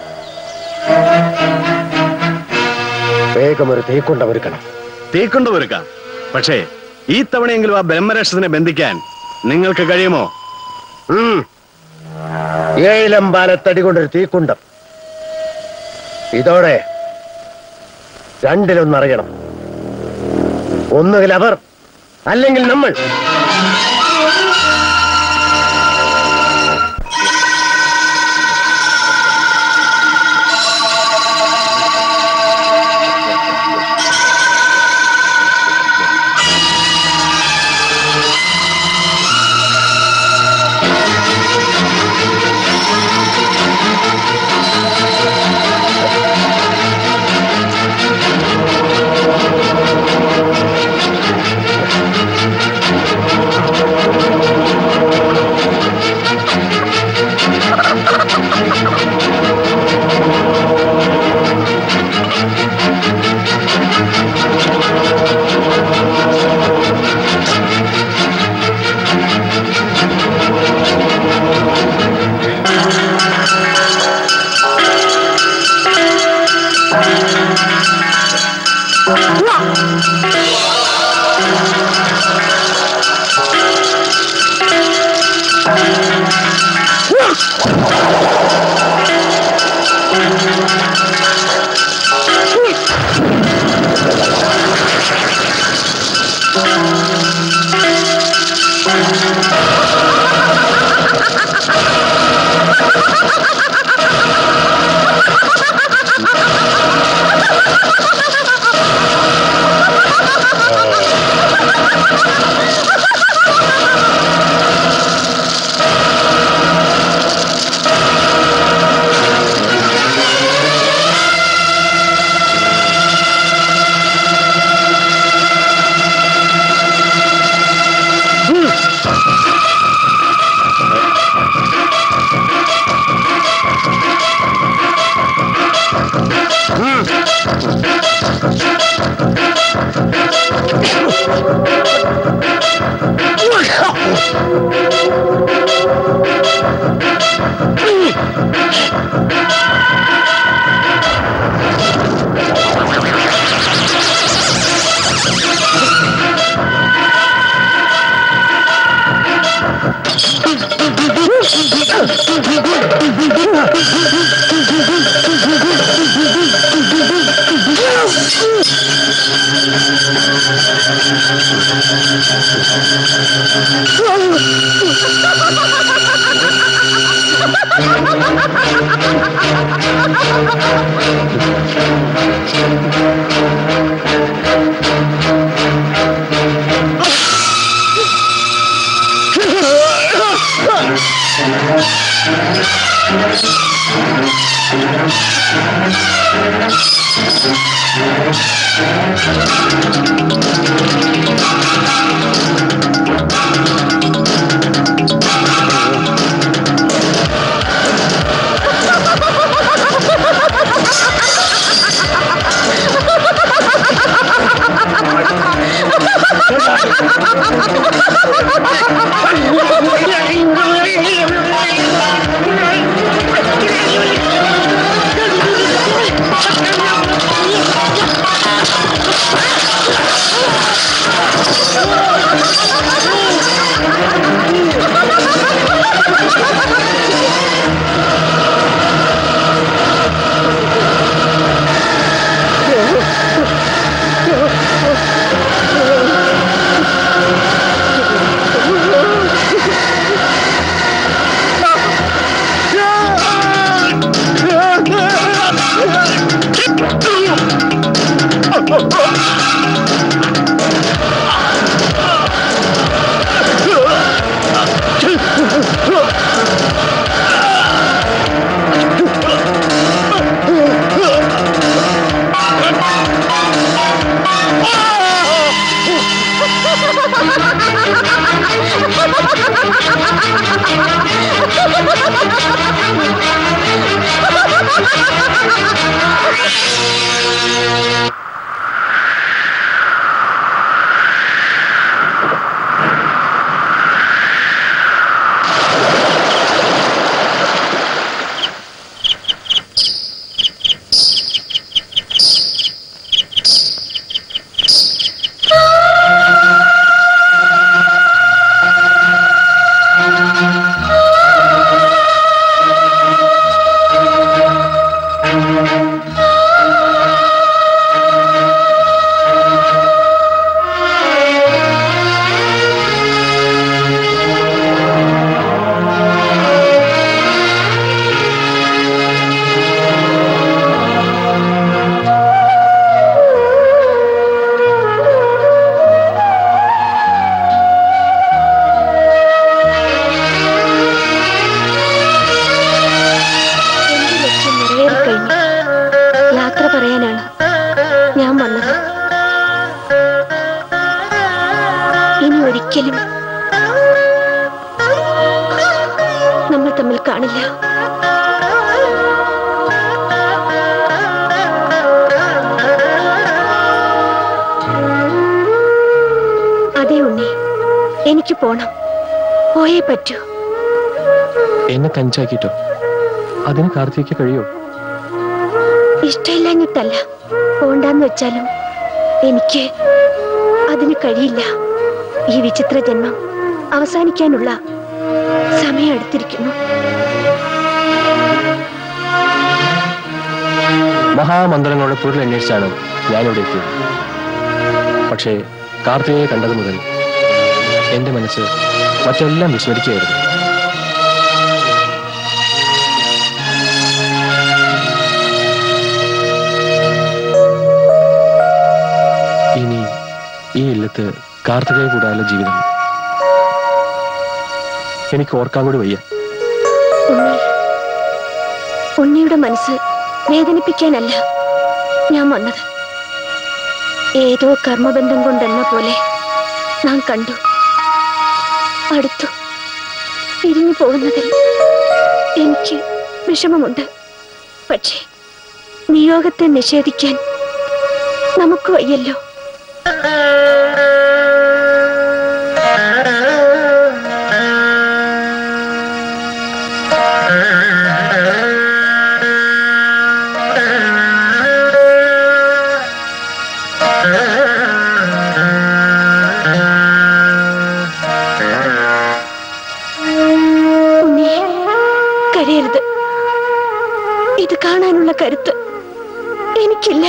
വേഗം ഒരു തീക്കൊണ്ട ഒരുക്കണം തീക്കൊണ്ട് ഒരുക്കാം പക്ഷേ ഈ തവണയെങ്കിലും ആ ബ്രഹ്മരക്ഷസിനെ ബന്ധിക്കാൻ നിങ്ങൾക്ക് കഴിയുമോ ഉം. ഏഴിലം പാലത്തടി കൊണ്ടൊരു തീക്കുണ്ടം ഇതോടെ രണ്ടിലൊന്നറിയണം ഒന്നുകിൽ അവർ അല്ലെങ്കിൽ നമ്മൾ ആ എന്റെ ലക്ഷ്യം നിറവേറിക്കഴിഞ്ഞു യാത്ര പറയാനാണ് ഞാൻ വന്നത് ഇനി ഒരിക്കലും നമ്മൾ തമ്മിൽ കാണില്ല അതെ ഉണ്ണി എനിക്ക് പോണം പോയേ പറ്റൂ എന്നെ തനിച്ചാക്കിട്ടോ അതിന് കാർത്തികയ്ക്ക് കഴിയോ ഇഷ്ടമില്ലാഞ്ഞിട്ടല്ല പോണ്ടാന്ന് വെച്ചാലും എനിക്ക് അതിന് കഴിയില്ല ഈ വിചിത്ര ജന്മം അവസാനിക്കാനുള്ള സമയം അടുത്തിരിക്കുന്നു മഹാമന്ത്രങ്ങളുടെ പൊരുൾ അന്വേഷിച്ചാണ് ഞാനിവിടെ എത്തിയത് പക്ഷേ കാർത്തികയെ കണ്ടത് മുതൽ എന്റെ മനസ്സ് മറ്റെല്ലാം വിസ്മരിക്കുകയായിരുന്നു ഇനി ഈ ഇല്ലത്ത് കാർത്തികയെ കൂടാനുള്ള ജീവിതം എനിക്ക് ഓർക്കാൻ കൂടി വയ്യ ഉണ്ണി ഉണ്ണിയുടെ മനസ്സ് വേദനിപ്പിക്കാനല്ല ഞാൻ വന്നത് ഏതോ കർമ്മബന്ധം കൊണ്ടെന്ന പോലെ നാം കണ്ടു അടുത്തു പിരിഞ്ഞു പോകുന്നതിൽ എനിക്ക് വിഷമമുണ്ട് പക്ഷേ നിയോഗത്തെ നിഷേധിക്കാൻ നമുക്ക് വയ്യല്ലോ ഉണ്ണി കഴിയരുത് ഇത് കാണാനുള്ള കരുത്ത് എനിക്കില്ല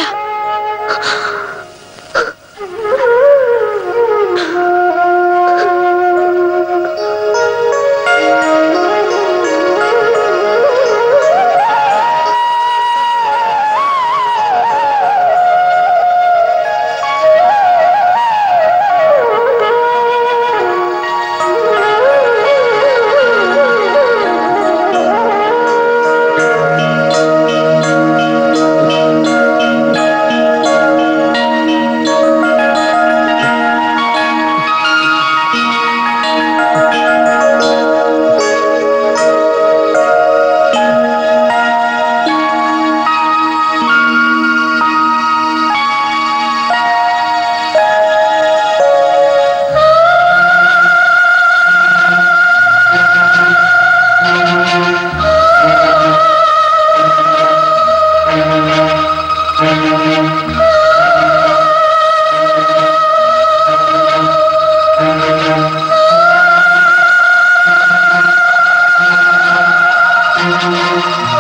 ആ